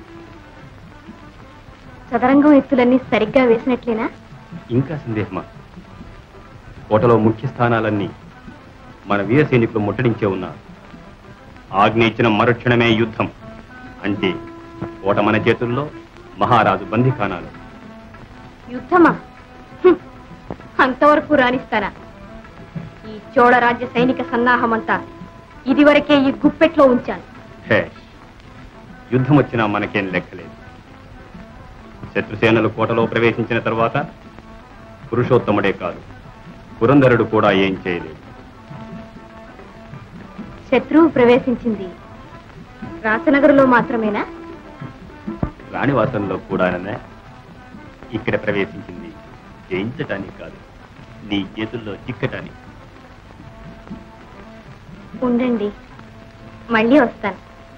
చదరంగం ఎత్తులన్నీ సరిగ్గా వేసినట్లేనా ఇంకా సందేహమా కోటలో ముఖ్య స్థానాలన్నీ మన వీర సైనికులు ముట్టడించే ఉన్నారు ఆజ్ఞ ఇచ్చిన మరుక్షణమే యుద్ధం అంటే కోట మన చేతుల్లో మహారాజు బందిఖానాలు యుద్ధమా హ్మ్. అంతవరకు రాణిస్తానా ఈ చోళ రాజ్య సైనిక సన్నాహమంతా ఇదివరకే ఈ గుప్పెట్లో ఉంచాను హే యుద్ధం వచ్చినా మనకేం లెక్కలేదు శత్రుసేనలు కోటలో ప్రవేశించిన తరువాత పురుషోత్తముడే కాదు పురంధరుడు కూడా ఏం చేయలేదు శత్రువు ప్రవేశించింది రాసనగరులో మాత్రమేనా రాణివాసంలో కూడానే ఇక్కడ ప్రవేశించింది జయించటానికి కాదు నీ చేతుల్లో చిక్కటానికి ఉండండి మళ్ళీ వస్తాను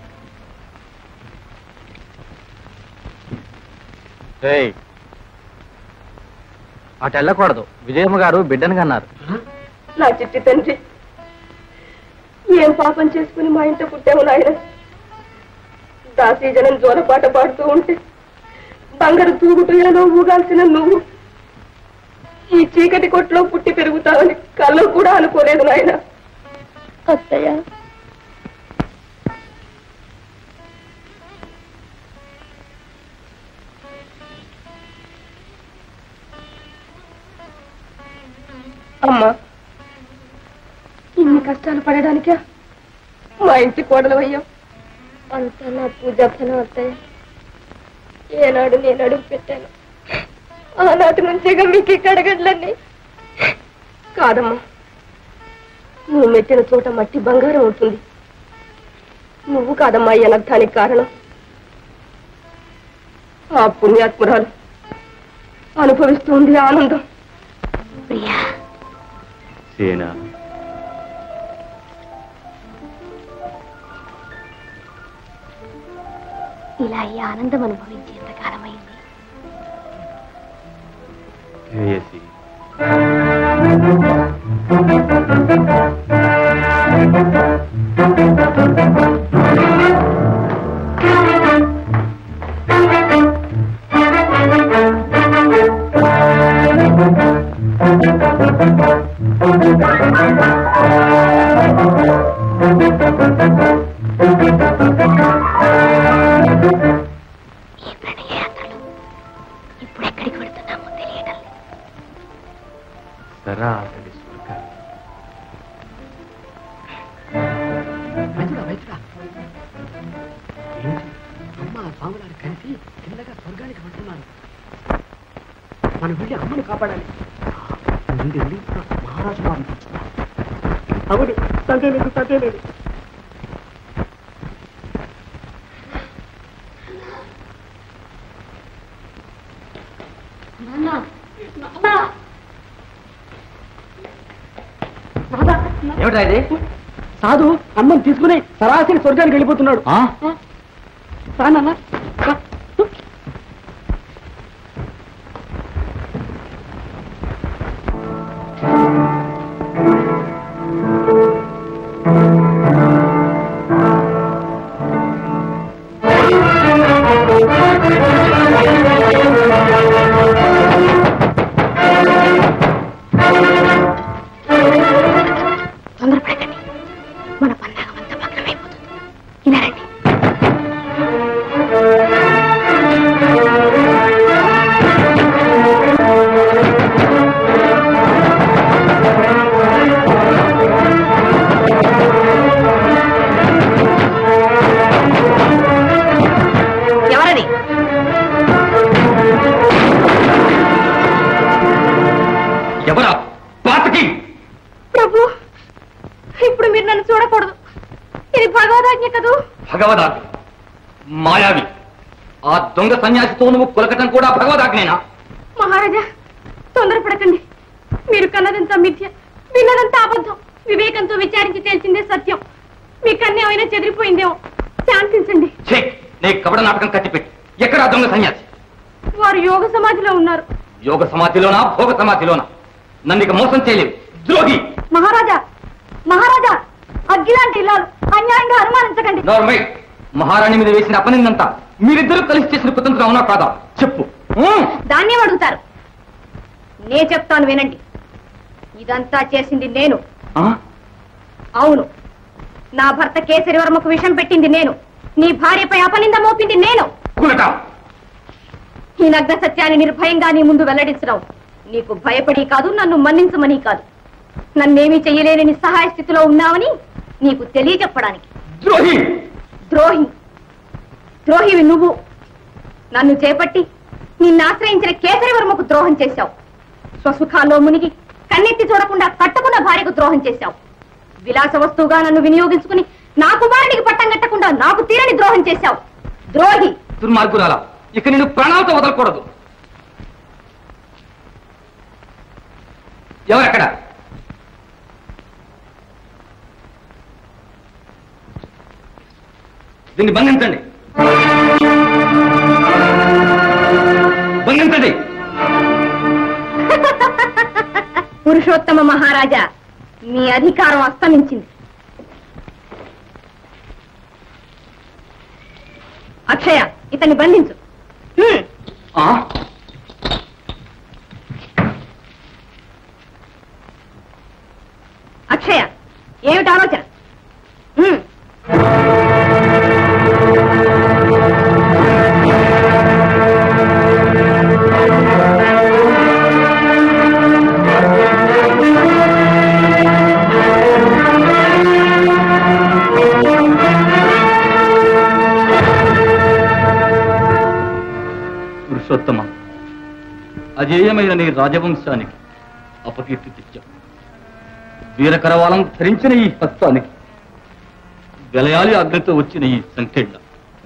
అటు వెళ్ళకూడదు విజయమ్మ గారు బిడ్డను కన్నారు నా చిట్టి తండ్రి ఏం పాపం చేసుకుని మా ఇంట పుట్టావు నాయన దాసీజనం జోలపాట పాడుతూ ఉంటే బంగారు తూగుటూయలో ఊగాల్సిన నువ్వు ఈ చీకటి కొట్లో పుట్టి పెరుగుతావని కల్లో కూడా అనుకోలేదు నాయన అత్తయ్య అమ్మా ఇన్ని కష్టాలు పడడానికా మా ఇంటి కోడలు అయ్యాం అంతా నా పూజ ఫలం అత్తయ్య ఏనాడు నేను అడుగు పెట్టాను ఆనాటి నుంచేగా మీకు ఈ కడగడ్లన్నీ కాదమ్మా నువ్వు మెట్టిన చోట మట్టి బంగారం ఉంటుంది నువ్వు కాదమ్మా ఈ అనర్థానికి కారణం ఆ పుణ్యాత్మురాలు అనుభవిస్తుంది ఆనందం ప్రియా సేన ఇలా ఈ ఆనందం అనుభవించి ఎంతకాలమైంది శ్రేయసి ఈ ప్రణయయాత్రలు ఇప్పుడు ఎక్కడికి వెళ్తున్నామో తెలియడం లేదు. సరాసరి స్వర్గం వైద్యుడా వైద్యుడా ఏంటి అమ్మ స్వాములారు కలిసి చిన్నగా స్వర్గానికి వెళ్తున్నారు మనం వెళ్ళి అమ్మను కాపాడాలి ముందు వెళ్ళి మహారాజు వారిని పిలుచుకున్నాం అవును సందేలేదు సందేలేదు ఏమిటా ఇది సాధు అమ్మని తీసుకుని సరాసరి స్వర్గానికి వెళ్ళిపోతున్నాడు ఆ? రా నాన్న రా. తొందరపడకండి మన పన్నాగం అంతా భగ్నమైపోతుంది ఇలా రండి ఎవరది ఎవరా పాతకి ప్రభు ఇప్పుడు మీరు నన్ను చూడకూడదు ఇది భగవదాజ్ఞ కదూ భగవదాజ్ఞ మాయావి ఆ దొంగ సన్యాసితో నువ్వు కొలకటం కూడా భగవదాజ్ఞేనా మహారాజా తొందరపడకండి మీరు కన్నదంతా మిథ్య విన్నదంతా అబద్ధం వివేకంతో విచారించి తేల్చిందే సత్యం మీ కన్య అయినా చెదిరిపోయిందేమో శాంతించండి ఛే నీ కపట నాటకం కట్టిపెట్టి ఎక్కడ ఆ దొంగ సన్యాసి వారు యోగ సమాధిలో ఉన్నారు యోగ సమాధిలోనా భోగ సమాధిలోనా నన్ను ఇక మోసం చేయలేవు ద్రోహి మహారాజా మహారాజా అగ్గిలాంటి ఇల్లాలు అన్యాయంగా అనుమానించకండి నార్మై మహారాణి మీద వేసిన అపనిందంతా మీరిద్దరూ కలిసి చేసిన కుతంత్రం అవునా కాదా చెప్పు ఉమ్. దాన్నేం అడుగుతారు నే చెప్తాను వినండి ఇదంతా చేసింది నేను ఆ? అవును నా భర్త కేసరివర్మకు విషం పెట్టింది నేను నీ భార్యపై అపనింద మోపింది నేను కులట ఈ నగ్న సత్యాన్ని నిర్భయంగా నీ ముందు వెల్లడించడం నీకు భయపడి కాదు నన్ను మన్నించమని కాదు నన్నేమీ చెయ్యలేని నిస్సహాయ స్థితిలో ఉన్నావని నీకు తెలియచెప్పడానికి ద్రోహి ద్రోహి ద్రోహివి నువ్వు నన్ను చేపట్టి నిన్ను ఆశ్రయించిన కేసరివర్మకు ద్రోహం చేశావు స్వసుఖాల్లో మునిగి కన్నెత్తి చూడకుండా కట్టుకున్న భార్యకు ద్రోహం చేశావు విలాస వస్తువుగా నన్ను వినియోగించుకుని నా కుమారునికి పట్టం కట్టకుండా నాకు తీరని ద్రోహం చేశావు ద్రోహి దుర్మార్గురాలా ఇక నేను ప్రాణాలతో వదలకూడదు ఎవరెక్కడ దీన్ని బంధించండి బంధించండి పురుషోత్తమ మహారాజా మీ అధికారం అస్తమించింది అక్షయ ఇతన్ని బంధించు హ్మ్. ఆ? అక్షయ ఏమిటి ఆలోచన హ్మ్. పురుషోత్తమ అజేయమైన నీ రాజవంశానికి అపకీర్తి తెచ్చావు వీరకరవాలం ధరించిన ఈ హస్తానికి వెలయాలి అగ్నితో వచ్చిన ఈ సంకెళ్ళ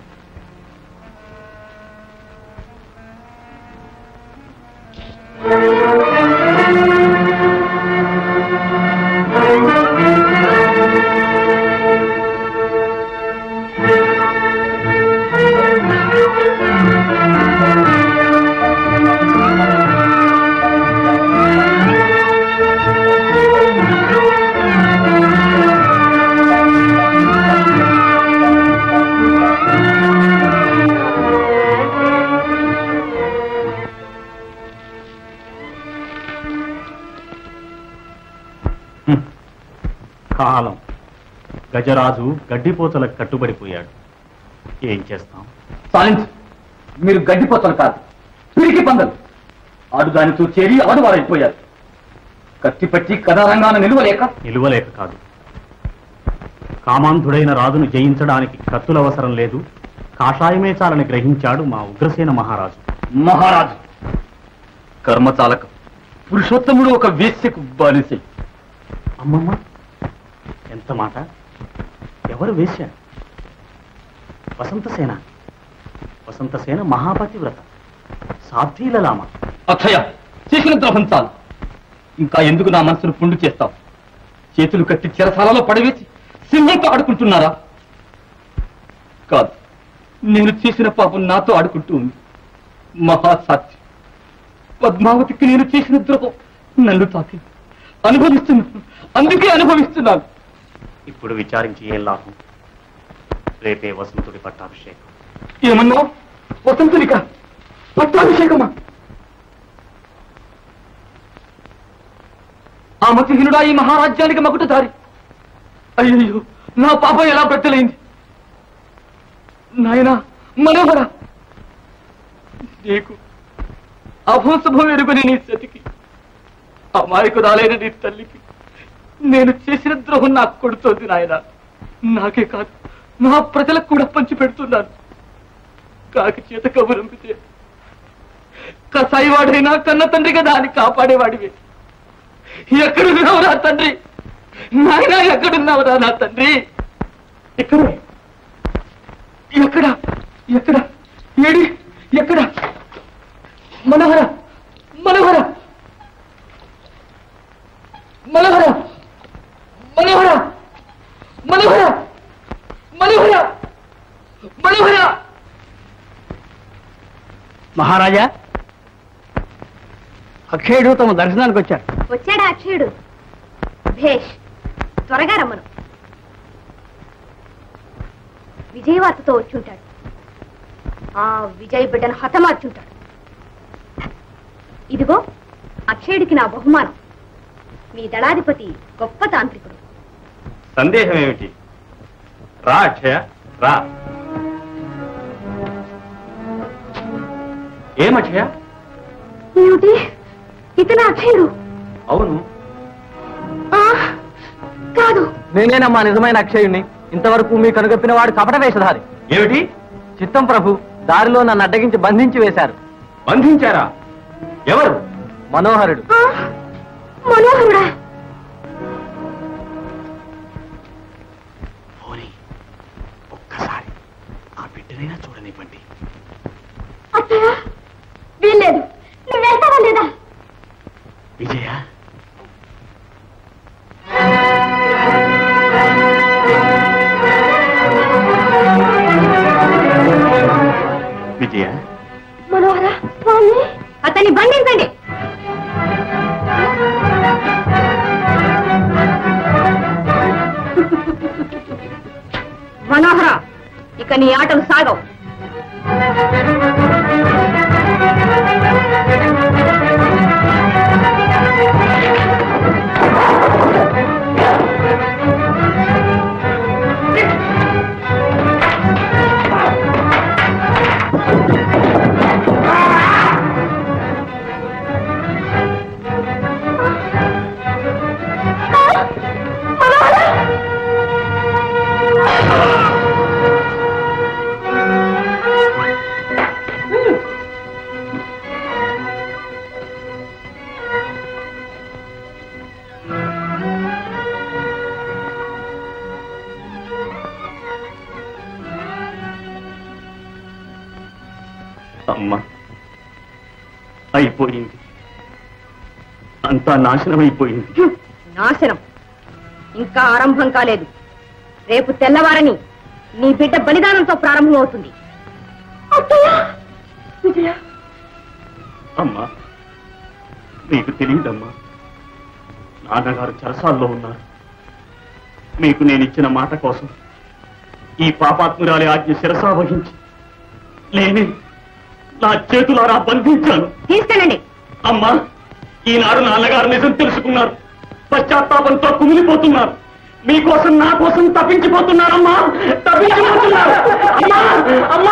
కాలం గజరాజు గడ్డిపోతలకు కట్టుబడిపోయాడు ఏం చేస్తాం సాలించు మీరు గడ్డిపోతలు కాదు పిరికి పందలు ఆడుదానితో చేరి ఆడువారైపోయారు కత్తిపట్టి కథారంగాన నిలువలేక నిలువలేక కాదు కామాంధుడైన రాజును జయించడానికి కత్తుల అవసరం లేదు కాషాయమే చాలని గ్రహించాడు మా ఉగ్రసేన మహారాజు మహారాజు కర్మచాలక పురుషోత్తముడు ఒక వేశ్యకు బానిసై అమ్మమ్మ ఎంత మాట ఎవరు వేశ్య వసంతసేన వసంతసేన మహాపతివ్రత సాధ్వీలలామ అక్షయ చేసిన ద్రోహం చాలు ఇంకా ఎందుకు నా మనసును పుండు చేస్తావు చేతులు కట్టి చెరసాలలో పడవేసి సింహంతో ఆడుకుంటున్నారా కాదు నేను చేసిన పాపం నాతో ఆడుకుంటూ ఉంది మహాసాధ్యం పద్మావతికి నేను చేసిన ద్రోహం నన్ను తాకి అనుభవిస్తున్నాను అందుకే అనుభవిస్తున్నాను ఇప్పుడు విచారించి ఏం లాభం రేపే వసంతుడి పట్టాభిషేకం ఏమన్నావు వసంతునిక పట్టాభిషేకమా ఆ మతిహీనుడా ఈ మహారాజ్యానికి మగుటదారి అయ్యయ్యో నా పాపం ఎలా పెట్టలైంది నాయనా మనోహర నీకు అభోశుభం ఎరుగుని నీ సతికి అమాయకురాలైన నీ తల్లికి నేను చేసిన ద్రోహం నాకు కొడుతోంది నాయన నాకే కాదు నా ప్రజలకు కూడా పంచి పెడుతున్నాను కాకి చేత కబురంపితే కసాయివాడైనా కన్న తండ్రిగా దాన్ని కాపాడేవాడివి ఎక్కడున్నావు నా తండ్రి నాయన ఎక్కడున్నావురా నా తండ్రి ఎక్కడే ఎక్కడ ఎక్కడ ఏడి ఎక్కడ మనోహర మనోహర మనోహర మనోహర మనోహర మనోహర మనోహర మహారాజా అక్షయుడు తమ దర్శనానికి వచ్చారు వచ్చాడా అక్షయుడు భేష్ త్వరగా రమ్మను విజయవార్తతో వచ్చుంటాడు ఆ విజయ్ బిడ్డను హతమార్చుంటాడు ఇదిగో అక్షయుడికి నా బహుమానం మీ దళాధిపతి గొప్ప తాంత్రికుడు సందేహం ఏమిటి రా అక్షయ రా ఏమక్షయ ఏమిటి ఇతను అక్షయుడు అవును ఆ, కాదు నేనేనమ్మా నిజమైన అక్షయుణ్ణి ఇంతవరకు మీ కనుగొప్పిన వాడు కపట వేషధారి ఏమిటి చిత్తం ప్రభు దారిలో నన్ను అడ్డగించి బంధించి వేశారు బంధించారా ఎవరు మనోహరుడు ఆ, మనోహరుడా ఒక్కసారి ఆ బిడ్డనైనా చూడనివ్వండి అత్తయ్య వీల్లేదు నువ్వు వెళ్తావా లేదా విజయ విజయ మనోహర స్వామి అతన్ని బంధించండి మనోహర ఇక నీ ఆటలు సాగవు అమ్మ అయిపోయింది అంతా నాశనం అయిపోయింది హ్మ్, నాశనం ఇంకా ఆరంభం కాలేదు రేపు తెల్లవారని నీ బిడ్డ బలిదానంతో ప్రారంభమవుతుంది విజయ అమ్మా మీకు తెలియదమ్మా నాన్నగారు చెరసాల్లో ఉన్నారు మీకు నేను ఇచ్చిన మాట కోసం ఈ పాపాత్మురాలి ఆజ్ఞ శిరసా వహించి లేని నా చేతులారా బంధించాను తీసుకెళ్ళండి అమ్మా ఈనాడు నాన్నగారు నిజం తెలుసుకున్నారు పశ్చాత్తాపంతో కుమిలిపోతున్నారు మీకోసం నా కోసం తప్పించిపోతున్నారమ్మా తప్పించిపోతున్నారు అమ్మా అమ్మా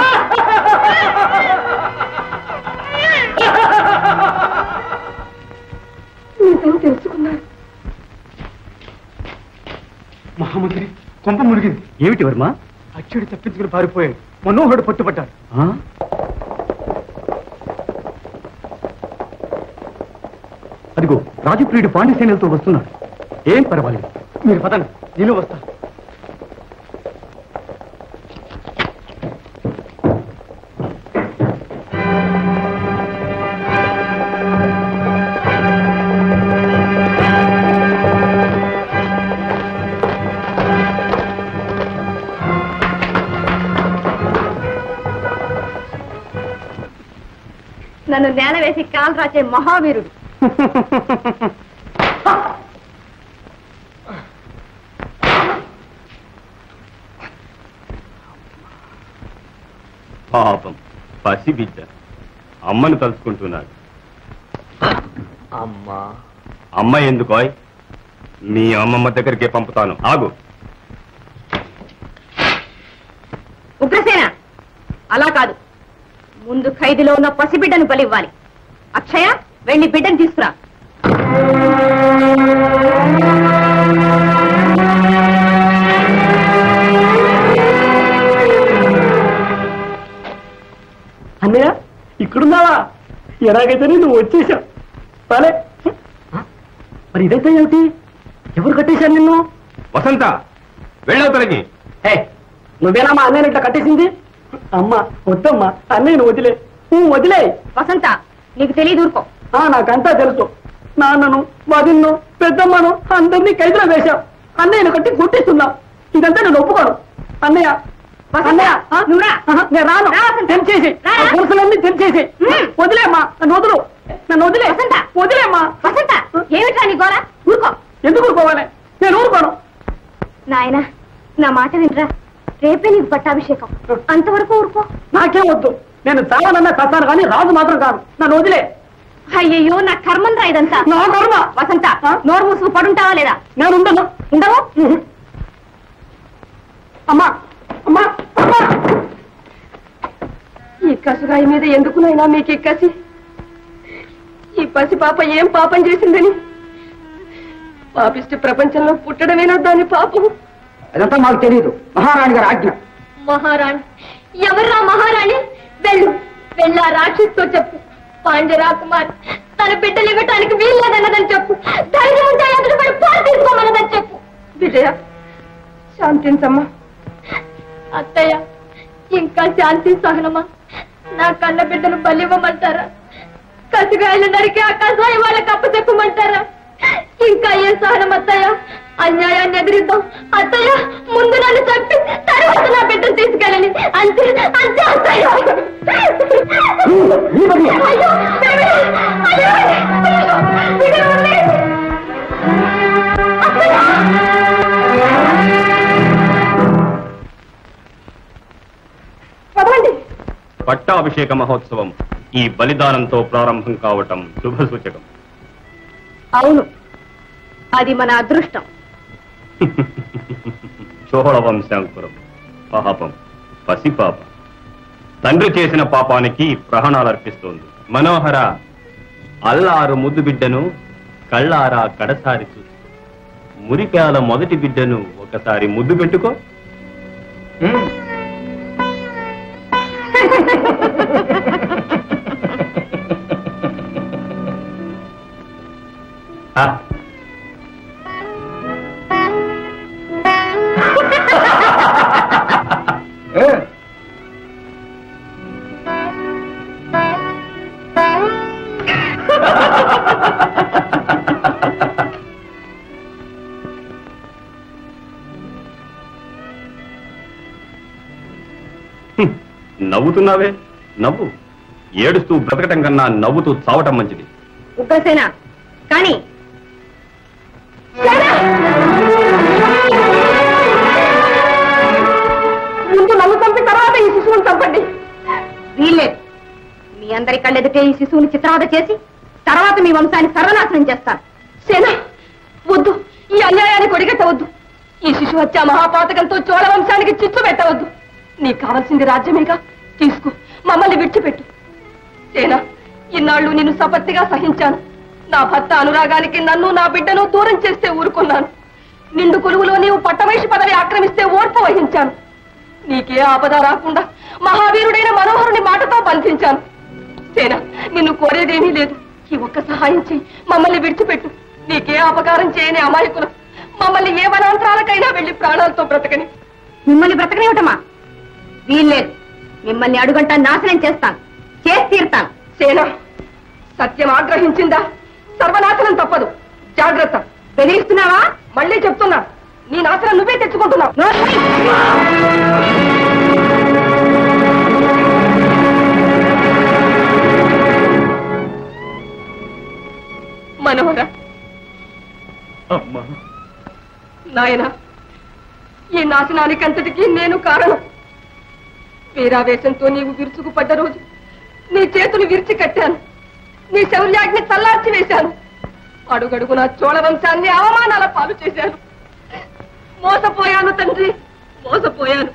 నిజం తెలుసుకున్నాను మహామంత్రి కొంప మునిగింది ఏమిటి వర్మ అచ్చుడు తప్పించుకుని పారిపోయాడు మనోహరుడు పట్టుబడ్డాడు అదిగో రాజప్రియుడు పాండ్యసేనలతో వస్తున్నాడు ఏం పర్వాలేదు మీరు పదండి నేను వస్తాను నన్ను నేల వేసి కాలు రాచే మహావీరుడు పాపం పసి బిడ్డ అమ్మను తలుచుకుంటున్నాడు అమ్మా అమ్మ ఎందుకోయ్ మీ అమ్మమ్మ దగ్గరికే పంపుతాను ఆగు ఉగ్రసేన అలా కాదు ముందు ఖైదులో ఉన్న పసిబిడ్డను బలివ్వాలి అక్షయ వెళ్ళి బిడ్డను తీసుకురా అన్నయ్య ఇక్కడున్నావా ఎలాగైతే నువ్వు వచ్చేసావు సరే మరి ఇదైతే ఏమిటి ఎవరు కట్టేశారు నిన్ను వసంత వెళ్ళవుతలకి హే నువ్వేనా మా అన్నయ్యని ఇట్లా కట్టేసింది అమ్మా వద్దమ్మా అన్నయ్యను వదిలే నువ్వు వదిలే వసంత నీకు తెలియదు ఊరుకో ఆ, నాకంతా తెలుసు నాన్నను వదిన్ను పెద్దమ్మను అందరినీ ఖైదులో వేశావు అన్నయ్యను కట్టి గుట్టిస్తున్నావు ఇదంతా నేను ఒప్పుకోను అన్నయ్య అన్నయ్య ఆ? ఆహా, నేను రాను తెంచేసి పురుషులన్నీ తెంచేసి వదిలేమ్మా నన్ను వదులు నన్ను వదిలే వసంత. వదిలేమ్మా వసంత ఏమిట్రా నీ గోల ఊరుకో ఎందుకు ఊరుకోవాలి నేను ఊరుకోను నాయనా నా మాట వినరా రేపే నీకు పట్టాభిషేకం అంతవరకు ఊరుకో నాకేం వద్దు నేను చావనన్నా చస్తాను కానీ రాజు మాత్రం కాదు నన్ను వదిలే అయ్యయ్యో నా కర్మంరా ఇదంతా నా కర్మ వసంత నోరు మూసుకు పడుంటావా లేదా నేను ఉండను ఉండవు అమ్మా అమ్మా అమ్మా ఈ కసుగాయి మీద ఎందుకునైనా మీకు ఈ కసి ఈ పసి పాప ఏం పాపం చేసిందని పాపిష్టి ప్రపంచంలో పుట్టడమేనా దాని పాపం అదంతా మాకు తెలియదు మహారాణి గారి ఆజ్ఞ మహారాణి ఎవర్రా మహారాణి వెళ్ళు వెళ్ళా రాక్షసుతో చెప్పు పాండ్య రాకుమార్ తన బిడ్డలు ఇవ్వటానికి వీల్లేదన్నదని చెప్పు ధైర్యం ఉంటే ఎదురు పడి పాలు తీసుకోమన్నదని చెప్పు విజయ శాంతించమ్మా అత్తయ్య ఇంకా శాంతి సహనమా నా కన్న బిడ్డను బలివ్వమంటారా కసిగాయలు నరికి ఆ కసాయి వాళ్ళకి అప్పచెప్పమంటారా ఇంకా ఏ సహనం అత్తయ్య అన్యాయాన్ని ఎదిరిద్దాం అత్తయ్య ముందు నన్ను చంపి తర్వాత నా బిడ్డను తీసుకెళ్ళని అంతే అంతే అత్తయ్య అయ్యో, దేవి! అయ్యో, అయ్యో, విడవండి! పదండి పట్టాభిషేక మహోత్సవం ఈ బలిదానంతో ప్రారంభం కావటం శుభ సూచకం అవును అది మన అదృష్టం చోళ వంశాంకురం పాపం పసిపాప తండ్రి చేసిన పాపానికి ప్రాణాలు అర్పిస్తోంది మనోహర అల్లారు ముద్దు బిడ్డను కళ్ళారా కడసారి చూస్తూ మురికాల మొదటి బిడ్డను ఒకసారి ముద్దు పెట్టుకో ఆ, హ్మ్, నవ్వుతున్నావే నవ్వు ఏడుస్తూ బ్రతకటం కన్నా నవ్వుతూ చావటం మంచిది ఉగ్రసేన కానీ ముందు నన్ను చంపి తర్వాత ఈ శిశువుని చంపండి వీల్లేదు మీ అందరి కళ్ళెదుటే ఈ శిశువుని చిత్రవద చేసి తర్వాత మీ వంశాన్ని సర్వనాశనం చేస్తాను సేన వద్దు ఈ అన్యాయాన్ని కొడిగట్టవద్దు ఈ శిశు హత్య మహాపాతకంతో చోళ వంశానికి చిచ్చు పెట్టవద్దు నీకు కావలసింది రాజ్యమేగా తీసుకో మమ్మల్ని విడిచిపెట్టు సేన ఇన్నాళ్ళు నిన్ను సపత్తిగా సహించాను నా భర్త అనురాగానికి నన్ను నా బిడ్డను దూరం చేస్తే ఊరుకున్నాను నిండు కొలువులో నీవు పట్టవయసు పదవి ఆక్రమిస్తే ఓర్పు వహించాను నీకే ఆపద రాకుండా మహావీరుడైన మనోహరుని మాటతో బంధించాను సేన నిన్ను కోరేదేమీ లేదు ఈ ఒక్క సహాయం చెయ్యి మమ్మల్ని విడిచిపెట్టు నీకే అపకారం చేయని అమాయకులు మమ్మల్ని ఏ వనాంతరాలకైనా వెళ్లి ప్రాణాలతో బ్రతకని మిమ్మల్ని బ్రతకనివ్వటమా వీల్లేదు మిమ్మల్ని అడుగంట నాశనం చేస్తాను చేసి తీరుతాను సేన సత్యం ఆగ్రహించిందా సర్వనాశనం తప్పదు జాగ్రత్త బెదిరిస్తున్నావా మళ్ళీ చెప్తున్నా నీ నాశనం నువ్వే తెచ్చుకుంటున్నావు మనోహర అమ్మా నాయన ఈ నాశనానికంతటికీ నేను కారణం వీరావేశంతో నీవు విరుచుకుపడ్డ రోజు నీ చేతులు విరిచి కట్టాను నీ శౌర్యాగ్ని చల్లార్చి వేశాను అడుగడుగున చోళ వంశాన్ని అవమానాల పాలు చేశాను మోసపోయాను తండ్రి మోసపోయాను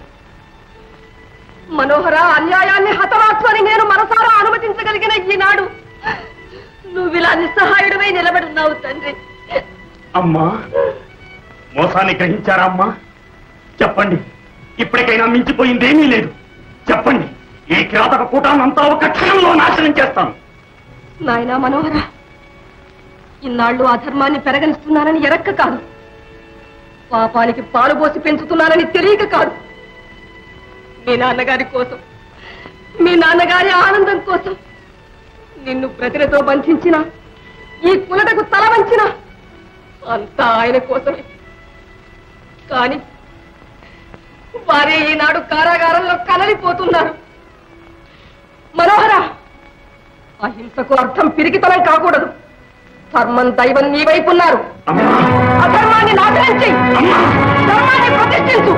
మనోహర అన్యాయాన్ని హతమార్చు అని నేను మనసారా అనుమతించగలిగిన ఈనాడు నువ్విలా నిస్సహాయుడమై నిలబడున్నావు తండ్రి అమ్మా మోసాన్ని గ్రహించారా అమ్మా చెప్పండి ఇప్పటికైనా మించిపోయిందేమీ లేదు చెప్పండి ఈ కిరాతక కూటాన్నంతా ఒక క్షణంలో నాశనం చేస్తాను నాయనా మనోహర ఇన్నాళ్ళు అధర్మాన్ని పెరగనిస్తున్నానని ఎరక్క కాదు పాపానికి పాలు పోసి పెంచుతున్నానని తెలియక కాదు మీ నాన్నగారి కోసం మీ నాన్నగారి ఆనందం కోసం నిన్ను ప్రతిరతో బంధించిన ఈ కులటకు తల వంచిన అంతా ఆయన కోసమే కాని వారే ఈనాడు కారాగారంలో కలలిపోతున్నారు మనోహర అహింసకు అర్థం పిరికితనం కాకూడదు ధర్మం దైవం నీ వైపున్నారు అధర్మాన్ని నాశనం చెయ్యి ధర్మాన్ని ప్రతిష్ఠించు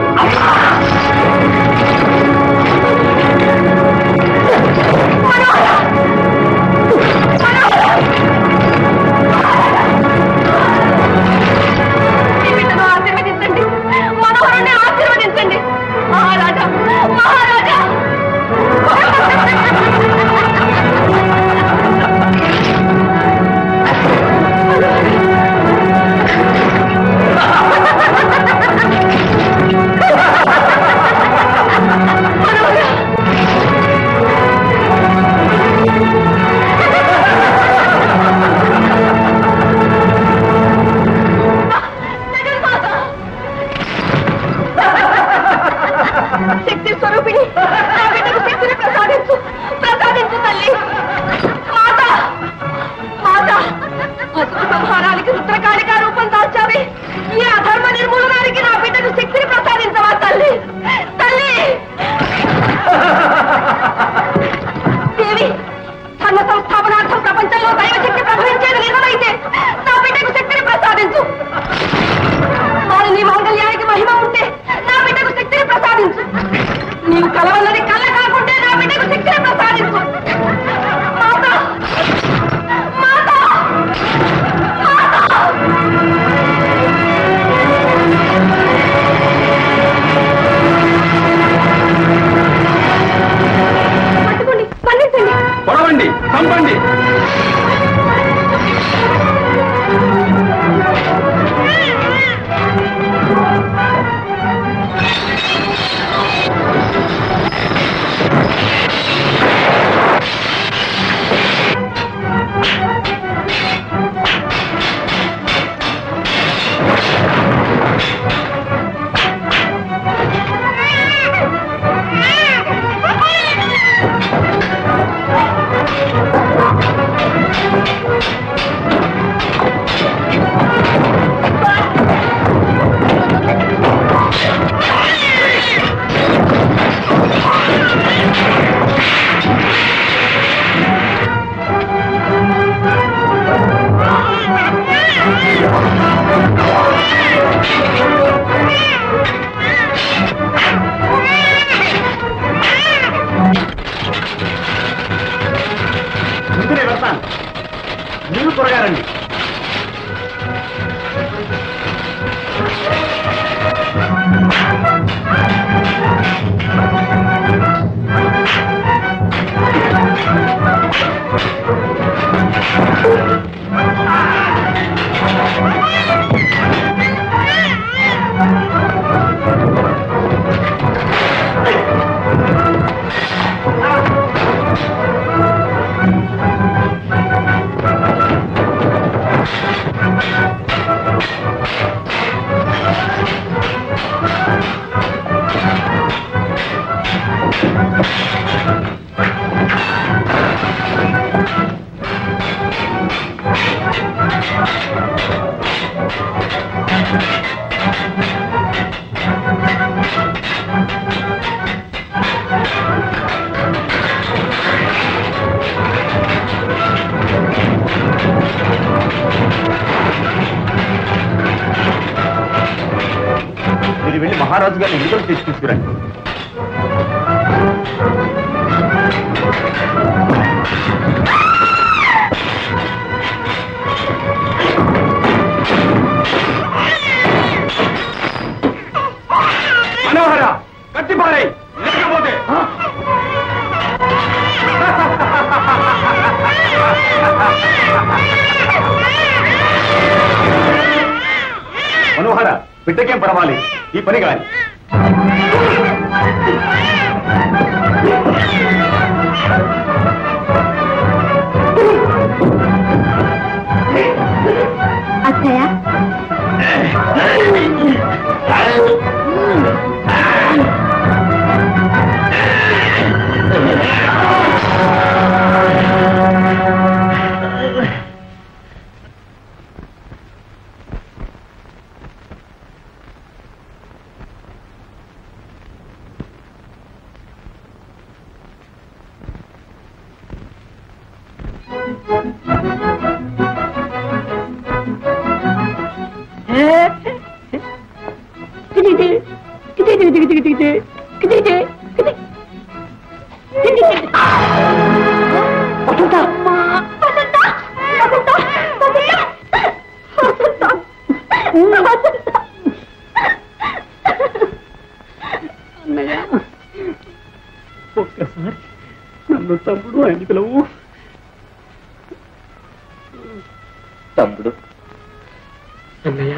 ఈ బిడ్డను ఆశీర్వదించండి మనోహరుణ్ణి ఆశీర్వదించండి మహారాజా మహారాజా మీరు వెళ్ళి మహారాజు గారిని విడుదల చేసి తీసుకురండి మనోహర కత్తి పారై లేకపోతే మనోహర బిడ్డకేం పర్వాలి ఈ పని కాని అత్తయ్య అన్నయ్య ఒక్కసారి నన్ను తమ్ముడు అని పిలవు తమ్ముడు అన్నయ్య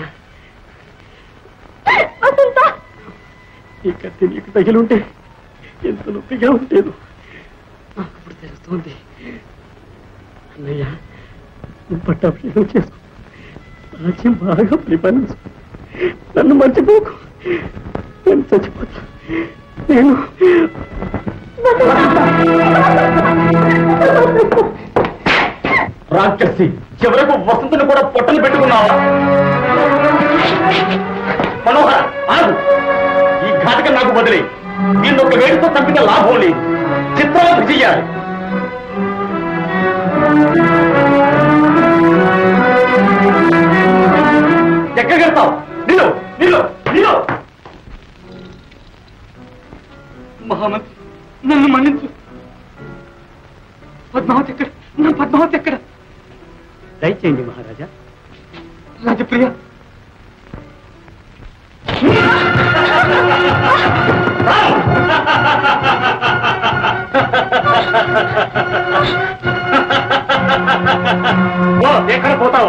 ఈ కత్తి నీకు తగిలుంటే ఎంత నొప్పిగా ఉండేదు నాకు ఇప్పుడు తెలుస్తోంది అన్నయ్య నువ్వు పట్టాభిషేకం చేసుకో రాజ్యం బాగా పరిపాలించు నన్ను మర్చిపోకు నేను చచ్చిపోతా నేను రాక్షసి చివరకు వసంతను కూడా పొట్టలు పెట్టుకున్నావా మనోహర ఆగు ఈ ఘాతకం నాకు వదిలే దీన్ని ఒక వేడితో చంపిన లాభం లేదు చిత్రవతి చెయ్యాలి ఎక్కగెళ్తావు నిలు నిలు నిలు మహామంత్రి నన్ను మన్నించు పద్మావతి ఎక్కడ నా పద్మావతి ఎక్కడ దయచేయండి మహారాజా రాజప్రియ ఓ ఎక్కడ పోతావు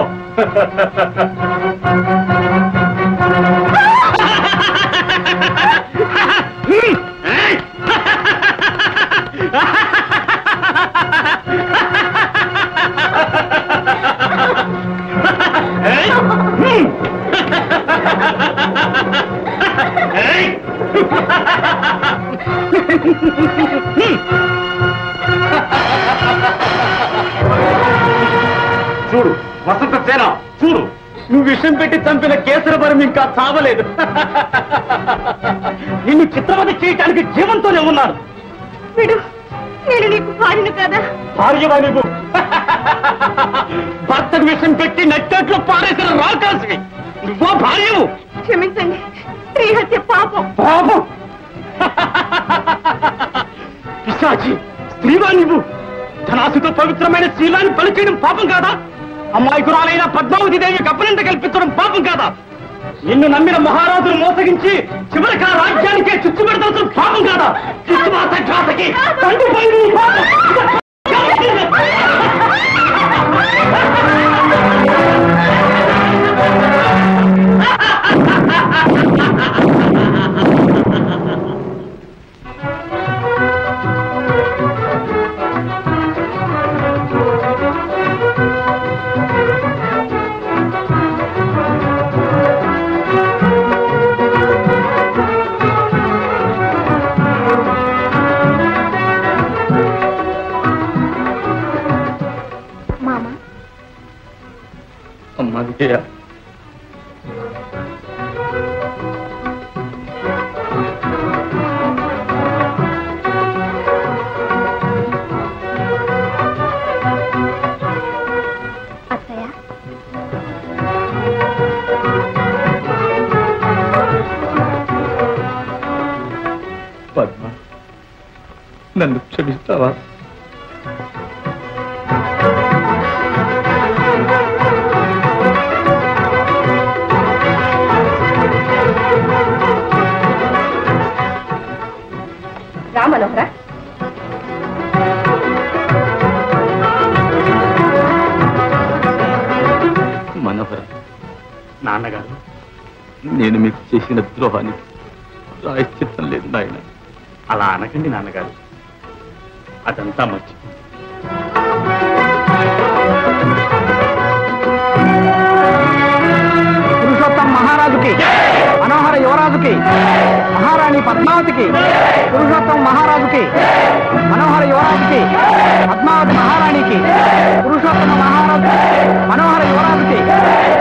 చూడు వసంత సేన చూడు నువ్వు విషం పెట్టి చంపిన కేసరబరం ఇంకా చావలేదు నిన్ను చిత్రవద చేయటానికి జీవంతోనే ఉన్నాను వీడు నేను నీకు భార్యను కదా భార్యవా నువ్వు భర్తకు విషం పెట్టి నెట్టట్లో పారేసిన రాకాసివి నువ్వో భార్యవు క్షమించండి స్త్రీ హత్య పాపం పాపం పిశాచి స్త్రీవా నువ్వు ధనాసుతో పవిత్రమైన శీలాన్ని పలిచేయడం పాపం కాదా అమ్మాయికురాలైన పద్మావతి దేవి అప్పనంత కల్పించడం పాపం కాదా నిన్ను నమ్మిన మహారాజును మోసగించి చివరికి ఆ రాజ్యానికే చిచ్చు పెడతాల్సిన పాపం కాదా చిత్తుమాత ఘాతకి తండ్రి పోయి నీ పాపం. మామ అమ్మా విజయ నన్ను క్షమిస్తావా రా మనోహర మనోహర నాన్నగారు నేను మీకు చేసిన ద్రోహానికి ప్రాయశ్చిత్తం లేదు నాయన అలా అనకండి నాన్నగారు అదంతా మర్చి పురుషోత్తం మహారాజుకి మనోహర యువరాజుకి మహారాణి పద్మావతికి పురుషోత్తం మహారాజుకి మనోహర యువరాజుకి పద్మావతి మహారాణికి పురుషోత్తమ మహారాజు మనోహర యువరాజుకి